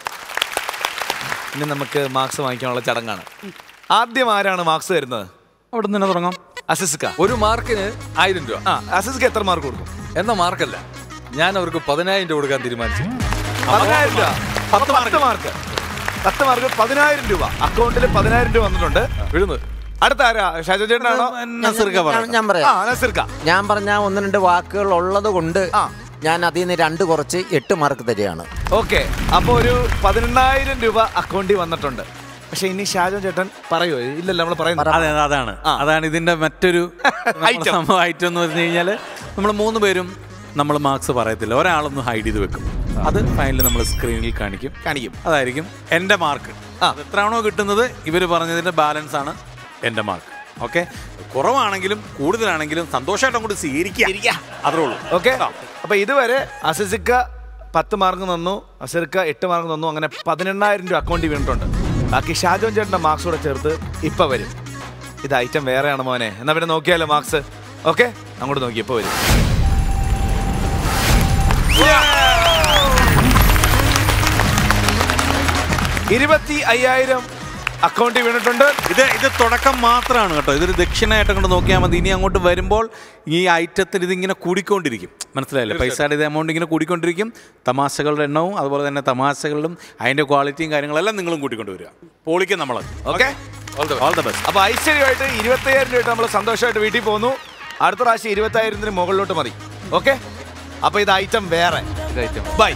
ഇനി നമുക്ക് മാർക്സ് വാങ്ങിക്കാനുള്ള ചടങ്ങാണ് ആദ്യം ആരാണ് മാർക്സ് തരുന്നത് അവിടെ നിന്ന് തുടങ്ങാം അസിസ്ക ഒരു മാർക്കിന് ആയിരം രൂപ ആ അസിസ്ക എത്ര മാർക്ക് കൊടുക്കും എന്ന മാർക്കല്ല ഞാൻ അവർക്ക് പതിനായിരം രൂപ കൊടുക്കാൻ തീരുമാനിച്ചു പതിനായിരം രൂപ പത്ത് മാർക്ക് മാർക്ക് പത്ത് മാർക്ക് പതിനായിരം രൂപ അക്കൗണ്ടിൽ പതിനായിരം രൂപ വന്നിട്ടുണ്ട് വിടുന്നത് അടുത്ത ആരാ ഷാജു ചേട്ടനാണോ ഞാൻ- ഞാൻ പറയാം ആ നസീർക്ക ഞാൻ പറഞ്ഞ ഒന്ന് രണ്ട് വാക്കുകൾ ഉള്ളത് കൊണ്ട് ഞാൻ അതിൽ നിന്ന് രണ്ട് കുറച്ച് എട്ട് മാർക്ക് തരികയാണ് ഓക്കെ അപ്പൊ ഒരു പതിനെണ്ണായിരം രൂപ അക്കൗണ്ടിൽ വന്നിട്ടുണ്ട് പക്ഷെ ഇനി ഷാജു ചേട്ടൻ പറയുമോ ഇല്ലല്ലോ നമ്മൾ പറയുന്നത് അതെ അതാണ് അതാണ് ഇതിന്റെ മറ്റൊരു Item. സംഭവം ഐറ്റം എന്ന് പറഞ്ഞു കഴിഞ്ഞാൽ നമ്മൾ മൂന്ന് പേരും നമ്മൾ മാർക്സ് പറയത്തില്ല ഒരാളൊന്ന് ഹൈഡ് ചെയ്ത് വെക്കും അത് ഫൈനലിൽ നമ്മൾ സ്ക്രീനിൽ കാണിക്കും കാണിക്കും അതായിരിക്കും എൻ്റെ മാർക്ക് അത് എത്രയാണോ കിട്ടുന്നത് ഇവർ പറഞ്ഞതിന്റെ ബാലൻസ് ആണ് എൻ്റെ മാർക്ക് ഓക്കെ കുറവാണെങ്കിലും കൂടുതലാണെങ്കിലും സന്തോഷമായിട്ട് അങ്ങോട്ട് സ്വീകരിക്കുക അത്രേ ഉള്ളൂ ഓക്കെ അപ്പൊ ഇതുവരെ അസിസിക്ക പത്ത് മാർക്ക് തന്നു അസിർക്ക എട്ട് മാർക്ക് തന്നു അങ്ങനെ പതിനെണ്ണായിരം രൂപ അക്കൗണ്ടിൽ വീണിട്ടുണ്ട് ബാക്കി ഷാജോൻ ചേട്ടന്റെ മാർക്സ് കൂടെ ചേർത്ത് ഇപ്പൊ വരും ഇത് ഐറ്റം വേറെയാണ് മോനെ എന്നാ പിന്നെ നോക്കിയാലോ മാർക്സ് ഓക്കെ അങ്ങോട്ട് നോക്കി ഇപ്പൊ വരും ഇരുപത്തി അയ്യായിരം അക്കൗണ്ടിൽ വീണിട്ടുണ്ട് ഇത് ഇത് തുടക്കം മാത്രമാണ് കേട്ടോ ഇതൊരു ദക്ഷിണയായിട്ട് അങ്ങോട്ട് നോക്കിയാൽ മതി ഇനി അങ്ങോട്ട് വരുമ്പോൾ ഈ ഐറ്റത്തിന് ഇതിങ്ങനെ കൂടിക്കൊണ്ടിരിക്കും മനസ്സിലായില്ലേ പൈസയുടെ ഇത് എമൗണ്ട് ഇങ്ങനെ കൂടിക്കൊണ്ടിരിക്കും തമാശകളുടെ എണ്ണവും അതുപോലെ തന്നെ തമാശകളിലും അതിൻ്റെ ക്വാളിറ്റിയും കാര്യങ്ങളെല്ലാം നിങ്ങളും കൂട്ടിക്കൊണ്ട് വരിക പൊളിക്കും നമ്മളത് ഓക്കെ ഓൾ ദ ബെസ്റ്റ് അപ്പൊ ഐശ്വര്യമായിട്ട് ഇരുപത്തയ്യായിരം രൂപ നമ്മൾ സന്തോഷമായിട്ട് വീട്ടിൽ പോന്നു അടുത്ത പ്രാവശ്യം ഇരുപത്തായിരത്തിന് മുകളിലോട്ട് മതി ഓക്കെ അപ്പൊ ഇത് ഐറ്റം വേറെ ബൈ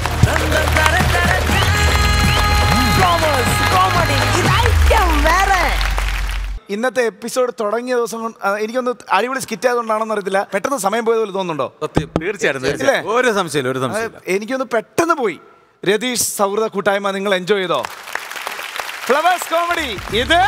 കോമഡി ഇത് ഐറ്റം വേറെ ഇന്നത്തെ എപ്പിസോഡ് തുടങ്ങിയ ദിവസം കൊണ്ട് ആ, എനിക്കൊന്ന് അടിപൊളി സ്കിറ്റ് ആയതുകൊണ്ടാണെന്ന് അറിയത്തില്ല പെട്ടെന്ന് സമയം പോയത് പോലെ തോന്നുന്നുണ്ടോ സത്യം തീർച്ചയായിട്ടും ഇല്ലേ? തീർച്ചയായിട്ടും ഒരു സംശയമില്ല ഒരു അത് സംശയമില്ല എനിക്കൊന്ന് പെട്ടെന്ന് പോയി രതീഷ് സൗഹൃദ കൂട്ടായ്മ നിങ്ങൾ എൻജോയ് ചെയ്തോ ഫ്ലവേഴ്സ് കോമഡി ഇത്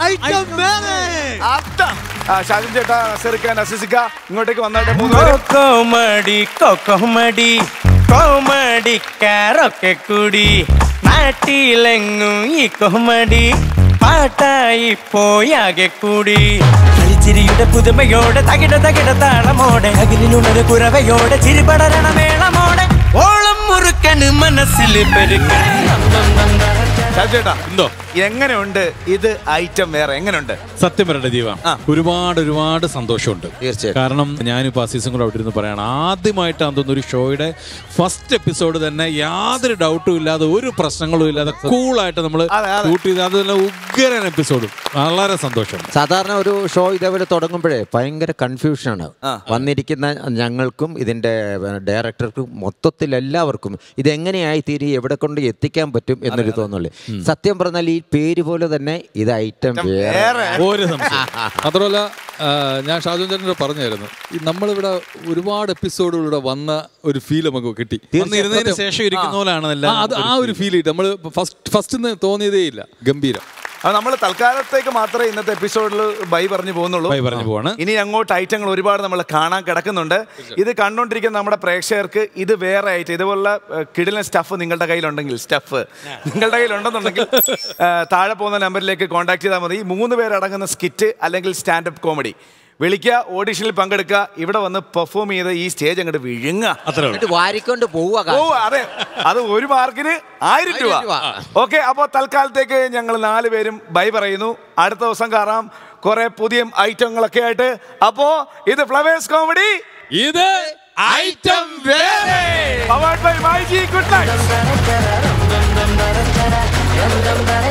അത്തം. ആ, ഷാജിൻ ചേട്ടാ നസീർക്ക നസീസിക്ക ഇങ്ങോട്ടേക്ക് വന്നാട്ടെ മൂന്ന് പേരും. കോമഡി കോമഡി കോമഡിക്കാരൊക്കെ കൂടി നാട്ടിലെങ്ങും ഈ കോമഡി പാട്ടായി പോയാകെ കൂടി കളിച്ചിരിയുടെ പുതുമയോടെ തകിട തകിട താളമോടെ അകിലിനുണര് കുറവയോടെ ചിരിപടരണ മേളമോടെ ഓളം മുറുക്കണ് മനസ്സിൽ പെരുക്കണ ഷാജിൻ ചേട്ടാ എന്തോ എങ്ങനെയുണ്ട് ഇത് ഐറ്റം വേറെ എങ്ങനെയുണ്ട് സത്യം പറയട്ടെ ജീവ ഒരുപാട് ഒരുപാട് സന്തോഷമുണ്ട് തീർച്ചയായും. കാരണം ഞാനിപ്പോൾ അസീസും കൂടെ അവിടെ ഇരുന്ന് പറയണം ആദ്യമായിട്ടാണ് തോന്നുന്നു ഒരു ഷോയുടെ ഫസ്റ്റ് എപ്പിസോഡ് തന്നെ യാതൊരു ഡൗട്ടും ഇല്ലാതെ ഒരു പ്രശ്നങ്ങളും ഇല്ലാതെ കൂളായിട്ട് നമ്മൾ അതെ, അതെ. ഷൂട്ട് ചെയ്ത് അത് നല്ല ഉഗ്രൻ എപ്പിസോഡും വളരെ സന്തോഷം സാധാരണ ഒരു ഷോ ഇതേപോലെ തുടങ്ങുമ്പോഴേ ഭയങ്കര കൺഫ്യൂഷനാണ് വന്നിരിക്കുന്ന ഞങ്ങൾക്കും ഇതിന്റെ ഡയറക്ടർക്കും മൊത്തത്തിൽ എല്ലാവർക്കും ഇതെങ്ങനെയായി തീരി എവിടെ കൊണ്ട് എത്തിക്കാൻ പറ്റും എന്നൊരു തോന്നല് സത്യം പറഞ്ഞാൽ ഈ പേര് പോലെ തന്നെ ഇത് ഐറ്റം വേറെ ഒരു സംശയം മാത്രമല്ല ആ, ഞാൻ ഷാജോൻ ചേട്ടനോട് പറഞ്ഞായിരുന്നു ഈ നമ്മളിവിടെ ഒരുപാട് എപ്പിസോഡുകളിവിടെ വന്ന ഒരു ഫീൽ നമുക്ക് കിട്ടി വന്നിരുന്നതിന് ശേഷം ഇരിക്കുന്ന പോലെയാണ് ആ, എല്ലാം അത് ആ ഒരു ഫീൽ കിട്ടി നമ്മൾ ഫസ്റ്റ് ഫസ്റ്റ് തോന്നിയതേ ഇല്ല ഗംഭീരം അത് നമ്മൾ തൽക്കാലത്തേക്ക് മാത്രമേ ഇന്നത്തെ എപ്പിസോഡിൽ ബൈ പറഞ്ഞു പോകുന്നുള്ളൂ ബൈ പറഞ്ഞു പോവാണ് ഇനി അങ്ങോട്ട് ഐറ്റങ്ങൾ ഒരുപാട് നമ്മൾ കാണാൻ കിടക്കുന്നുണ്ട് ഇത് കണ്ടുകൊണ്ടിരിക്കുന്ന നമ്മുടെ പ്രേക്ഷകർക്ക് ഇത് വേറെ ആയിട്ട് ഇതുപോലുള്ള കിടിലൻ സ്റ്റഫ് നിങ്ങളുടെ കയ്യിലുണ്ടെങ്കിൽ സ്റ്റഫ് നിങ്ങളുടെ കയ്യിലുണ്ടെന്നുണ്ടെങ്കിൽ ആ, താഴെ പോകുന്ന നമ്പറിലേക്ക് കോൺടാക്ട് ചെയ്താൽ മതി ഈ മൂന്ന് പേരടങ്ങുന്ന സ്കിറ്റ് അല്ലെങ്കിൽ സ്റ്റാൻഡപ്പ് കോമഡി വിളിക്കുക ഓഡിഷനിൽ പങ്കെടുക്കുക ഇവിടെ വന്ന് പെർഫോം ചെയ്ത് ഈ സ്റ്റേജ് അങ്ങോട്ട് വിഴുങ്ങുക എന്നിട്ട് വാരിക്കൊണ്ട് പോവുക ഓ അതെ അത് ഒരു മാർക്കിന് ആയിരം രൂപ ആയിരം രൂപ. ഓക്കെ അപ്പോൾ തൽക്കാലത്തേക്ക് ഞങ്ങൾ നാല് പേരും ബൈ പറയുന്നു അടുത്ത ദിവസം കാണാം കുറെ പുതിയ ഐറ്റങ്ങളൊക്കെ ആയിട്ട് അപ്പോ ഇത് ഫ്ലവേഴ്സ് കോമഡി ഇത് ഐറ്റം വേറെ powered by MyG good night